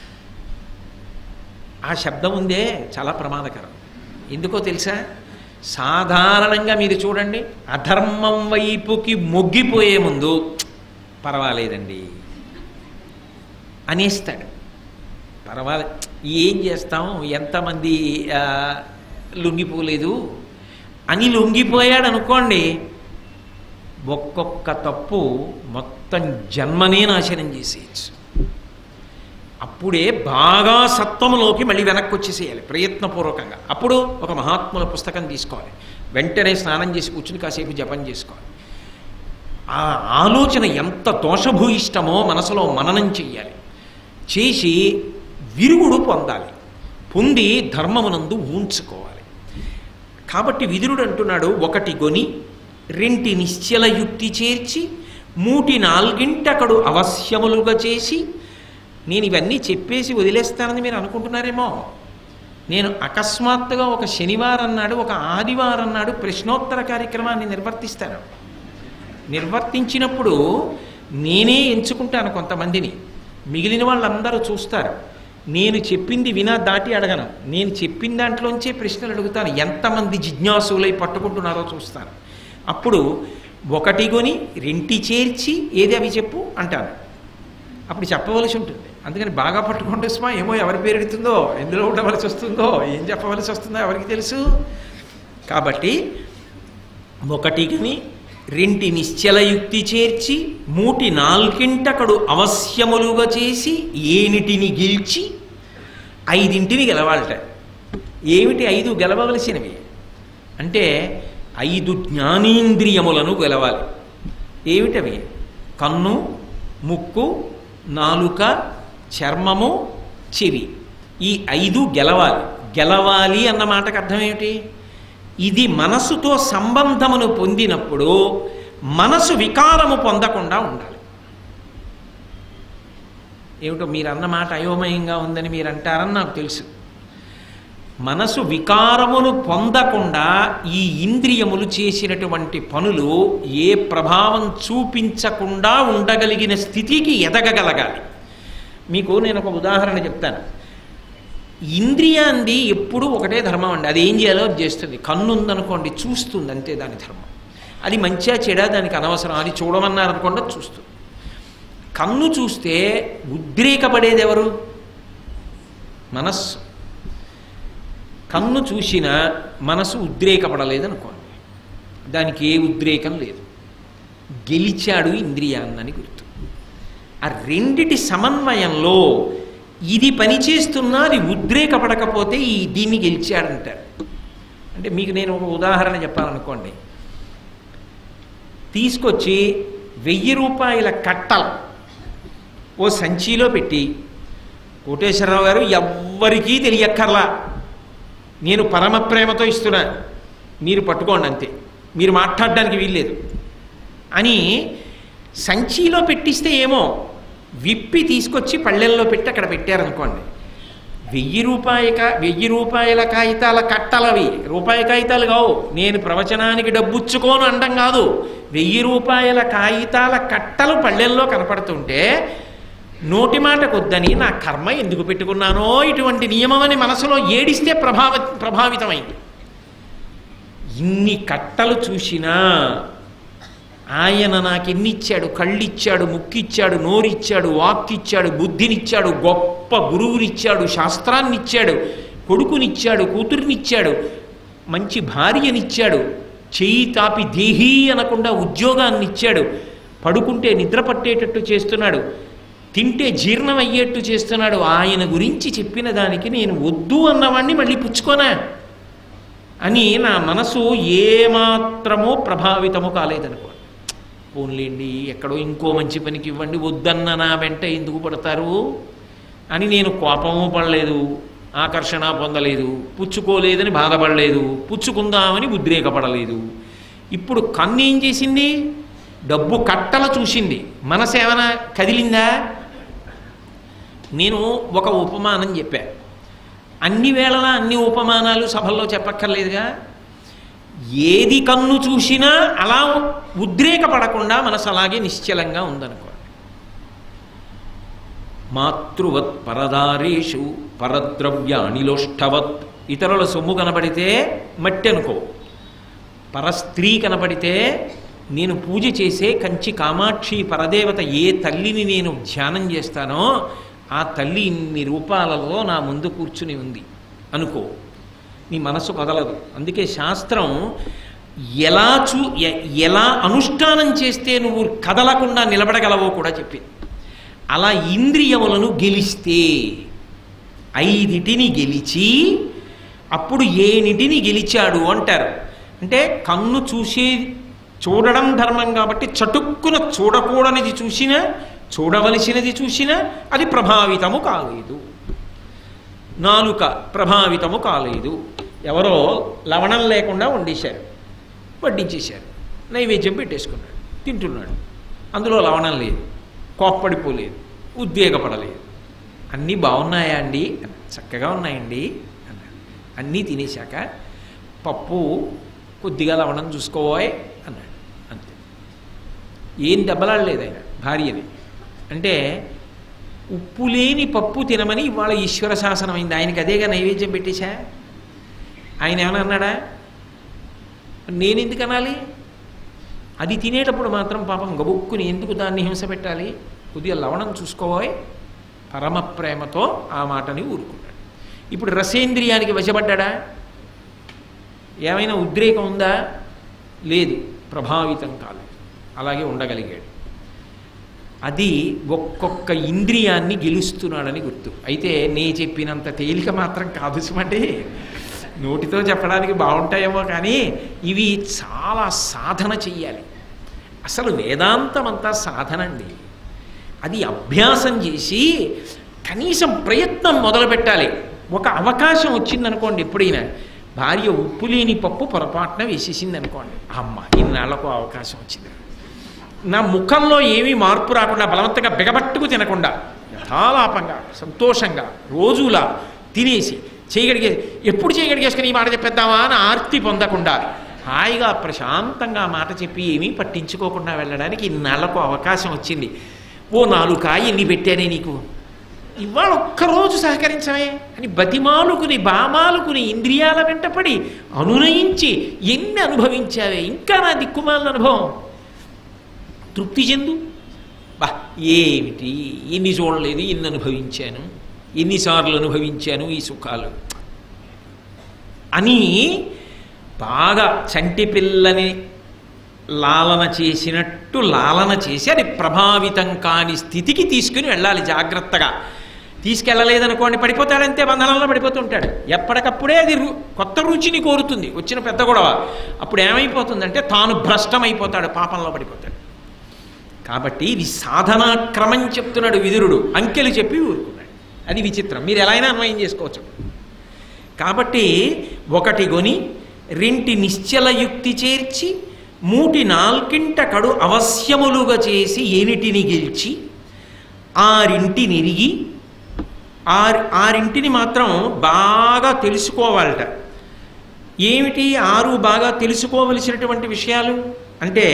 ఆ శబ్దం ఉందే చాలా ప్రమాదకరం ఎందుకో తెలుసా సాధారణంగా మీరు చూడండి అధర్మం వైపుకి మొగ్గిపోయే ముందు పర్వాలేదండి అనేస్తాడు పర్వాలేదు ఏం చేస్తాం ఎంతమంది ఆ, లొంగిపోలేదు అని లొంగిపోయాడు అనుకోండి ఒక్కొక్క తప్పు మొత్తం జన్మనే నాశనం చేసేయచ్చు అప్పుడే బాగా సత్వములోకి మళ్ళీ వెనక్కి వచ్చేసేయాలి ప్రయత్నపూర్వకంగా అప్పుడు ఒక మహాత్ముల పుస్తకం తీసుకోవాలి వెంటనే స్నానం చేసి కూర్చుని కాసేపు జపం చేసుకోవాలి ఆ ఆలోచన ఎంత దోషభూయిష్టమో మనసులో మననం చెయ్యాలి చేసి విరుగుడు పొందాలి పొంది ధర్మమునందు ఉంచుకోవాలి కాబట్టి విదురుడు అంటున్నాడు ఒకటి గొని రెంటి నిశ్చల యుక్తి చేర్చి మూటి నాలుగింటకడు అవశ్యములుగా చేసి నేను ఇవన్నీ చెప్పేసి వదిలేస్తానని మీరు అనుకుంటున్నారేమో నేను అకస్మాత్తుగా ఒక శనివారం నాడు ఒక ఆదివారం నాడు ప్రశ్నోత్తర కార్యక్రమాన్ని నిర్వర్తిస్తాను నిర్వర్తించినప్పుడు నేనే ఎంచుకుంటాను కొంతమందిని మిగిలిన వాళ్ళందరూ చూస్తారు నేను చెప్పింది వినా దాటి అడగను నేను చెప్పిన దాంట్లోంచే ప్రశ్నలు అడుగుతాను ఎంతమంది జిజ్ఞాసులై పట్టుకుంటున్నారో చూస్తాను అప్పుడు ఒకటి కొని రెంటి చేర్చి ఏది అవి చెప్పు అంటాను అప్పుడు చెప్పవలసి ఉంటుంది అందుకని బాగా పట్టుకుంటే స్మా ఏమో ఎవరి పేరు ఎడుతుందో ఎందులో ఉండవలసి వస్తుందో ఏం చెప్పవలసి వస్తుందో ఎవరికి తెలుసు కాబట్టి ఒకటిని రెంటి నిశ్చల యుక్తి చేర్చి మూటి నాల్కింటకడు అవశ్యములుగా చేసి ఏనిటిని గెలిచి ఐదింటిని గెలవాలట ఏమిటి ఐదు గెలవవలసినవి అంటే ఐదు జ్ఞానేంద్రియములను గెలవాలి ఏమిటవి కన్ను ముక్కు నాలుక చర్మము చెవి ఈ ఐదు గెలవాలి గెలవాలి అన్న మాటకు అర్థం ఏమిటి ఇది మనసుతో సంబంధమును పొందినప్పుడు మనసు వికారము పొందకుండా ఉండాలి ఏమిటో మీరు అన్న మాట అయోమయంగా ఉందని మీరు అంటారని నాకు తెలుసు మనసు వికారమును పొందకుండా ఈ ఇంద్రియములు చేసినటువంటి పనులు ఏ ప్రభావం చూపించకుండా ఉండగలిగిన స్థితికి ఎదగగలగాలి మీకు నేను ఒక ఉదాహరణ చెప్తాను ఇంద్రియాంది ఎప్పుడూ ఒకటే ధర్మం అండి అది ఏం చేయాలో అది చేస్తుంది కన్ను ఉందనుకోండి చూస్తుంది అంతే దాని ధర్మం అది మంచిగా చెడా దానికి అనవసరం అది చూడమన్నారనుకోండి అది చూస్తుంది కన్ను చూస్తే ఉద్రేకపడేది ఎవరు మనస్సు కన్ను చూసిన మనసు ఉద్రేకపడలేదు అనుకోండి దానికి ఏ ఉద్రేకం లేదు గెలిచాడు ఇంద్రియాన్నని గుర్తు ఆ రెండిటి సమన్వయంలో ఇది పనిచేస్తున్నా అది ఉద్రేకపడకపోతే ఈ దీన్ని గెలిచాడంటారు అంటే మీకు నేను ఒక ఉదాహరణ చెప్పాలనుకోండి తీసుకొచ్చి వెయ్యి రూపాయల కట్టలు ఓ సంచిలో పెట్టి కోటేశ్వరరావు గారు ఎవ్వరికీ తెలియక్కర్లా నేను పరమ ప్రేమతో ఇస్తున్నా మీరు పట్టుకోండి అంతే మీరు మాట్లాడడానికి వీల్లేదు అని సంచిలో పెట్టిస్తే ఏమో విప్పి తీసుకొచ్చి పళ్ళెల్లో పెట్టి అక్కడ పెట్టారనుకోండి వెయ్యి రూపాయక వెయ్యి రూపాయల కాగితాల కట్టలవి రూపాయి కాగితాలు కావు నేను ప్రవచనానికి డబ్బుచ్చుకోను అండం కాదు వెయ్యి రూపాయల కాగితాల కట్టలు పళ్ళెల్లో కనపడుతుంటే నోటి మాట కొద్దని నా కర్మ ఎందుకు పెట్టుకున్నానో ఇటువంటి నియమమని మనసులో ఏడిస్తే ప్రభావ ప్రభావితమైంది ఇన్ని కట్టలు చూసినా ఆయన నాకు ఎన్నిచ్చాడు కళ్ళిచ్చాడు ముక్కిచ్చాడు నోరిచ్చాడు వాక్కిచ్చాడు బుద్ధినిచ్చాడు గొప్ప గురువునిచ్చాడు శాస్త్రాన్నిచ్చాడు కొడుకునిచ్చాడు కూతుర్నిచ్చాడు మంచి భార్యనిచ్చాడు చెయ్యి తాపి దేహీ అనకుండా ఉద్యోగాన్ని ఇచ్చాడు పడుకుంటే నిద్ర పట్టేటట్టు చేస్తున్నాడు తింటే జీర్ణం అయ్యేట్టు చేస్తున్నాడు ఆయన గురించి చెప్పిన దానికి నేను వద్దు అన్నవాణ్ణి మళ్ళీ పుచ్చుకోనా అని నా మనసు ఏమాత్రమో ప్రభావితము కాలేదనుకో పోన్లేండి ఎక్కడో ఇంకో మంచి పనికి ఇవ్వండి వద్దన్న నా వెంట ఎందుకు పడతారు అని నేను కోపము పడలేదు ఆకర్షణ పొందలేదు పుచ్చుకోలేదని బాధపడలేదు పుచ్చుకుందామని ఉద్రేకపడలేదు ఇప్పుడు కన్ను ఏం చేసింది డబ్బు కట్టల చూసింది మనసు ఏమైనా కదిలిందా నేను ఒక ఉపమానం చెప్పా అన్ని వేళలా అన్ని ఉపమానాలు సభల్లో చెప్పక్కర్లేదుగా ఏది కన్ను చూసినా అలా ఉద్రేకపడకుండా మనసు అలాగే నిశ్చలంగా ఉందనుకోండి మాతృవత్ పరదారేషు పరద్రవ్యానిలోష్టవత్ ఇతరుల సొమ్ము కనబడితే మట్టి అనుకో పరస్త్రీ కనబడితే నేను పూజ చేసే కంచి కామాక్షి పరదేవత ఏ తల్లిని నేను ధ్యానం చేస్తానో ఆ తల్లి ఇన్ని రూపాలలో నా ముందు కూర్చుని ఉంది అనుకో నీ మనసు కదలదు అందుకే శాస్త్రం ఎలా చూ ఎ- ఎలా అనుష్ఠానం చేస్తే నువ్వు కదలకుండా నిలబడగలవో కూడా చెప్పింది అలా ఇంద్రియములను గెలిస్తే ఐదిటిని గెలిచి అప్పుడు ఏనిటిని గెలిచాడు అంటారు అంటే కన్ను చూసే చూడడం ధర్మం కాబట్టి చటుక్కున చూడకూడనిది చూసినా చూడవలసినది చూసినా అది ప్రభావితము కాలేదు నాలుక ప్రభావితము కాలేదు ఎవరో లవణం లేకుండా వండేశారు వడ్డించేశారు నైవేద్యం పెట్టేసుకున్నాడు తింటున్నాడు అందులో లవణం లేదు కోప్పడిపోలేదు ఉద్వేగపడలేదు అన్నీ బాగున్నాయా అండి అన్నాడు. చక్కగా ఉన్నాయండి అన్నాడు అన్నీ తినేశాక పప్పు కొద్దిగా లవణం చూసుకోవాయ్ అన్నాడు అంతే ఏం దెబ్బలాడలేదు ఆయన భార్యని అంటే ఉప్పు లేని పప్పు తినమని ఇవాళ ఈశ్వర శాసనం అయింది ఆయనకి అదేగా నైవేద్యం పెట్టేశా ఆయన ఏమైనా అన్నాడా నేను ఎందుకు అనాలి అది తినేటప్పుడు మాత్రం పాపం గబుక్కుని ఎందుకు దాన్ని హింస పెట్టాలి కొద్దిగా లవణం చూసుకోబోయ్ పరమ ప్రేమతో ఆ మాటని ఊరుకున్నాడు ఇప్పుడు రసేంద్రియానికి వశపడ్డా ఏమైనా ఉద్రేకం ఉందా లేదు ప్రభావితం కాలేదు అలాగే ఉండగలిగాడు అది ఒక్కొక్క ఇంద్రియాన్ని గెలుస్తున్నాడని గుర్తు అయితే నే చెప్పినంత తేలిక మాత్రం కాదు సుమంటే నోటితో చెప్పడానికి బాగుంటాయేమో కానీ ఇవి చాలా సాధన చెయ్యాలి అసలు వేదాంతం అంతా సాధన అండి అది అభ్యాసం చేసి కనీసం ప్రయత్నం మొదలు పెట్టాలి ఒక అవకాశం వచ్చిందనుకోండి ఎప్పుడైనా భార్య ఉప్పు లేని పప్పు పొరపాటున వేసేసింది అనుకోండి అమ్మ ఇన్నాళ్లకు అవకాశం వచ్చింది నా ముఖంలో ఏమీ మార్పు రాకుండా బలవంతంగా బిగబట్టుకు తినకుండా యథాలాపంగా సంతోషంగా రోజులా తినేసి చేయగలిగే ఎప్పుడు చేయగలిగేసుకుని ఈ మాట చెప్పేద్దామా అని ఆర్తి పొందకుండా హాయిగా ప్రశాంతంగా మాట చెప్పి ఏమీ పట్టించుకోకుండా వెళ్ళడానికి ఇన్నాళ్లకు అవకాశం వచ్చింది ఓ నాలుగు కాయ ఎన్ని పెట్టానే నీకు ఇవాళ ఒక్కరోజు సహకరించవే అని బతిమాలుకుని బామాలుకుని ఇంద్రియాల వెంటపడి అనునయించి ఎన్ని అనుభవించావే ఇంకా నా దిక్కుమాలిన అనుభవం తృప్తి చెందు బా ఏమిటి ఎన్ని చూడలేదు ఎన్ని అనుభవించాను ఎన్నిసార్లు అనుభవించాను ఈ సుఖాలు అని బాగా చంటి పిల్లని లాలన చేసినట్టు లాలన చేసి అది ప్రభావితం కాని స్థితికి తీసుకుని వెళ్ళాలి జాగ్రత్తగా తీసుకెళ్ళలేదనుకోండి పడిపోతాడంతే బంధనంలో పడిపోతుంటాడు ఎప్పటికప్పుడే అది రు కొత్త రుచిని కోరుతుంది వచ్చిన పెద్ద గొడవ అప్పుడు ఏమైపోతుందంటే తాను భ్రష్టమైపోతాడు పాపంలో పడిపోతాడు కాబట్టి ఇది సాధనా క్రమం చెప్తున్నాడు విదురుడు అంకెలు చెప్పి ఊరుకున్నాడు అది విచిత్రం మీరు ఎలా అయినా అన్వయం చేసుకోవచ్చు కాబట్టి ఒకటి గొని రెంటి నిశ్చల యుక్తి చేర్చి మూటి నాల్కింట కడు అవశ్యములుగా చేసి ఏనిటిని గెలిచి ఆరింటి నిరిగి ఆరి ఆరింటిని మాత్రం బాగా తెలుసుకోవాలట ఏమిటి ఆరు బాగా తెలుసుకోవలసినటువంటి విషయాలు అంటే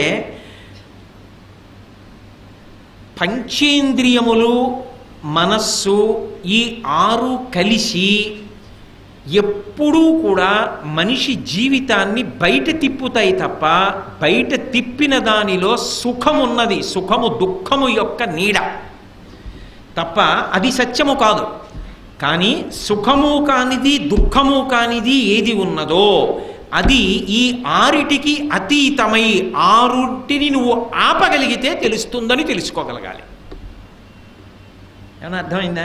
పంచేంద్రియములు మనస్సు ఈ ఆరు కలిసి ఎప్పుడూ కూడా మనిషి జీవితాన్ని బయట తిప్పుతాయి తప్ప బయట తిప్పిన దానిలో సుఖమున్నది సుఖము దుఃఖము యొక్క నీడ తప్ప అది సత్యము కాదు కానీ సుఖము కానిది దుఃఖము కానిది ఏది ఉన్నదో అది ఈ ఆరిటికి అతీతమై ఆరుటిని నువ్వు ఆపగలిగితే తెలుస్తుందని తెలుసుకోగలగాలి ఏమన్నా అర్థమైందా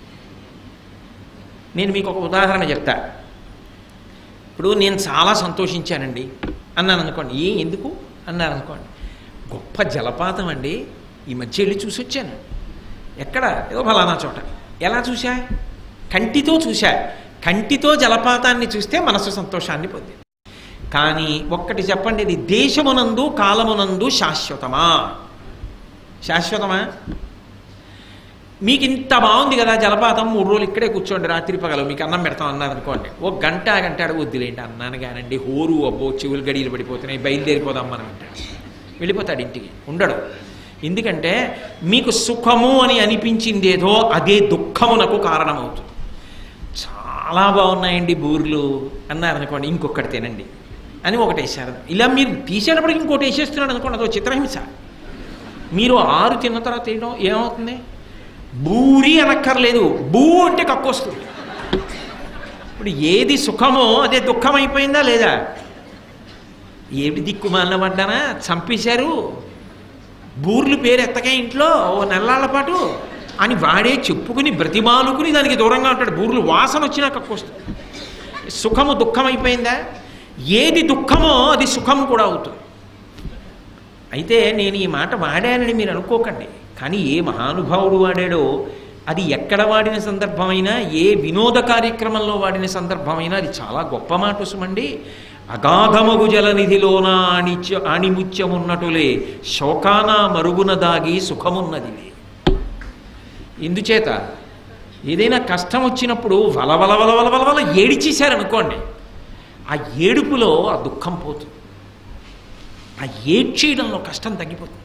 నేను మీకు ఒక ఉదాహరణ చెప్తా ఇప్పుడు నేను చాలా సంతోషించానండి అన్నాను అనుకోండి ఏ ఎందుకు అన్నారు అనుకోండి గొప్ప జలపాతం అండి ఈ మధ్య వెళ్ళి చూసి వచ్చాను ఎక్కడ ఏదో ఫలానా చోట ఎలా చూశా కంటితో చూశా కంటితో జలపాతాన్ని చూస్తే మనసు సంతోషాన్ని పొందింది కానీ ఒక్కటి చెప్పండి ఇది దేశమునందు కాలమునందు శాశ్వతమా శాశ్వతమా మీకు ఇంత బాగుంది కదా జలపాతం మూడు రోజులు ఇక్కడే కూర్చోండి రాత్రి పగలు మీకు అన్నం పెడతాం అన్నారు అనుకోండి ఓ గంట గంట అడుగు వద్దులేండి అన్నాను కానండి హోరు అబ్బో చెవులు గడియలు పడిపోతున్నాయి బయలుదేరిపోదాం మనం అంటాడు వెళ్ళిపోతాడు ఇంటికి ఉండడు ఎందుకంటే మీకు సుఖము అని అనిపించిందేదో అదే దుఃఖమునకు కారణమవుతుంది చాలా బాగున్నాయండి బూర్లు అన్నారనుకోండి ఇంకొకటి తినండి అని ఒకటి వేసారు ఇలా మీరు తీసేటప్పటికి ఇంకోటి వేసేస్తున్నాడు అనుకోండి అదో చిత్రహింస మీరు ఆరు తిన్న తర్వాత వేయడం ఏమవుతుంది బూరి అనక్కర్లేదు బూ అంటే కక్కొస్తుంది ఇప్పుడు ఏది సుఖమో అదే దుఃఖం అయిపోయిందా లేదా ఏమిటి దిక్కుమాలిన పడ్డానా చంపేశారు బూర్లు పేరు ఎత్తగా ఇంట్లో ఓ నెల్లాళ్ళ పాటు అని వాడే చెప్పుకుని బ్రతిమాలుకుని దానికి దూరంగా ఉంటాడు బూర్లు వాసన వచ్చినా కక్కొస్తుంది సుఖము దుఃఖం అయిపోయిందా ఏది దుఃఖమో అది సుఖం కూడా అవుతుంది అయితే నేను ఈ మాట వాడానని మీరు అనుకోకండి కానీ ఏ మహానుభావుడు వాడాడో అది ఎక్కడ వాడిన సందర్భమైనా ఏ వినోద కార్యక్రమంలో వాడిన సందర్భమైనా అది చాలా గొప్ప మాట సుమండి అగాధమగు జలనిధిలోన ఆణిత్య ఆణిముత్యమున్నటులే శోకాన మరుగున దాగి సుఖమున్నదిలే ఎందుచేత ఏదైనా కష్టం వచ్చినప్పుడు వలవల వలవల వలవల ఏడిచేశారనుకోండి ఆ ఏడుపులో ఆ దుఃఖం పోతుంది ఆ ఏడ్చేయడంలో కష్టం తగ్గిపోతుంది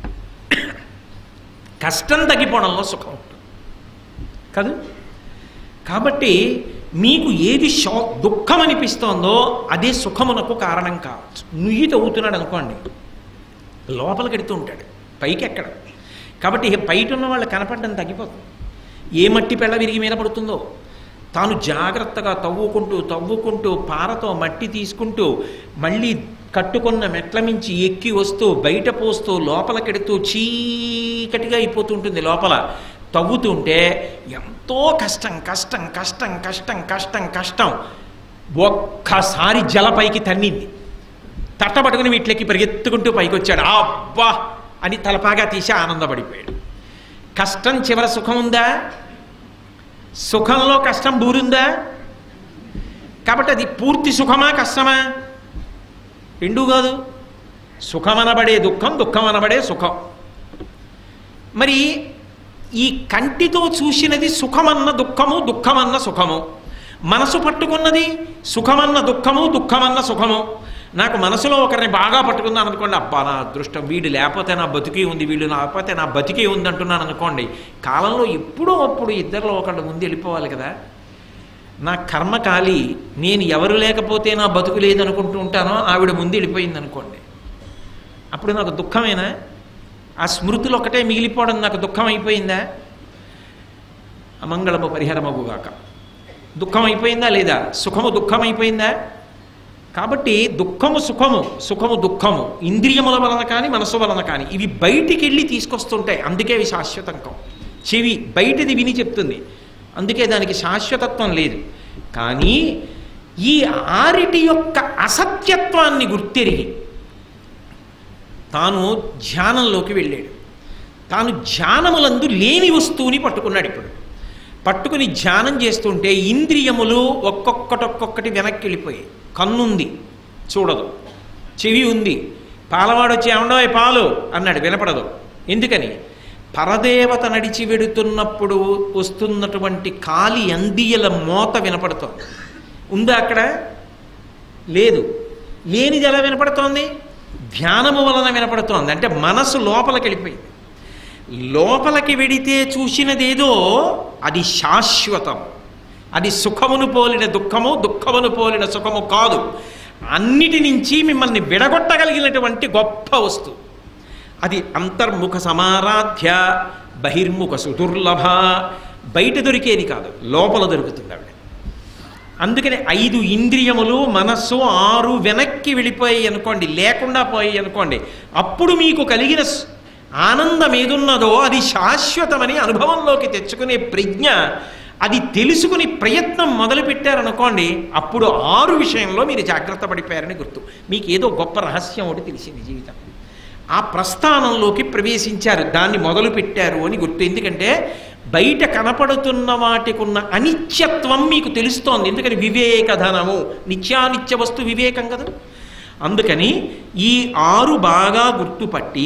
కష్టం తగ్గిపోవడంలో సుఖం ఉంటుంది కాదు కాబట్టి మీకు ఏది శో దుఃఖం అనిపిస్తోందో అదే సుఖమునకు కారణం కావచ్చు నుయ్యి తవ్వుతున్నాడు అనుకోండి లోపలికి ఎడుతూ ఉంటాడు పైకి ఎక్కడ కాబట్టి ఇక బయట ఉన్న వాళ్ళు కనపడడం తగ్గిపోతుంది ఏ మట్టి పెళ్ళ విరిగి మీద పడుతుందో తాను జాగ్రత్తగా తవ్వుకుంటూ తవ్వుకుంటూ పారతో మట్టి తీసుకుంటూ మళ్ళీ కట్టుకున్న మెట్ల మించి ఎక్కి వస్తూ బయట పోస్తూ లోపలికెడుతూ చీకటిగా అయిపోతుంటుంది లోపల తవ్వుతుంటే ఎంతో కష్టం కష్టం కష్టం కష్టం కష్టం కష్టం ఒక్కసారి జలపైకి తన్నింది తట్టబట్టుకుని వీటికి పరిగెత్తుకుంటూ పైకి వచ్చాడు అబ్బా అని తలపాగా తీసి ఆనందపడిపోయాడు కష్టం చివర సుఖం ఉందా సుఖంలో కష్టం బూరుందా కాబట్టి అది పూర్తి సుఖమా కష్టమా రెండూ కాదు సుఖమనబడే దుఃఖం దుఃఖమనబడే సుఖం మరి ఈ కంటితో చూసినది సుఖమన్న దుఃఖము దుఃఖమన్న సుఖము మనసు పట్టుకున్నది సుఖమన్న దుఃఖము దుఃఖమన్న సుఖము నాకు మనసులో ఒకరిని బాగా పట్టుకుందాను అనుకోండి అబ్బా నా అదృష్టం వీడు లేకపోతే నా బతికే ఉంది వీడు లేకపోతే నా బతికే ఉంది అంటున్నాను అనుకోండి కాలంలో ఎప్పుడో అప్పుడు ఇద్దరిలో ఒకళ్ళు ముందు వెళ్ళిపోవాలి కదా నా కర్మ కాలి నేను ఎవరు లేకపోతే నా బతుకు లేదనుకుంటూ ఉంటానో ఆవిడ ముందు వెళ్ళిపోయింది అనుకోండి అప్పుడు నాకు దుఃఖమేనా ఆ స్మృతులు ఒకటే మిగిలిపోవడం నాకు దుఃఖం అయిపోయిందా అమంగళము పరిహరమగుగాక దుఃఖం అయిపోయిందా లేదా సుఖము దుఃఖం అయిపోయిందా కాబట్టి దుఃఖము సుఖము సుఖము దుఃఖము ఇంద్రియముల వలన కానీ మనసు వలన కానీ ఇవి బయటికి వెళ్ళి తీసుకొస్తుంటాయి అందుకే అవి శాశ్వతం కావు చెవి బయటిది విని చెప్తుంది అందుకే దానికి శాశ్వతత్వం లేదు కానీ ఈ ఆరిటి యొక్క అసత్యత్వాన్ని గుర్తెరిగి తాను ధ్యానంలోకి వెళ్ళాడు తాను ధ్యానములందు లేని వస్తువుని పట్టుకున్నాడు ఇప్పుడు పట్టుకుని ధ్యానం చేస్తుంటే ఇంద్రియములు ఒక్కొక్కటొక్కొక్కటి వెనక్కి వెళ్ళిపోయాయి కన్నుంది చూడదు చెవి ఉంది పాలవాడు వచ్చి ఏమండో పాలు అన్నాడు వినపడదు ఎందుకని పరదేవత నడిచి వెడుతున్నప్పుడు వస్తున్నటువంటి కాలి అందియల మోత వినపడుతోంది ఉందా అక్కడ లేదు లేనిది ఎలా వినపడుతోంది ధ్యానము వలన వినపడుతోంది అంటే మనసు లోపలికి వెళ్ళిపోయింది లోపలికి వెడితే చూసినదేదో అది శాశ్వతం అది సుఖమును పోలిన దుఃఖము దుఃఖమును పోలిన సుఖము కాదు అన్నిటి నుంచి మిమ్మల్ని విడగొట్టగలిగినటువంటి గొప్ప వస్తువు అది అంతర్ముఖ సమారాధ్య బహిర్ముఖ సుదుర్లభ బయట దొరికేది కాదు లోపల దొరుకుతుంది ఆవిడ అందుకని ఐదు ఇంద్రియములు మనస్సు ఆరు వెనక్కి వెళ్ళిపోయాయి అనుకోండి లేకుండా పోయాయి అనుకోండి అప్పుడు మీకు కలిగిన స్- ఆనందం ఏదున్నదో అది శాశ్వతమని అనుభవంలోకి తెచ్చుకునే ప్రజ్ఞ అది తెలుసుకుని ప్రయత్నం మొదలుపెట్టారనుకోండి అప్పుడు ఆరు విషయంలో మీరు జాగ్రత్త పడిపోయారని గుర్తు మీకు ఏదో గొప్ప రహస్యం ఒకటి తెలిసింది జీవితం ఆ ప్రస్థానంలోకి ప్రవేశించారు దాన్ని మొదలు పెట్టారు అని గుర్తు ఎందుకంటే బయట కనపడుతున్న వాటికున్న అనిత్యత్వం మీకు తెలుస్తోంది ఎందుకని వివేక ధనము నిత్యానిత్య వస్తు వివేకం కదా అందుకని ఈ ఆరు బాగా గుర్తుపట్టి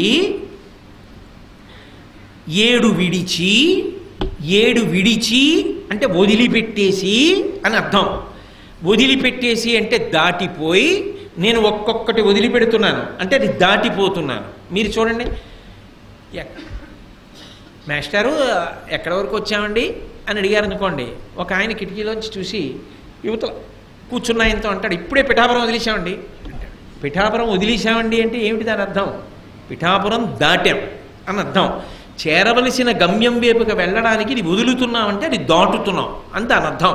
ఏడు విడిచి ఏడు విడిచి అంటే వదిలిపెట్టేసి అని అర్థం వదిలిపెట్టేసి అంటే దాటిపోయి నేను ఒక్కొక్కటి వదిలిపెడుతున్నాను అంటే అది దాటిపోతున్నాను మీరు చూడండి ఎక్- మాస్టారు ఎక్కడి వరకు వచ్చామండి అని అడిగారు అనుకోండి ఒక ఆయన కిటికీలోంచి చూసి యువతల కూర్చున్న ఆయనతో అంటాడు ఇప్పుడే పిఠాపురం వదిలేసామండి అంటాడు పిఠాపురం వదిలేసామండి అంటే ఏమిటి దాని అర్థం పిఠాపురం దాటాం అని అర్థం చేరవలసిన గమ్యం వైపుకి వెళ్ళడానికి ఇది వదులుతున్నామంటే అది దాటుతున్నాం అని దాని అర్థం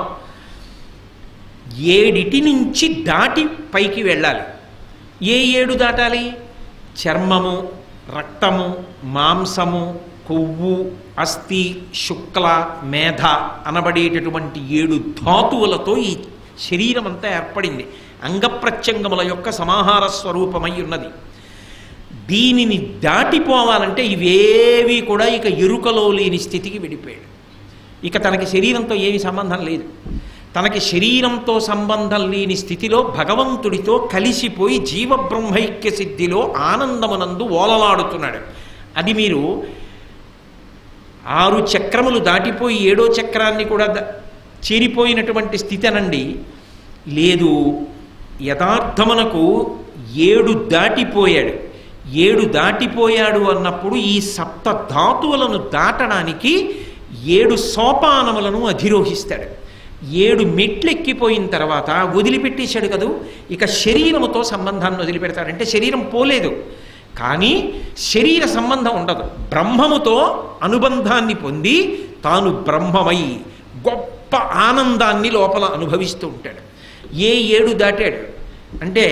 ఏడిటి నుంచి దాటి పైకి వెళ్ళాలి ఏ ఏడు దాటాలి చర్మము రక్తము మాంసము కొవ్వు అస్థి శుక్ల మేధ అనబడేటటువంటి ఏడు ధాతువులతో ఈ శరీరం అంతా ఏర్పడింది అంగప్రత్యంగముల యొక్క సమాహార స్వరూపమై ఉన్నది దీనిని దాటిపోవాలంటే ఇవేవి కూడా ఇక ఎరుకలో లేని స్థితికి వెళ్ళిపోయాడు ఇక తనకి శరీరంతో ఏమి సంబంధం లేదు తనకి శరీరంతో సంబంధం లేని స్థితిలో భగవంతుడితో కలిసిపోయి జీవబ్రహ్మైక్య సిద్ధిలో ఆనందమునందు ఓలలాడుతున్నాడు అది మీరు ఆరు చక్రములు దాటిపోయి ఏడో చక్రాన్ని కూడా ద- చేరిపోయినటువంటి స్థితి అనండి లేదు యథార్థమునకు ఏడు దాటిపోయాడు ఏడు దాటిపోయాడు అన్నప్పుడు ఈ సప్త ధాతువులను దాటడానికి ఏడు సోపానములను అధిరోహిస్తాడు ఏడు మెట్లెక్కిపోయిన తర్వాత వదిలిపెట్టేశాడు కదూ ఇక శరీరముతో సంబంధాన్ని వదిలిపెడతాడంటే శరీరం పోలేదు కానీ శరీర సంబంధం ఉండదు బ్రహ్మముతో అనుబంధాన్ని పొంది తాను బ్రహ్మమై గొప్ప ఆనందాన్ని లోపల అనుభవిస్తూ ఉంటాడు ఏ ఏడు దాటాడు అంటే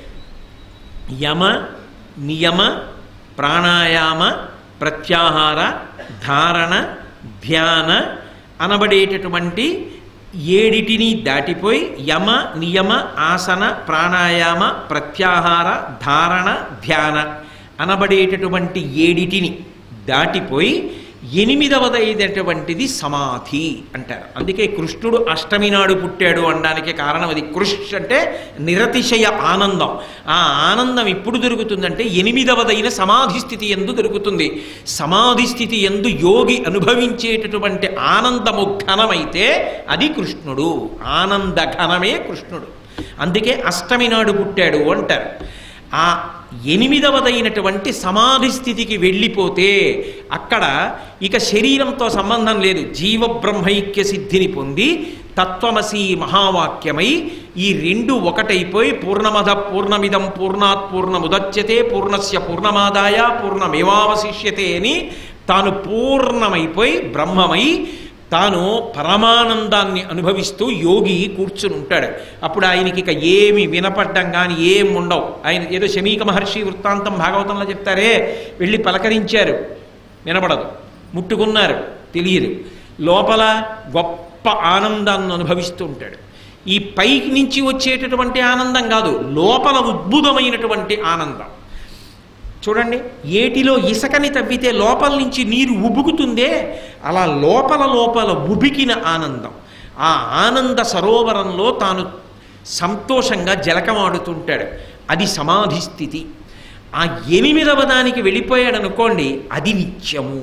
యమ నియమ ప్రాణాయామ ప్రత్యాహార ధారణ ధ్యాన అనబడేటటువంటి ఏడిటిని దాటిపోయి యమ నియమ ఆసన ప్రాణాయామ ప్రత్యాహార ధారణ ధ్యాన అనబడేటటువంటి ఏడిటిని దాటిపోయి ఎనిమిదవదైనటువంటిది సమాధి అంటారు అందుకే కృష్ణుడు అష్టమి నాడు పుట్టాడు అనడానికి కారణం అది కృష్ అంటే నిరతిశయ ఆనందం ఆ ఆనందం ఎప్పుడు దొరుకుతుందంటే ఎనిమిదవదైన సమాధి స్థితి ఎందు దొరుకుతుంది సమాధి స్థితి ఎందు యోగి అనుభవించేటటువంటి ఆనందము ఘనమైతే అది కృష్ణుడు ఆనంద ఘనమే కృష్ణుడు అందుకే అష్టమి నాడు పుట్టాడు అంటారు ఆ ఎనిమిదవదైనటువంటి సమాధి స్థితికి వెళ్ళిపోతే అక్కడ ఇక శరీరంతో సంబంధం లేదు జీవబ్రహ్మైక్య సిద్ధిని పొంది తత్వమసి మహావాక్యమై ఈ రెండు ఒకటైపోయి పూర్ణమద పూర్ణమిదం పూర్ణాత్ పూర్ణముదచ్యతే పూర్ణస్య పూర్ణమాదాయ పూర్ణమేవావశిష్యతే అని తాను పూర్ణమైపోయి బ్రహ్మమై తాను పరమానందాన్ని అనుభవిస్తూ యోగి కూర్చుని ఉంటాడు అప్పుడు ఆయనకి ఇక ఏమి వినపడ్డం కానీ ఏం ఉండవు ఆయన ఏదో శమీక మహర్షి వృత్తాంతం భాగవతంలో చెప్తారే వెళ్ళి పలకరించారు వినపడదు ముట్టుకున్నారు తెలియదు లోపల గొప్ప ఆనందాన్ని అనుభవిస్తూ ఉంటాడు ఈ పైకి నుంచి వచ్చేటటువంటి ఆనందం కాదు లోపల ఉద్భుతమైనటువంటి ఆనందం చూడండి ఏటిలో ఇసకని తవ్వితే లోపల నుంచి నీరు ఉబుకుతుందే అలా లోపల లోపల ఉబికిన ఆనందం ఆ ఆనంద సరోవరంలో తాను సంతోషంగా జలకమాడుతుంటాడు అది సమాధి స్థితి ఆ ఎనిమిదవ దానికి వెళ్ళిపోయాడు అనుకోండి అది నిత్యము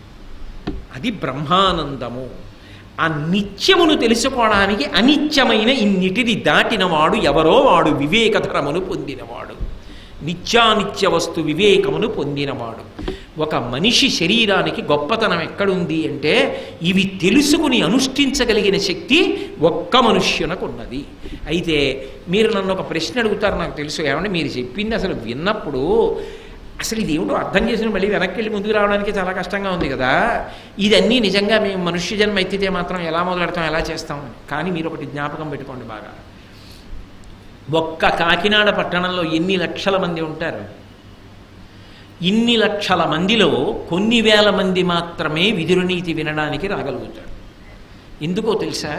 అది బ్రహ్మానందము ఆ నిత్యమును తెలుసుకోవడానికి అనిత్యమైన ఇన్నిటిని దాటినవాడు ఎవరో వాడు వివేకధరమును పొందినవాడు నిత్యానిత్య వస్తు వివేకమును పొందినవాడు ఒక మనిషి శరీరానికి గొప్పతనం ఎక్కడుంది అంటే ఇవి తెలుసుకుని అనుష్ఠించగలిగిన శక్తి ఒక్క మనుష్యునకు ఉన్నది అయితే మీరు నన్ను ఒక ప్రశ్న అడుగుతారు నాకు తెలుసు ఏమంటే మీరు చెప్పింది అసలు విన్నప్పుడు అసలు ఇది ఏమిటో అర్థం చేసిన మళ్ళీ వెనక్కి వెళ్ళి ముందుకు రావడానికి చాలా కష్టంగా ఉంది కదా ఇదన్నీ నిజంగా మేము మనుష్య జన్మ ఎత్తితే మాత్రం ఎలా మొదలెడతాం ఎలా చేస్తాం కానీ మీరు ఒకటి జ్ఞాపకం పెట్టుకోండి బాగా ఒక్క కాకినాడ పట్టణంలో ఎన్ని లక్షల మంది ఉంటారు ఇన్ని లక్షల మందిలో కొన్ని వేల మంది మాత్రమే విదురునీతి వినడానికి రాగలుగుతారు ఎందుకో తెలుసా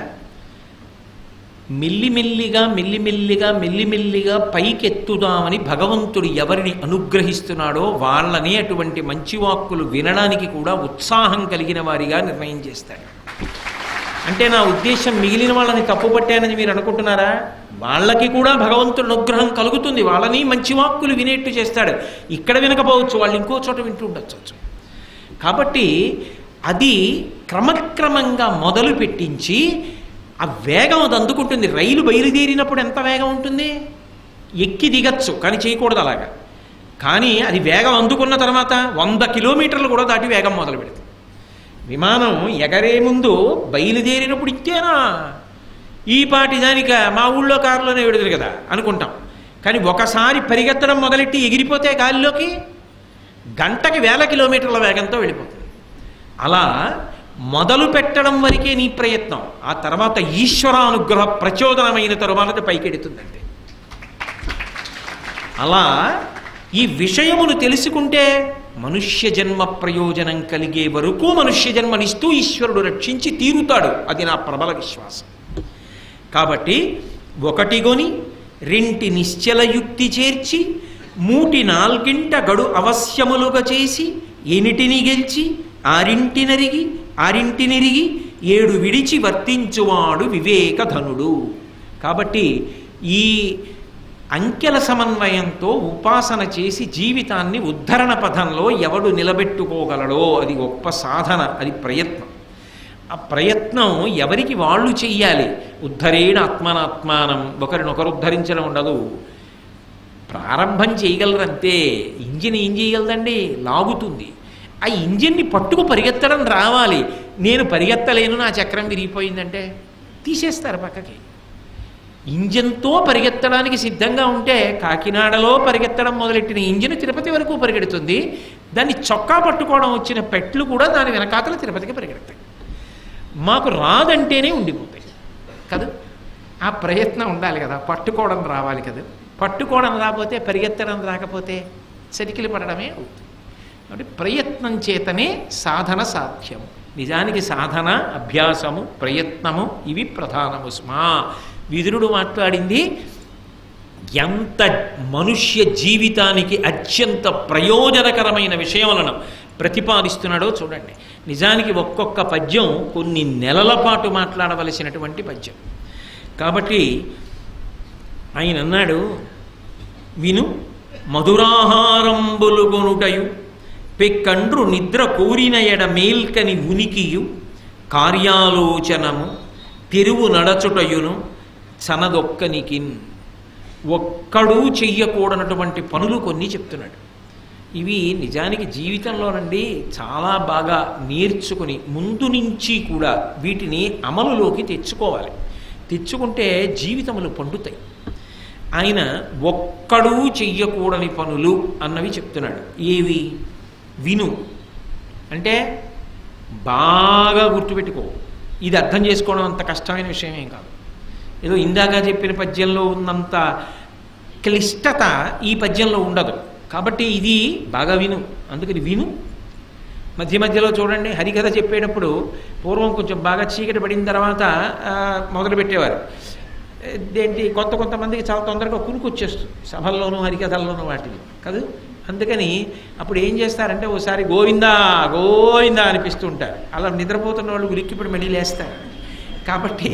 మెల్లిమెల్లిగా మెల్లిమెల్లిగా మెల్లిమెల్లిగా పైకెత్తుదామని భగవంతుడు ఎవరిని అనుగ్రహిస్తున్నాడో వాళ్ళని అటువంటి మంచి వాక్కులు వినడానికి కూడా ఉత్సాహం కలిగిన వారిగా నిర్ణయం చేస్తాడు అంటే నా ఉద్దేశం మిగిలిన వాళ్ళని తప్పుపట్టానని మీరు అనుకుంటున్నారా వాళ్ళకి కూడా భగవంతుడి అనుగ్రహం కలుగుతుంది వాళ్ళని మంచి వాక్కులు వినేట్టు చేస్తాడు ఇక్కడ వినకపోవచ్చు వాళ్ళు ఇంకో చోట వింటూ ఉండొచ్చు కాబట్టి అది క్రమక్రమంగా మొదలు పెట్టించి ఆ వేగం అది అందుకుంటుంది రైలు బయలుదేరినప్పుడు ఎంత వేగం ఉంటుంది ఎక్కి దిగచ్చు కానీ చేయకూడదు అలాగా కానీ అది వేగం అందుకున్న తర్వాత వంద కిలోమీటర్లు కూడా దాటి వేగం మొదలు పెడుతుంది విమానం ఎగరే ముందు బయలుదేరినప్పుడు ఇంతేనా ఈ పాటి దానిక మా ఊళ్ళో కారులోనే విడుదల కదా అనుకుంటాం కానీ ఒకసారి పరిగెత్తడం మొదలెట్టి ఎగిరిపోతే గాలిలోకి గంటకి వేల కిలోమీటర్ల వేగంతో వెళ్ళిపోతుంది అలా మొదలు పెట్టడం వరకే నీ ప్రయత్నం ఆ తర్వాత ఈశ్వరానుగ్రహ ప్రచోదనమైన తరువాత పైకెడుతుందంటే అలా ఈ విషయమును తెలుసుకుంటే మనుష్య జన్మ ప్రయోజనం కలిగే వరకు మనుష్య జన్మనిస్తూ ఈశ్వరుడు రక్షించి తీరుతాడు అది నా ప్రబల విశ్వాసం కాబట్టి ఒకటి గొని రెంటి నిశ్చల యుక్తి చేర్చి మూటి నాల్గింట గడు అవశ్యములుగా చేసి ఎనిటిని గెలిచి ఆరింటి నరిగి ఆరింటి నిరిగి ఏడు విడిచి వర్తించువాడు వివేకధనుడు కాబట్టి ఈ అంకెల సమన్వయంతో ఉపాసన చేసి జీవితాన్ని ఉద్ధరణ పథంలో ఎవడు నిలబెట్టుకోగలడో అది గొప్ప సాధన అది ప్రయత్నం ఆ ప్రయత్నం ఎవరికి వాళ్ళు చెయ్యాలి ఉద్ధరేణ ఆత్మనాత్మానం ఒకరినొకరు ఉద్ధరించడం ఉండదు ప్రారంభం చేయగలరంతే ఇంజిన్ ఏం చేయగలదండి లాగుతుంది ఆ ఇంజిన్ని పట్టుకు పరిగెత్తడం రావాలి నేను పరిగెత్తలేను నా చక్రం విరిగిపోయిందంటే తీసేస్తారు పక్కకి ఇంజన్తో పరిగెత్తడానికి సిద్ధంగా ఉంటే కాకినాడలో పరిగెత్తడం మొదలెట్టిన ఇంజిన్ తిరుపతి వరకు పరిగెడుతుంది దాన్ని చొక్కా పట్టుకోవడం వచ్చిన పెట్లు కూడా దాని వెనకాతల తిరుపతికి పరిగెడతాయి మాకు రాదంటేనే ఉండిపోతాయి కదా ఆ ప్రయత్నం ఉండాలి కదా పట్టుకోవడం రావాలి కదా పట్టుకోవడం రాకపోతే పరిగెత్తడం రాకపోతే చతికిలు పడడమే అవుతుంది కాబట్టి ప్రయత్నం చేతనే సాధన సాధ్యం నిజానికి సాధన అభ్యాసము ప్రయత్నము ఇవి ప్రధానము స్మా విదురుడు మాట్లాడింది ఎంత మనుష్య జీవితానికి అత్యంత ప్రయోజనకరమైన విషయములను ప్రతిపాదిస్తున్నాడో చూడండి నిజానికి ఒక్కొక్క పద్యం కొన్ని నెలల పాటు మాట్లాడవలసినటువంటి పద్యం కాబట్టి ఆయన అన్నాడు విను మధురాహారంబులు గొనుటయు పెక్కండ్రు నిద్ర కోరిన ఎడ మేల్కని ఉనికియు కార్యాలోచనము తెరువు నడచుటయును చనదొక్కనికిన్ ఒక్కడూ చెయ్యకూడనటువంటి పనులు కొన్ని చెప్తున్నాడు ఇవి నిజానికి జీవితంలోనండి చాలా బాగా నేర్చుకుని ముందు నుంచి కూడా వీటిని అమలులోకి తెచ్చుకోవాలి తెచ్చుకుంటే జీవితములు పండుతాయి ఆయన ఒక్కడూ చెయ్యకూడని పనులు అన్నవి చెప్తున్నాడు ఏవి విను అంటే బాగా గుర్తుపెట్టుకో ఇది అర్థం చేసుకోవడం అంత కష్టమైన విషయం ఏం కాదు ఏదో ఇందాక చెప్పిన పద్యంలో ఉన్నంత క్లిష్టత ఈ పద్యంలో ఉండదు కాబట్టి ఇది బాగా విను అందుకని విను మధ్య మధ్యలో చూడండి హరికథ చెప్పేటప్పుడు పూర్వం కొంచెం బాగా చీకటి పడిన తర్వాత ఆ, మొదలు పెట్టేవారు ఏంటి కొంత కొంతమందికి చాలా తొందరగా కునుకు వచ్చేస్తుంది సభల్లోనూ హరికథల్లోనూ వాటిని కాదు అందుకని అప్పుడు ఏం చేస్తారంటే ఓసారి గోవిందా గోవిందా అనిపిస్తూ ఉంటారు అలా నిద్రపోతున్న వాళ్ళు ఉలిక్కిపడి మళ్ళీ లేస్తారు కాబట్టి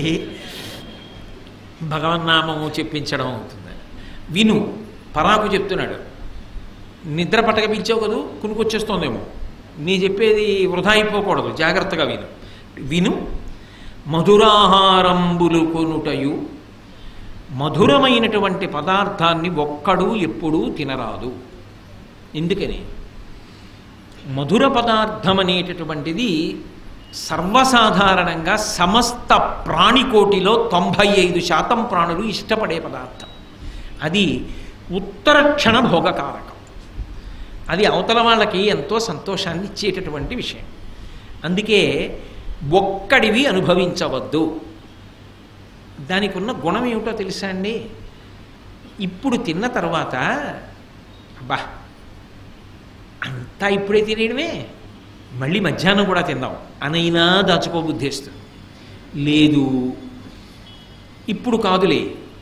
భగవన్నామము చెప్పించడం అవుతుంది విను పరాకు చెప్తున్నాడు నిద్ర పట్టక పిలిచావు కదూ కునుకొచ్చేస్తోందేమో నీ చెప్పేది వృధా అయిపోకూడదు జాగ్రత్తగా విను విను మధురాహారంబులు కొనుటయు మధురమైనటువంటి పదార్థాన్ని ఒక్కడు ఎప్పుడూ తినరాదు ఎందుకని మధుర పదార్థం అనేటటువంటిది సర్వసాధారణంగా సమస్త ప్రాణికోటిలో తొంభై ఐదు శాతం ప్రాణులు ఇష్టపడే పదార్థం అది ఉత్తరక్షణ భోగకారకం అది అవతల వాళ్ళకి ఎంతో సంతోషాన్ని ఇచ్చేటటువంటి విషయం అందుకే ఒక్కడివి అనుభవించవద్దు దానికి ఉన్న గుణం ఏమిటో తెలుసా అండి ఇప్పుడు తిన్న తర్వాత అబ్బా అంతా ఇప్పుడే తినేయడమే మళ్ళీ మధ్యాహ్నం కూడా తిందాం అనైనా దాచుకోబుద్ధేస్తుంది లేదు ఇప్పుడు కాదులే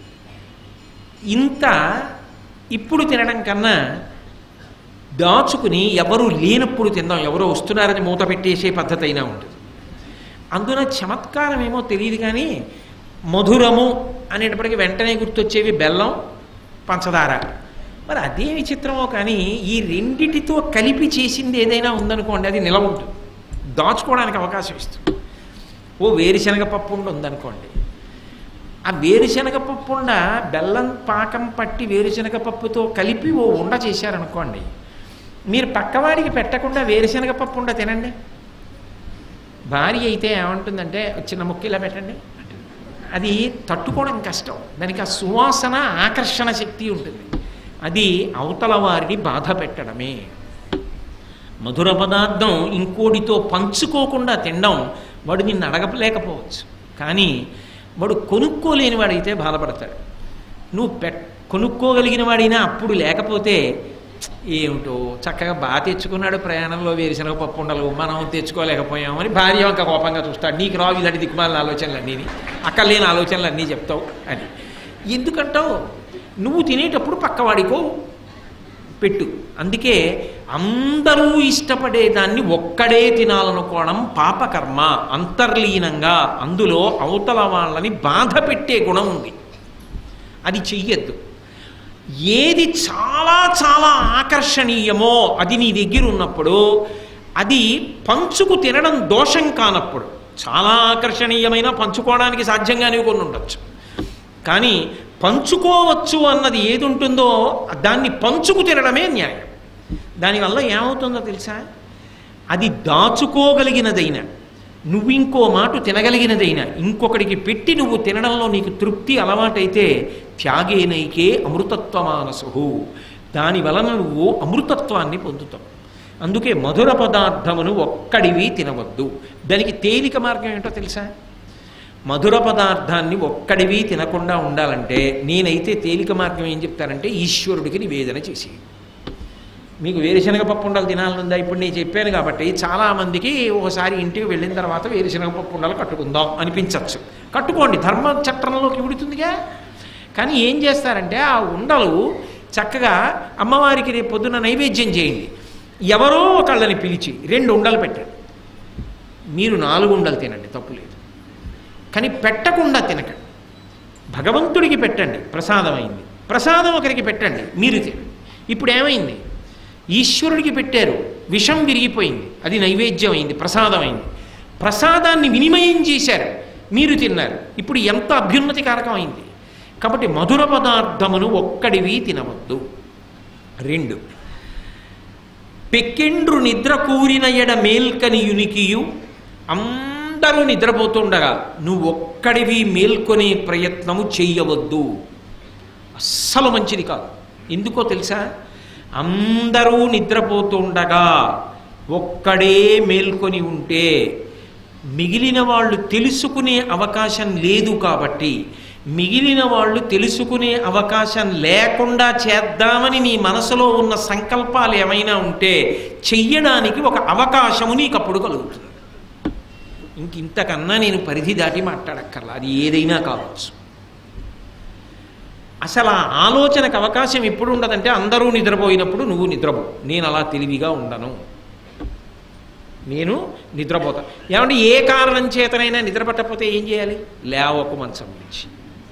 ఇంత ఇప్పుడు తినడం కన్నా దాచుకుని ఎవరు లేనప్పుడు తిందాం ఎవరో వస్తున్నారని మూత పెట్టేసే పద్ధతి అయినా ఉంటుంది అందున చమత్కారం ఏమో తెలియదు కానీ మధురము అనేటప్పటికి వెంటనే గుర్తొచ్చేవి బెల్లం పంచదార మరి అదే విచిత్రమో కానీ ఈ రెండిటితో కలిపి చేసింది ఏదైనా ఉందనుకోండి అది నిలవ ఉంటుంది దాచుకోవడానికి అవకాశం ఇస్తుంది ఓ వేరుశనగ పప్పు ఉండి ఉందనుకోండి ఆ వేరుశనగ పప్పు ఉండ బెల్లం పాకం పట్టి వేరుశనగ పప్పుతో కలిపి ఓ ఉండ చేశారనుకోండి మీరు పక్కవాడికి పెట్టకుండా వేరుశనగ పప్పు ఉండ తినండి భార్య అయితే ఏమంటుందంటే చిన్న ముక్క ఇలా పెట్టండి అది తట్టుకోవడం కష్టం దానికి ఆ సువాసన ఆకర్షణ శక్తి ఉంటుంది అది అవతల వారిని బాధ పెట్టడమే మధుర పదార్థం ఇంకోటితో పంచుకోకుండా తినడం వాడు నిన్ను అడగలేకపోవచ్చు కానీ వాడు కొనుక్కోలేని వాడైతే బాధపడతాడు నువ్వు పెట్ కొనుక్కోగలిగిన వాడైనా అప్పుడు లేకపోతే ఏమిటో చక్కగా బాగా తెచ్చుకున్నాడు ప్రయాణంలో వేరుశనగ పప్పు ఉండలు మనం తెచ్చుకోలేకపోయామని భార్య వంక కోపంగా చూస్తాడు నీకు రావు ఇలాంటి దిక్కుమాలిన ఆలోచనలు అన్నీని అక్కడ లేని ఆలోచనలు అన్నీ చెప్తావు అని ఎందుకంటావు నువ్వు తినేటప్పుడు పక్కవాడికో పెట్టు అందుకే అందరూ ఇష్టపడే దాన్ని ఒక్కడే తినాలనుకోవడం పాపకర్మ అంతర్లీనంగా అందులో అవతల వాళ్ళని బాధ పెట్టే గుణం ఉంది అది చెయ్యొద్దు ఏది చాలా చాలా ఆకర్షణీయమో అది నీ దగ్గర ఉన్నప్పుడు అది పంచుకు తినడం దోషం కానప్పుడు చాలా ఆకర్షణీయమైన పంచుకోవడానికి సాధ్యంగానే కొన్ని ఉండొచ్చు కానీ పంచుకోవచ్చు అన్నది ఏది ఉంటుందో దాన్ని పంచుకు తినడమే న్యాయం దానివల్ల ఏమవుతుందో తెలుసా అది దాచుకోగలిగినదైనా నువ్వు ఇంకో మాట తినగలిగినదైనా ఇంకొకడికి పెట్టి నువ్వు తినడంలో నీకు తృప్తి అలవాటైతే త్యాగేనైకే అమృతత్వ మానసు దాని వలన నువ్వు అమృతత్వాన్ని పొందుతావు అందుకే మధుర పదార్థమును ఒక్కడివి తినవద్దు దానికి తేలిక మార్గం ఏంటో తెలుసా మధుర పదార్థాన్ని ఒక్కడివి తినకుండా ఉండాలంటే నేనైతే తేలిక మార్గం ఏం చెప్తానంటే ఈశ్వరుడికి నివేదన చేసి మీకు వేరుశనగ పప్పు ఉండలు తినాలనుందా ఇప్పుడు నేను చెప్పాను కాబట్టి చాలామందికి ఒకసారి ఇంటికి వెళ్ళిన తర్వాత వేరుశనగ పప్పు ఉండలు కట్టుకుందాం అనిపించవచ్చు కట్టుకోండి ధర్మ చట్టంలోకి విడుతుందిగా కానీ ఏం చేస్తారంటే ఆ ఉండలు చక్కగా అమ్మవారికి రేపు పొద్దున నైవేద్యం చేయండి ఎవరో ఒకళ్ళని పిలిచి రెండు ఉండలు పెట్టండి మీరు నాలుగు ఉండలు తినండి తప్పు లేదు కానీ పెట్టకుండా తినకండి భగవంతుడికి పెట్టండి ప్రసాదమైంది ప్రసాదం ఒకరికి పెట్టండి మీరు తినండి ఇప్పుడు ఏమైంది ఈశ్వరుడికి పెట్టారు విషం విరిగిపోయింది అది నైవేద్యం అయింది ప్రసాదం అయింది ప్రసాదాన్ని వినిమయం చేశారు మీరు తిన్నారు ఇప్పుడు ఎంత అభ్యున్నతికారకం అయింది కాబట్టి మధుర పదార్థమును ఒక్కడివి తినవద్దు రెండు పెక్కెండ్రు నిద్ర కూరిన ఎడ మేల్కని యునికియు అందరూ నిద్రపోతుండగా నువ్వు ఒక్కడివి మేల్కొనే ప్రయత్నము చెయ్యవద్దు అస్సలు మంచిది కాదు ఎందుకో తెలుసా అందరూ నిద్రపోతుండగా ఒక్కడే మేల్కొని ఉంటే మిగిలిన వాళ్ళు తెలుసుకునే అవకాశం లేదు కాబట్టి మిగిలిన వాళ్ళు తెలుసుకునే అవకాశం లేకుండా చేద్దామని నీ మనసులో ఉన్న సంకల్పాలు ఏమైనా ఉంటే చెయ్యడానికి ఒక అవకాశము నీకు అప్పుడు కలుగుతుంది ఇంక ఇంతకన్నా నేను పరిధి దాటి మాట్లాడక్కర్లా అది ఏదైనా కావచ్చు అసలు ఆ ఆలోచనకు అవకాశం ఎప్పుడు ఉండదంటే అందరూ నిద్రపోయినప్పుడు నువ్వు నిద్రపో నేను అలా తెలివిగా ఉండను నేను నిద్రపోతా ఏమంటే ఏ కారణం చేతనైనా నిద్రపట్టకపోతే ఏం చేయాలి లేవకు మంచం మించి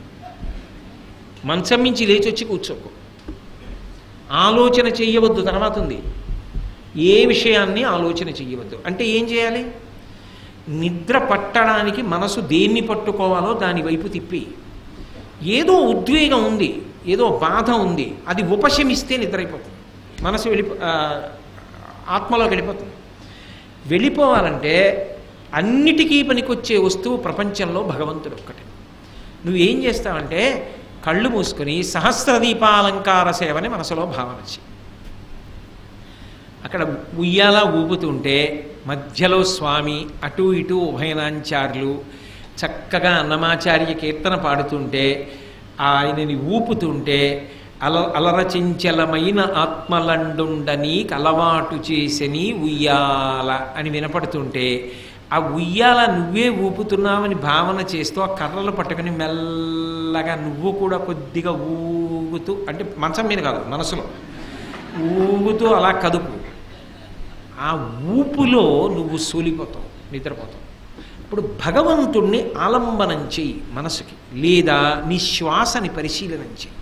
మంచం మించి లేచి వచ్చి కూర్చోకు ఆలోచన చెయ్యవద్దు తర్వాత ఉంది ఏ విషయాన్ని ఆలోచన చెయ్యవద్దు అంటే ఏం చేయాలి నిద్ర పట్టడానికి మనసు దేన్ని పట్టుకోవాలో దాని వైపు తిప్పి ఏదో ఉద్వేగం ఉంది ఏదో బాధ ఉంది అది ఉపశమిస్తే నిద్రైపోతుంది మనసు వెళ్ళిపో ఆ, ఆత్మలోకి వెళ్ళిపోతుంది వెళ్ళిపోవాలంటే అన్నిటికీ పనికొచ్చే వస్తువు ప్రపంచంలో భగవంతుడు ఒక్కటే నువ్వేం చేస్తావంటే కళ్ళు మూసుకొని సహస్ర దీపాలంకార సేవని మనసులో భావన చేయి అక్కడ ఉయ్యాల ఊపుతుంటే మధ్యలో స్వామి అటు ఇటు ఉభయనాంచార్యులు చక్కగా అన్నమాచార్య కీర్తన పాడుతుంటే ఆయనని ఊపుతుంటే అల అలరచించలమైన ఆత్మలండుండని అలవాటు చేసని ఉయ్యాల అని వినపడుతుంటే ఆ ఉయ్యాల నువ్వే ఊపుతున్నావని భావన చేస్తూ ఆ కర్రలు పట్టుకొని మెల్లగా నువ్వు కూడా కొద్దిగా ఊగుతూ అంటే మంచం మీద కాదు మనసులో ఊగుతూ అలా కదుపు ఆ ఊపులో నువ్వు సూలిపోతావు నిద్రపోతావు ఇప్పుడు భగవంతుణ్ణి ఆలంబనం చెయ్యి మనసుకి లేదా నీ శ్వాసని పరిశీలనం చెయ్యి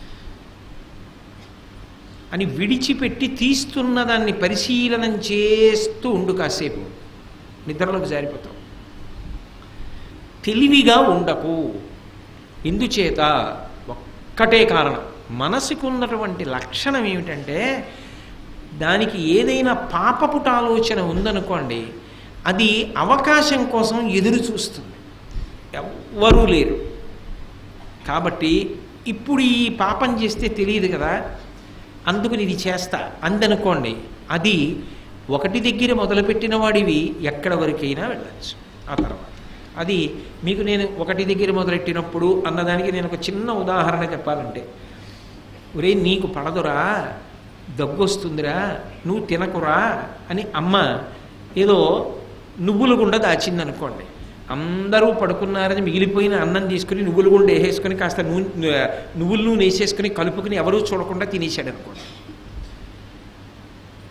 అని విడిచిపెట్టి తీస్తున్న దాన్ని పరిశీలనం చేస్తూ ఉండు కాసేపు నిద్రలోకి జారిపోతావు తెలివిగా ఉండకు ఎందుచేత ఒక్కటే కారణం మనసుకు ఉన్నటువంటి లక్షణం ఏమిటంటే దానికి ఏదైనా పాపపుట ఆలోచన ఉందనుకోండి అది అవకాశం కోసం ఎదురు చూస్తుంది ఎవ్వరూ లేరు కాబట్టి ఇప్పుడు ఈ పాపం చేస్తే తెలియదు కదా అందుకని ఇది చేస్తా అందనుకోండి అది ఒకటి దగ్గర మొదలుపెట్టిన వాడివి ఎక్కడ వరకైనా వెళ్ళచ్చు ఆ తర్వాత అది మీకు నేను ఒకటి దగ్గర మొదలెట్టినప్పుడు అన్నదానికి నేను ఒక చిన్న ఉదాహరణ చెప్పాలంటే ఒరే నీకు పడదురా దగ్గొస్తుందిరా నువ్వు తినకురా అని అమ్మ ఏదో నువ్వుల గుండ దాచిందనుకోండి అందరూ పడుకున్నారని మిగిలిపోయిన అన్నం తీసుకుని నువ్వుల గుండ వేసేసుకుని కాస్త నూనె నువ్వుల నూనె వేసేసుకుని కలుపుకుని ఎవరూ చూడకుండా తినేశాడు అనుకోండి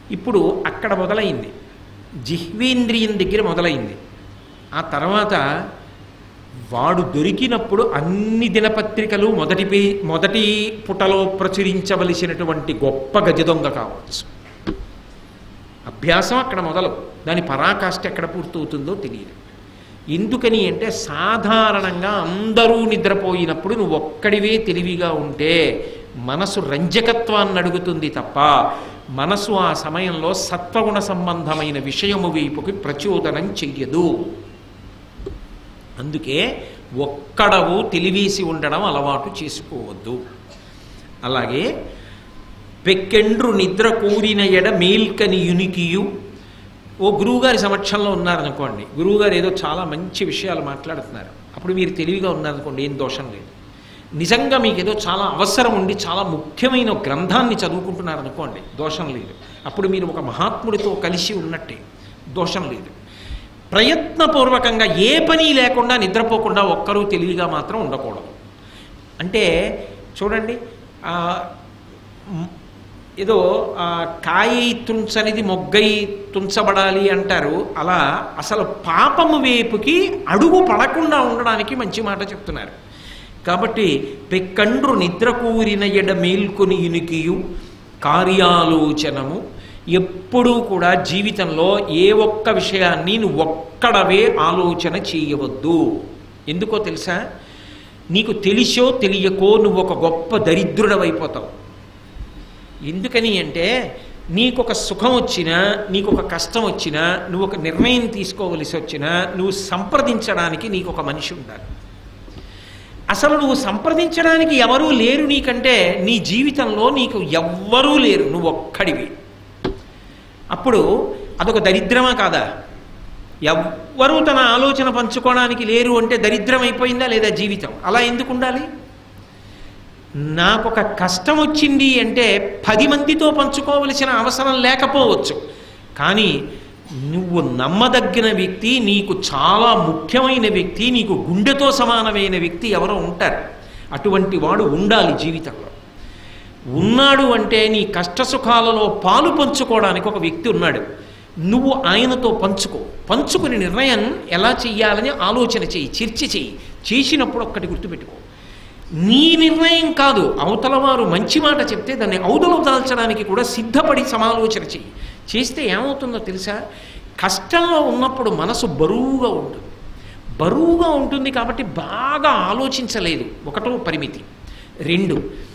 ఇప్పుడు అక్కడ మొదలైంది జిహ్వేంద్రియం దగ్గర మొదలైంది ఆ తర్వాత వాడు దొరికినప్పుడు అన్ని దినపత్రికలు మొదటి పే మొదటి పుటలో ప్రచురించవలసినటువంటి గొప్ప గజ దొంగ కావచ్చు అభ్యాసం అక్కడ మొదలు దాని పరాకాష్ఠ ఎక్కడ పూర్తవుతుందో తెలియదు ఎందుకని అంటే సాధారణంగా అందరూ నిద్రపోయినప్పుడు నువ్వు ఒక్కడివే తెలివిగా ఉంటే మనసు రంజకత్వాన్ని అడుగుతుంది తప్ప మనసు ఆ సమయంలో సత్వగుణ సంబంధమైన విషయము వైపుకి ప్రచోదనం చెయ్యదు అందుకే ఒక్కడవు తెలివేసి ఉండడం అలవాటు చేసుకోవద్దు అలాగే పెక్కెండ్రు నిద్ర కూరిన ఎడ మేల్కని యునికియు ఓ గురువుగారి సమక్షంలో ఉన్నారనుకోండి గురువుగారు ఏదో చాలా మంచి విషయాలు మాట్లాడుతున్నారు అప్పుడు మీరు తెలివిగా ఉన్నారనుకోండి ఏం దోషం లేదు నిజంగా మీకు ఏదో చాలా అవసరం ఉండి చాలా ముఖ్యమైన ఒక గ్రంథాన్ని చదువుకుంటున్నారనుకోండి దోషం లేదు అప్పుడు మీరు ఒక మహాత్ముడితో కలిసి ఉన్నట్టే దోషం లేదు ప్రయత్నపూర్వకంగా ఏ పని లేకుండా నిద్రపోకుండా ఒక్కరూ తెలివిగా మాత్రం ఉండకూడదు అంటే చూడండి ఆ, మ్, ఏదో ఆ, కాయి తుంచనిది మొగ్గై తుంచబడాలి అంటారు అలా అసలు పాపము వైపుకి అడుగు పడకుండా ఉండడానికి మంచి మాట చెప్తున్నారు కాబట్టి పెక్కండ్రు నిద్ర కూరిన ఎడ మేల్కొని ఇనికియు కార్యాలోచనము ఎప్పుడూ కూడా జీవితంలో ఏ ఒక్క విషయాన్ని నువ్వు ఒక్కడవే ఆలోచన చేయవద్దు ఎందుకో తెలుసా నీకు తెలిసో తెలియకో నువ్వు ఒక గొప్ప దరిద్రుడవైపోతావు ఎందుకని అంటే నీకు ఒక సుఖం వచ్చినా నీకు ఒక కష్టం వచ్చినా నువ్వు ఒక నిర్ణయం తీసుకోవలసి వచ్చినా నువ్వు సంప్రదించడానికి నీకు ఒక మనిషి ఉండాలి అసలు నువ్వు సంప్రదించడానికి ఎవరూ లేరు నీకంటే నీ జీవితంలో నీకు ఎవ్వరూ లేరు నువ్వు ఒక్కడివి అప్పుడు అదొక దరిద్రమా కాదా ఎవ్వరూ తన ఆలోచన పంచుకోవడానికి లేరు అంటే దరిద్రం అయిపోయిందా లేదా జీవితం అలా ఎందుకు ఉండాలి నాకొక కష్టం వచ్చింది అంటే పది మందితో పంచుకోవలసిన అవసరం లేకపోవచ్చు కానీ నువ్వు నమ్మదగిన వ్యక్తి నీకు చాలా ముఖ్యమైన వ్యక్తి నీకు గుండెతో సమానమైన వ్యక్తి ఎవరో ఉంటారు అటువంటి వాడు ఉండాలి జీవితంలో ఉన్నాడు అంటే నీ కష్టసుఖాలలో పాలు పంచుకోవడానికి ఒక వ్యక్తి ఉన్నాడు నువ్వు ఆయనతో పంచుకో పంచుకుని నిర్ణయం ఎలా చెయ్యాలని ఆలోచన చెయ్యి చర్చ చెయ్యి చేసినప్పుడు ఒక్కటి గుర్తుపెట్టుకో నీ నిర్ణయం కాదు అవతల వారు మంచి మాట చెప్తే దాన్ని అవతల దాల్చడానికి కూడా సిద్ధపడి సమాలోచన చెయ్యి చేస్తే ఏమవుతుందో తెలుసా కష్టంలో ఉన్నప్పుడు మనసు బరువుగా ఉంటుంది బరువుగా ఉంటుంది కాబట్టి బాగా ఆలోచించలేదు ఒకటో పరిమితి రెండు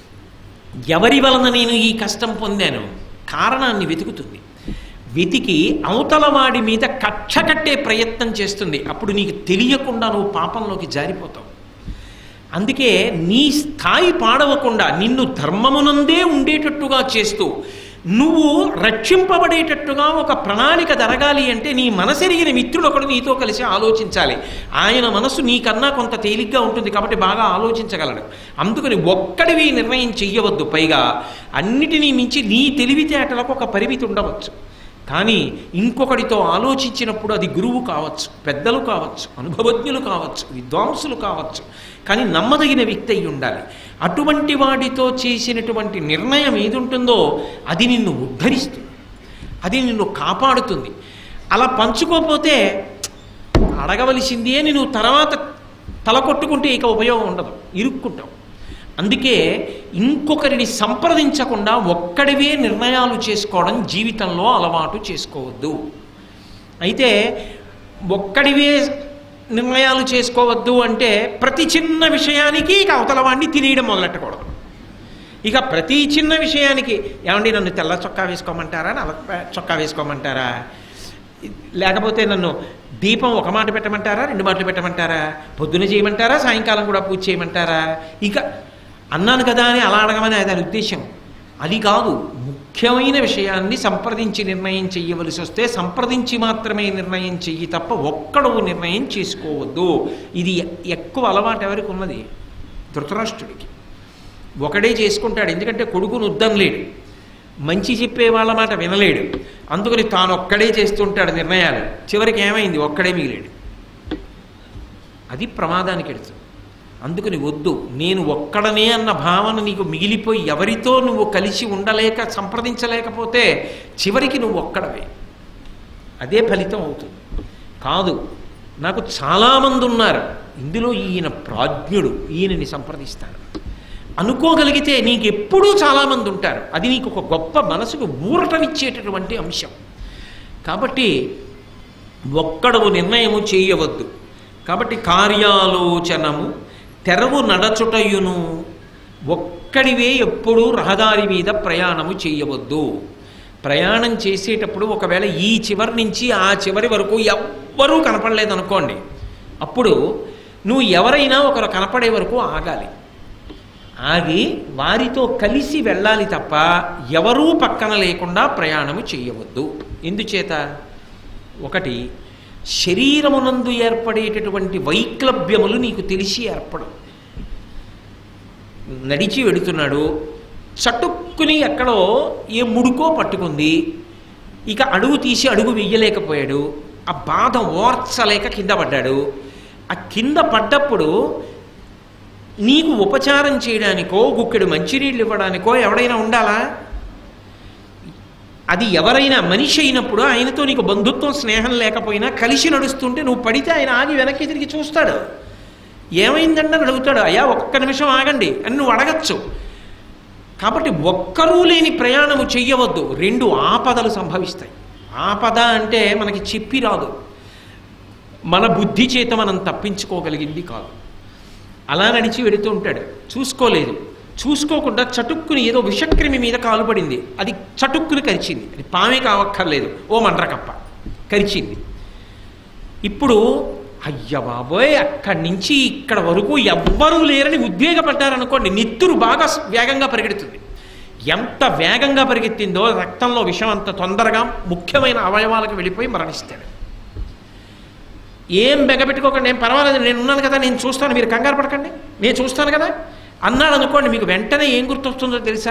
ఎవరి వలన నేను ఈ కష్టం పొందాను కారణాన్ని వెతుకుతుంది వెతికి అవతల వాడి మీద కక్ష కట్టే ప్రయత్నం చేస్తుంది అప్పుడు నీకు తెలియకుండా నువ్వు పాపంలోకి జారిపోతావు అందుకే నీ స్థాయి పాడవకుండా నిన్ను ధర్మమునందే ఉండేటట్టుగా చేస్తూ నువ్వు రక్షింపబడేటట్టుగా ఒక ప్రణాళిక జరగాలి అంటే నీ మనసెరిగిన మిత్రుడు ఒకడు నీతో కలిసి ఆలోచించాలి ఆయన మనసు నీకన్నా కొంత తేలిగ్గా ఉంటుంది కాబట్టి బాగా ఆలోచించగలడు అందుకని ఒక్కడివి నిర్ణయం చెయ్యవద్దు పైగా అన్నిటినీ మించి నీ తెలివితేటలకు ఒక పరిమితి ఉండవచ్చు కానీ ఇంకొకడితో ఆలోచించినప్పుడు అది గురువు కావచ్చు పెద్దలు కావచ్చు అనుభవజ్ఞులు కావచ్చు విద్వాంసులు కావచ్చు కానీ నమ్మదగిన వ్యక్తి అయి ఉండాలి అటువంటి వాడితో చేసినటువంటి నిర్ణయం ఏది ఉంటుందో అది నిన్ను ఉద్ధరిస్తుంది అది నిన్ను కాపాడుతుంది అలా పంచుకోకపోతే అడగవలసింది అని నువ్వు తర్వాత తల కొట్టుకుంటే ఇక ఉపయోగం ఉండదు ఇరుక్కుంటావు అందుకే ఇంకొకరిని సంప్రదించకుండా ఒక్కడివే నిర్ణయాలు చేసుకోవడం జీవితంలో అలవాటు చేసుకోవద్దు అయితే ఒక్కడివే నిర్ణయాలు చేసుకోవద్దు అంటే ప్రతి చిన్న విషయానికి ఇక అవతల వాడిని తినేయడం మొదలెట్టకూడదు ఇక ప్రతి చిన్న విషయానికి ఏమండి నన్ను తెల్ల చొక్కా వేసుకోమంటారా నల్ల చొక్కా వేసుకోమంటారా లేకపోతే నన్ను దీపం ఒక మాట పెట్టమంటారా రెండు మాటలు పెట్టమంటారా పొద్దున చేయమంటారా సాయంకాలం కూడా పూజ చేయమంటారా ఇక అన్నాను కదా అని అలా అడగమని దాని ఉద్దేశం అది కాదు ముఖ్యమైన విషయాన్ని సంప్రదించి నిర్ణయం చెయ్యవలసి వస్తే సంప్రదించి మాత్రమే నిర్ణయం చెయ్యి తప్ప ఒక్కడవు నిర్ణయం చేసుకోవద్దు ఇది ఎక్కువ అలవాటు ఎవరికి ఉన్నది ధృతరాష్ట్రుడికి ఒకడే చేసుకుంటాడు ఎందుకంటే కొడుకును ఉద్దం లేడు మంచి చెప్పే వాళ్ళ మాట వినలేడు అందుకని తాను ఒక్కడే చేస్తుంటాడు నిర్ణయాలు చివరికి ఏమైంది ఒక్కడే మిగిలాడు అది ప్రమాదానికి ఎడుతుంది అందుకని వద్దు నేను ఒక్కడనే అన్న భావన నీకు మిగిలిపోయి ఎవరితో నువ్వు కలిసి ఉండలేక సంప్రదించలేకపోతే చివరికి నువ్వు ఒక్కడవే అదే ఫలితం అవుతుంది కాదు నాకు చాలామంది ఉన్నారు ఇందులో ఈయన ప్రాజ్ఞుడు ఈయనని సంప్రదిస్తాను అనుకోగలిగితే నీకు ఎప్పుడూ చాలామంది ఉంటారు అది నీకు ఒక గొప్ప మనసుకు ఊరటనిచ్చేటటువంటి అంశం కాబట్టి ఒక్కడవు నిర్ణయము చేయవద్దు కాబట్టి కార్యాలోచనము తెరవు నడచుటయును ఒక్కడివే ఎప్పుడూ రహదారి మీద ప్రయాణము చేయవద్దు ప్రయాణం చేసేటప్పుడు ఒకవేళ ఈ చివరి నుంచి ఆ చివరి వరకు ఎవ్వరూ కనపడలేదు అనుకోండి అప్పుడు నువ్వు ఎవరైనా ఒకరు కనపడే వరకు ఆగాలి ఆగి వారితో కలిసి వెళ్ళాలి తప్ప ఎవరూ పక్కన లేకుండా ప్రయాణము చేయవద్దు ఎందుచేత ఒకటి శరీరమునందు ఏర్పడేటటువంటి వైక్లభ్యములు నీకు తెలిసి ఏర్పడవు నడిచి వెడుతున్నాడు చటుక్కుని ఎక్కడో ఏ ముడుకో పట్టుకుంది ఇక అడుగు తీసి అడుగు వెయ్యలేకపోయాడు ఆ బాధ ఓర్చలేక కింద పడ్డాడు ఆ కింద పడ్డప్పుడు నీకు ఉపచారం చేయడానికో గుక్కెడు మంచినీళ్ళు ఇవ్వడానికో ఎవడైనా ఉండాలా అది ఎవరైనా మనిషి అయినప్పుడు ఆయనతో నీకు బంధుత్వం స్నేహం లేకపోయినా కలిసి నడుస్తుంటే నువ్వు పడితే ఆయన ఆగి వెనక్కి తిరిగి చూస్తాడు ఏమైందంటే అని అడుగుతాడు అయ్యా ఒక్క నిమిషం ఆగండి అని నువ్వు అడగచ్చు కాబట్టి ఒక్కరూ లేని ప్రయాణము చెయ్యవద్దు రెండు ఆపదలు సంభవిస్తాయి ఆపద అంటే మనకి చెప్పి రాదు మన బుద్ధి చేత మనం తప్పించుకోగలిగింది కాదు అలా నడిచి వెడుతూ ఉంటాడు చూసుకోలేదు చూసుకోకుండా చటుక్కుని ఏదో విషక్రిమి మీద కాలు పడింది అది చటుక్కుని కరిచింది అది పామే కావక్కర్లేదు ఓ మండ్రకప్ప కరిచింది ఇప్పుడు అయ్య బాబోయ్ అక్కడి నుంచి ఇక్కడ వరకు ఎవ్వరూ లేరని ఉద్వేగపడ్డారనుకోండి నెత్తురు బాగా వేగంగా పరిగెడుతుంది ఎంత వేగంగా పరిగెత్తిందో రక్తంలో విషం అంత తొందరగా ముఖ్యమైన అవయవాలకు వెళ్ళిపోయి మరణిస్తాడు ఏం బెగపెట్టుకోకండి ఏం పర్వాలేదు నేను ఉన్నాను కదా నేను చూస్తాను మీరు కంగారు పడకండి నేను చూస్తాను కదా అన్నాడు అనుకోండి మీకు వెంటనే ఏం గుర్తొస్తుందో తెలుసా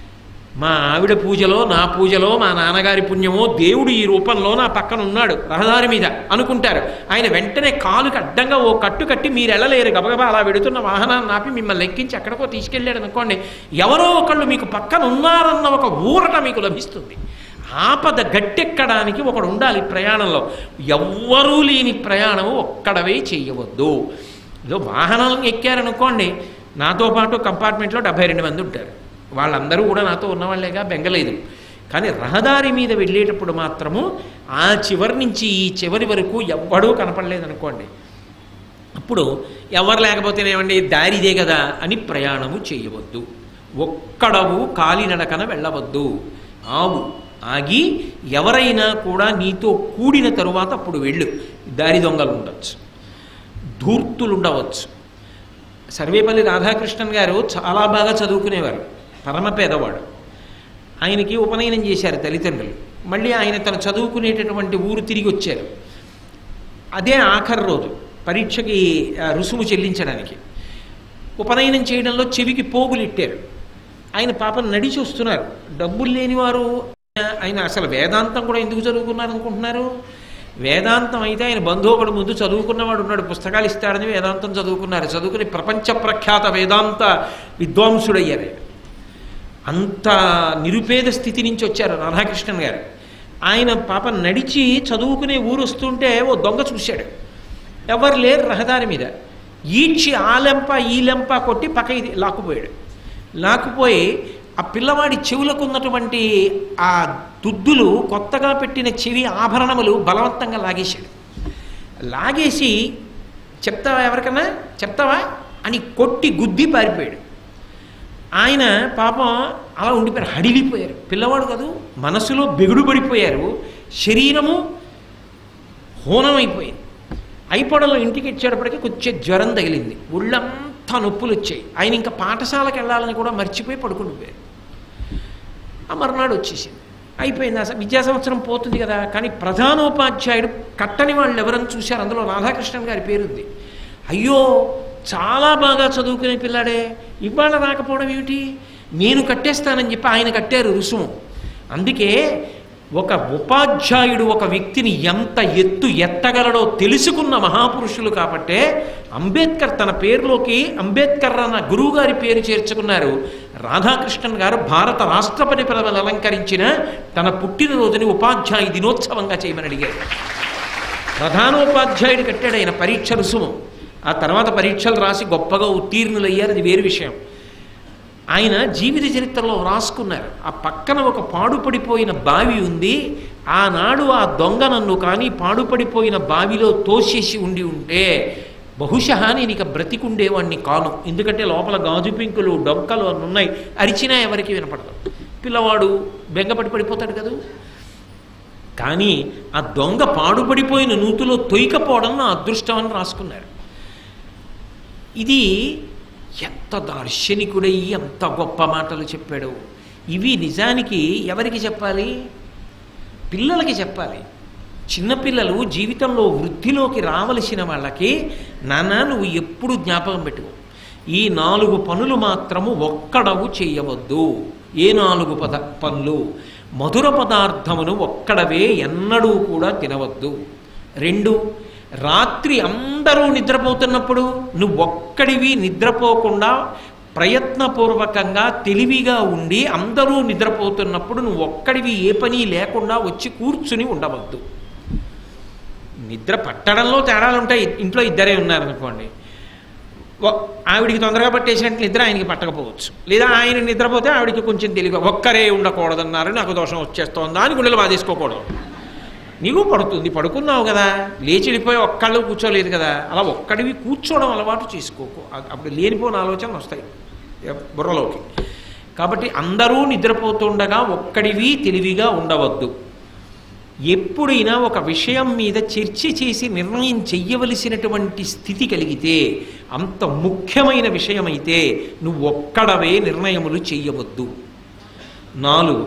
మా ఆవిడ పూజలో నా పూజలో మా నాన్నగారి పుణ్యమో దేవుడు ఈ రూపంలో నా పక్కన ఉన్నాడు రహదారి మీద అనుకుంటారు ఆయన వెంటనే కాలుకి అడ్డంగా ఓ కట్టు కట్టి మీరు వెళ్ళలేరు గబగబా అలా వెడుతున్న వాహనాన్ని ఆపి మిమ్మల్ని ఎక్కించి ఎక్కడికో తీసుకెళ్ళాడు అనుకోండి ఎవరో ఒకళ్ళు మీకు పక్కన ఉన్నారన్న ఒక ఊరట మీకు లభిస్తుంది ఆపద గట్టెక్కడానికి ఒకడు ఉండాలి ప్రయాణంలో ఎవ్వరూ లేని ప్రయాణము ఒక్కడవే చేయవద్దు ఏదో వాహనాలను ఎక్కారనుకోండి నాతో పాటు కంపార్ట్మెంట్లో డెబ్బై రెండు మంది ఉంటారు వాళ్ళందరూ కూడా నాతో ఉన్నవాళ్ళేగా బెంగలేదు కానీ రహదారి మీద వెళ్ళేటప్పుడు మాత్రము ఆ చివరి నుంచి ఈ చివరి వరకు ఎవ్వడూ కనపడలేదనుకోండి అప్పుడు ఎవరు లేకపోతేనేమండి దారిదే కదా అని ప్రయాణము చేయవద్దు ఒక్కడవు కాలినడకన వెళ్ళవద్దు ఆవు ఆగి ఎవరైనా కూడా నీతో కూడిన తరువాత అప్పుడు వెళ్ళు దారి దొంగలు ఉండొచ్చు ధూర్తులు ఉండవచ్చు సర్వేపల్లి రాధాకృష్ణన్ గారు చాలా బాగా చదువుకునేవారు పరమ పేదవాడు ఆయనకి ఉపనయనం చేశారు తల్లిదండ్రులు మళ్ళీ ఆయన తను చదువుకునేటటువంటి ఊరు తిరిగి వచ్చారు అదే ఆఖరి రోజు పరీక్షకి ఆ, రుసుము చెల్లించడానికి ఉపనయనం చేయడంలో చెవికి పోగులు ఇట్టారు ఆయన పాపం నడిచి వస్తున్నారు డబ్బులు లేనివారు ఆయన అసలు వేదాంతం కూడా ఎందుకు చదువుకున్నారు అనుకుంటున్నారు వేదాంతం అయితే ఆయన బంధువు ఒకడు ముందు చదువుకున్నవాడు ఉన్నాడు పుస్తకాలు ఇస్తాడని వేదాంతం చదువుకున్నారు చదువుకుని ప్రపంచ ప్రఖ్యాత వేదాంత విద్వాంసుడయ్యారు ఆయన. అంత నిరుపేద స్థితి నుంచి వచ్చారు రాధాకృష్ణన్ గారు ఆయన పాప నడిచి చదువుకునే ఊరు వస్తుంటే ఓ దొంగ చూశాడు ఎవరు లేరు రహదారి మీద ఈడ్చి ఆ లెంప ఈ లెంప కొట్టి పక్కకి లాక్కుపోయాడు లాక్కుపోయి ఆ పిల్లవాడి చెవులకు ఉన్నటువంటి ఆ దుద్దులు కొత్తగా పెట్టిన చెవి ఆభరణములు బలవంతంగా లాగేశాడు లాగేసి చెప్తావా ఎవరికన్నా చెప్తావా అని కొట్టి గుద్ది పారిపోయాడు ఆయన పాపం అలా ఉండిపోయారు హడిలిపోయారు పిల్లవాడు కాదు మనసులో బెగుడు పడిపోయారు శరీరము హోనమైపోయింది అయిపోవడంలో ఇంటికి ఇచ్చేటప్పటికి కొంచెం జ్వరం తగిలింది ఒళ్ళంతా నొప్పులు వచ్చాయి ఆయన ఇంకా పాఠశాలకు వెళ్ళాలని కూడా మర్చిపోయి పడుకుండిపోయారు ఆ మర్నాడు వచ్చేసింది అయిపోయింది అసలు విద్యా సంవత్సరం పోతుంది కదా కానీ ప్రధానోపాధ్యాయుడు కట్టని వాళ్ళు ఎవరని చూశారు అందులో రాధాకృష్ణన్ గారి పేరుంది అయ్యో చాలా బాగా చదువుకునే పిల్లాడే ఇవాళ రాకపోవడం ఏమిటి నేను కట్టేస్తానని చెప్పి ఆయన కట్టారు రుసుము అందుకే ఒక ఉపాధ్యాయుడు ఒక వ్యక్తిని ఎంత ఎత్తు ఎత్తగలడో తెలుసుకున్న మహాపురుషులు కాబట్టే అంబేద్కర్ తన పేరులోకి అంబేద్కర్ అన్న గురువు గారి పేరు చేర్చుకున్నారు రాధాకృష్ణన్ గారు భారత రాష్ట్రపతి పదవిని అలంకరించిన తన పుట్టినరోజుని ఉపాధ్యాయ దినోత్సవంగా చేయమని అడిగారు ప్రధానోపాధ్యాయుడు కట్టాడు ఆయన పరీక్ష రుసుము ఆ తర్వాత పరీక్షలు రాసి గొప్పగా ఉత్తీర్ణులయ్యారు అది వేరు విషయం ఆయన జీవిత చరిత్రలో రాసుకున్నారు ఆ పక్కన ఒక పాడుపడిపోయిన బావి ఉంది ఆనాడు ఆ దొంగ నన్ను కానీ పాడుపడిపోయిన బావిలో తోసేసి ఉండి ఉంటే బహుశా నేను ఇక బ్రతికుండేవాడిని కాను ఎందుకంటే లోపల గాజు పింకులు డొంకలు అన్నీ ఉన్నాయి అరిచినా ఎవరికి వినపడదు పిల్లవాడు బెంగపడి పడిపోతాడు కదా కానీ ఆ దొంగ పాడుపడిపోయిన నూతులో తొయ్యకపోవడం నా అదృష్టం అని రాసుకున్నారు ఇది ఎంత దార్శనికుడై ఎంత గొప్ప మాటలు చెప్పాడు ఇవి నిజానికి ఎవరికి చెప్పాలి పిల్లలకి చెప్పాలి చిన్నపిల్లలు జీవితంలో వృద్ధిలోకి రావలసిన వాళ్ళకి నాన్న నువ్వు ఎప్పుడు జ్ఞాపకం పెట్టుకో ఈ నాలుగు పనులు మాత్రము ఒక్కడవు చేయవద్దు ఏ నాలుగు పద పనులు మధుర పదార్థమును ఒక్కడవే ఎన్నడూ కూడా తినవద్దు రెండు రాత్రి అందరూ నిద్రపోతున్నప్పుడు నువ్వు ఒక్కడివి నిద్రపోకుండా ప్రయత్నపూర్వకంగా తెలివిగా ఉండి అందరూ నిద్రపోతున్నప్పుడు నువ్వు ఒక్కడివి ఏ పని లేకుండా వచ్చి కూర్చుని ఉండవద్దు నిద్ర పట్టడంలో తేడాలు ఉంటాయి ఇంట్లో ఇద్దరే ఉన్నారనుకోండి ఒ- ఆవిడికి తొందరగా పట్టేసినట్టు నిద్ర ఆయనకి పట్టకపోవచ్చు లేదా ఆయన నిద్రపోతే ఆవిడికి కొంచెం తెలివి ఒక్కరే ఉండకూడదన్నారు నాకు దోషం వచ్చేస్తోందా అని గుండెలు బాధేసుకోకూడదు నీకు పడుతుంది పడుకున్నావు కదా లేచి వెళ్ళిపోయి ఒక్కళ్ళు కూర్చోలేదు కదా అలా ఒక్కడివి కూర్చోవడం అలవాటు చేసుకోకు అ- అప్పుడు లేనిపోని ఆలోచనలు వస్తాయి ఎ- బుర్రలోకి కాబట్టి అందరూ నిద్రపోతుండగా ఒక్కడివి తెలివిగా ఉండవద్దు ఎప్పుడైనా ఒక విషయం మీద చర్చ చేసి నిర్ణయం చెయ్యవలసినటువంటి స్థితి కలిగితే అంత ముఖ్యమైన విషయమైతే నువ్వు ఒక్కడవే నిర్ణయములు చెయ్యవద్దు నాలుగు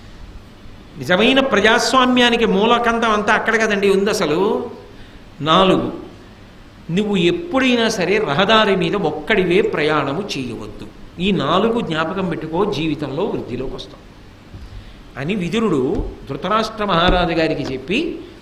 నిజమైన ప్రజాస్వామ్యానికి మూలకంతం అంతా అక్కడ కదండి ఉంది అసలు నాలుగు నువ్వు ఎప్పుడైనా సరే రహదారి మీద ఒక్కడివే ప్రయాణము చేయవద్దు ఈ నాలుగు జ్ఞాపకం పెట్టుకో జీవితంలో వృద్ధిలోకి వస్తాం అని విదురుడు ధృతరాష్ట్ర మహారాజు గారికి చెప్పి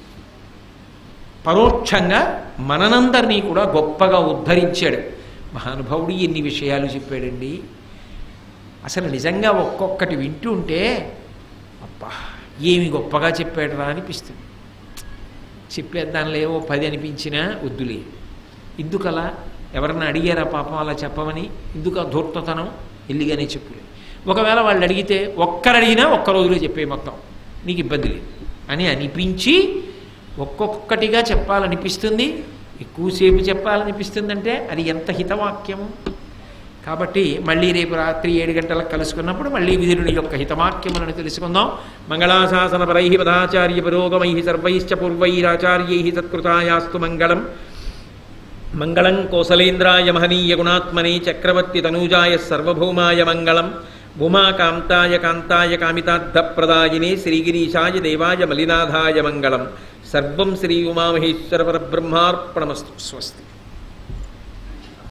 పరోక్షంగా మనందరినీ కూడా గొప్పగా ఉద్ధరించాడు మహానుభావుడు ఎన్ని విషయాలు చెప్పాడండి అసలు నిజంగా ఒక్కొక్కటి వింటుంటే అబ్బా ఏమి గొప్పగా చెప్పాడు రా అనిపిస్తుంది చెప్పేద్దానిలో ఏవో పది అనిపించినా వద్దులే ఎందుకలా ఎవరన్నా అడిగారా పాపం అలా చెప్పమని ఎందుకు ఆ ధూర్తతనం ఎల్లిగానే చెప్పులే ఒకవేళ వాళ్ళు అడిగితే ఒక్కరు అడిగినా ఒక్క రోజులో చెప్పే మొత్తం నీకు ఇబ్బంది లేదు అని అనిపించి ఒక్కొక్కటిగా చెప్పాలనిపిస్తుంది ఎక్కువసేపు చెప్పాలనిపిస్తుందంటే అది ఎంత హితవాక్యము కాబట్టి మళ్ళీ రేపు రాత్రి ఏడు గంటలకు కలుసుకున్నప్పుడు మళ్ళీ విధుని యొక్క హితవాక్యములను తెలుసుకుందాం మంగళాశాసన పరై పదాచార్య పురోగమై సర్వైశ్చ పూర్వైరాచార్యై సత్కృతాయాస్తు మంగళం మంగళం కోసలేంద్రాయ మహనీయ గుణాత్మనే చక్రవర్తి తనూజాయ సర్వభౌమాయ మంగళం ఉమాకాంతాయ కాంతాయ కామితార్థప్రదాయినే శ్రీగిరీశాయ దేవాయ మలినాథాయ మంగళం సర్వం శ్రీ ఉమామహేశ్వర పరబ్రహ్మార్పణమస్తు స్వస్తి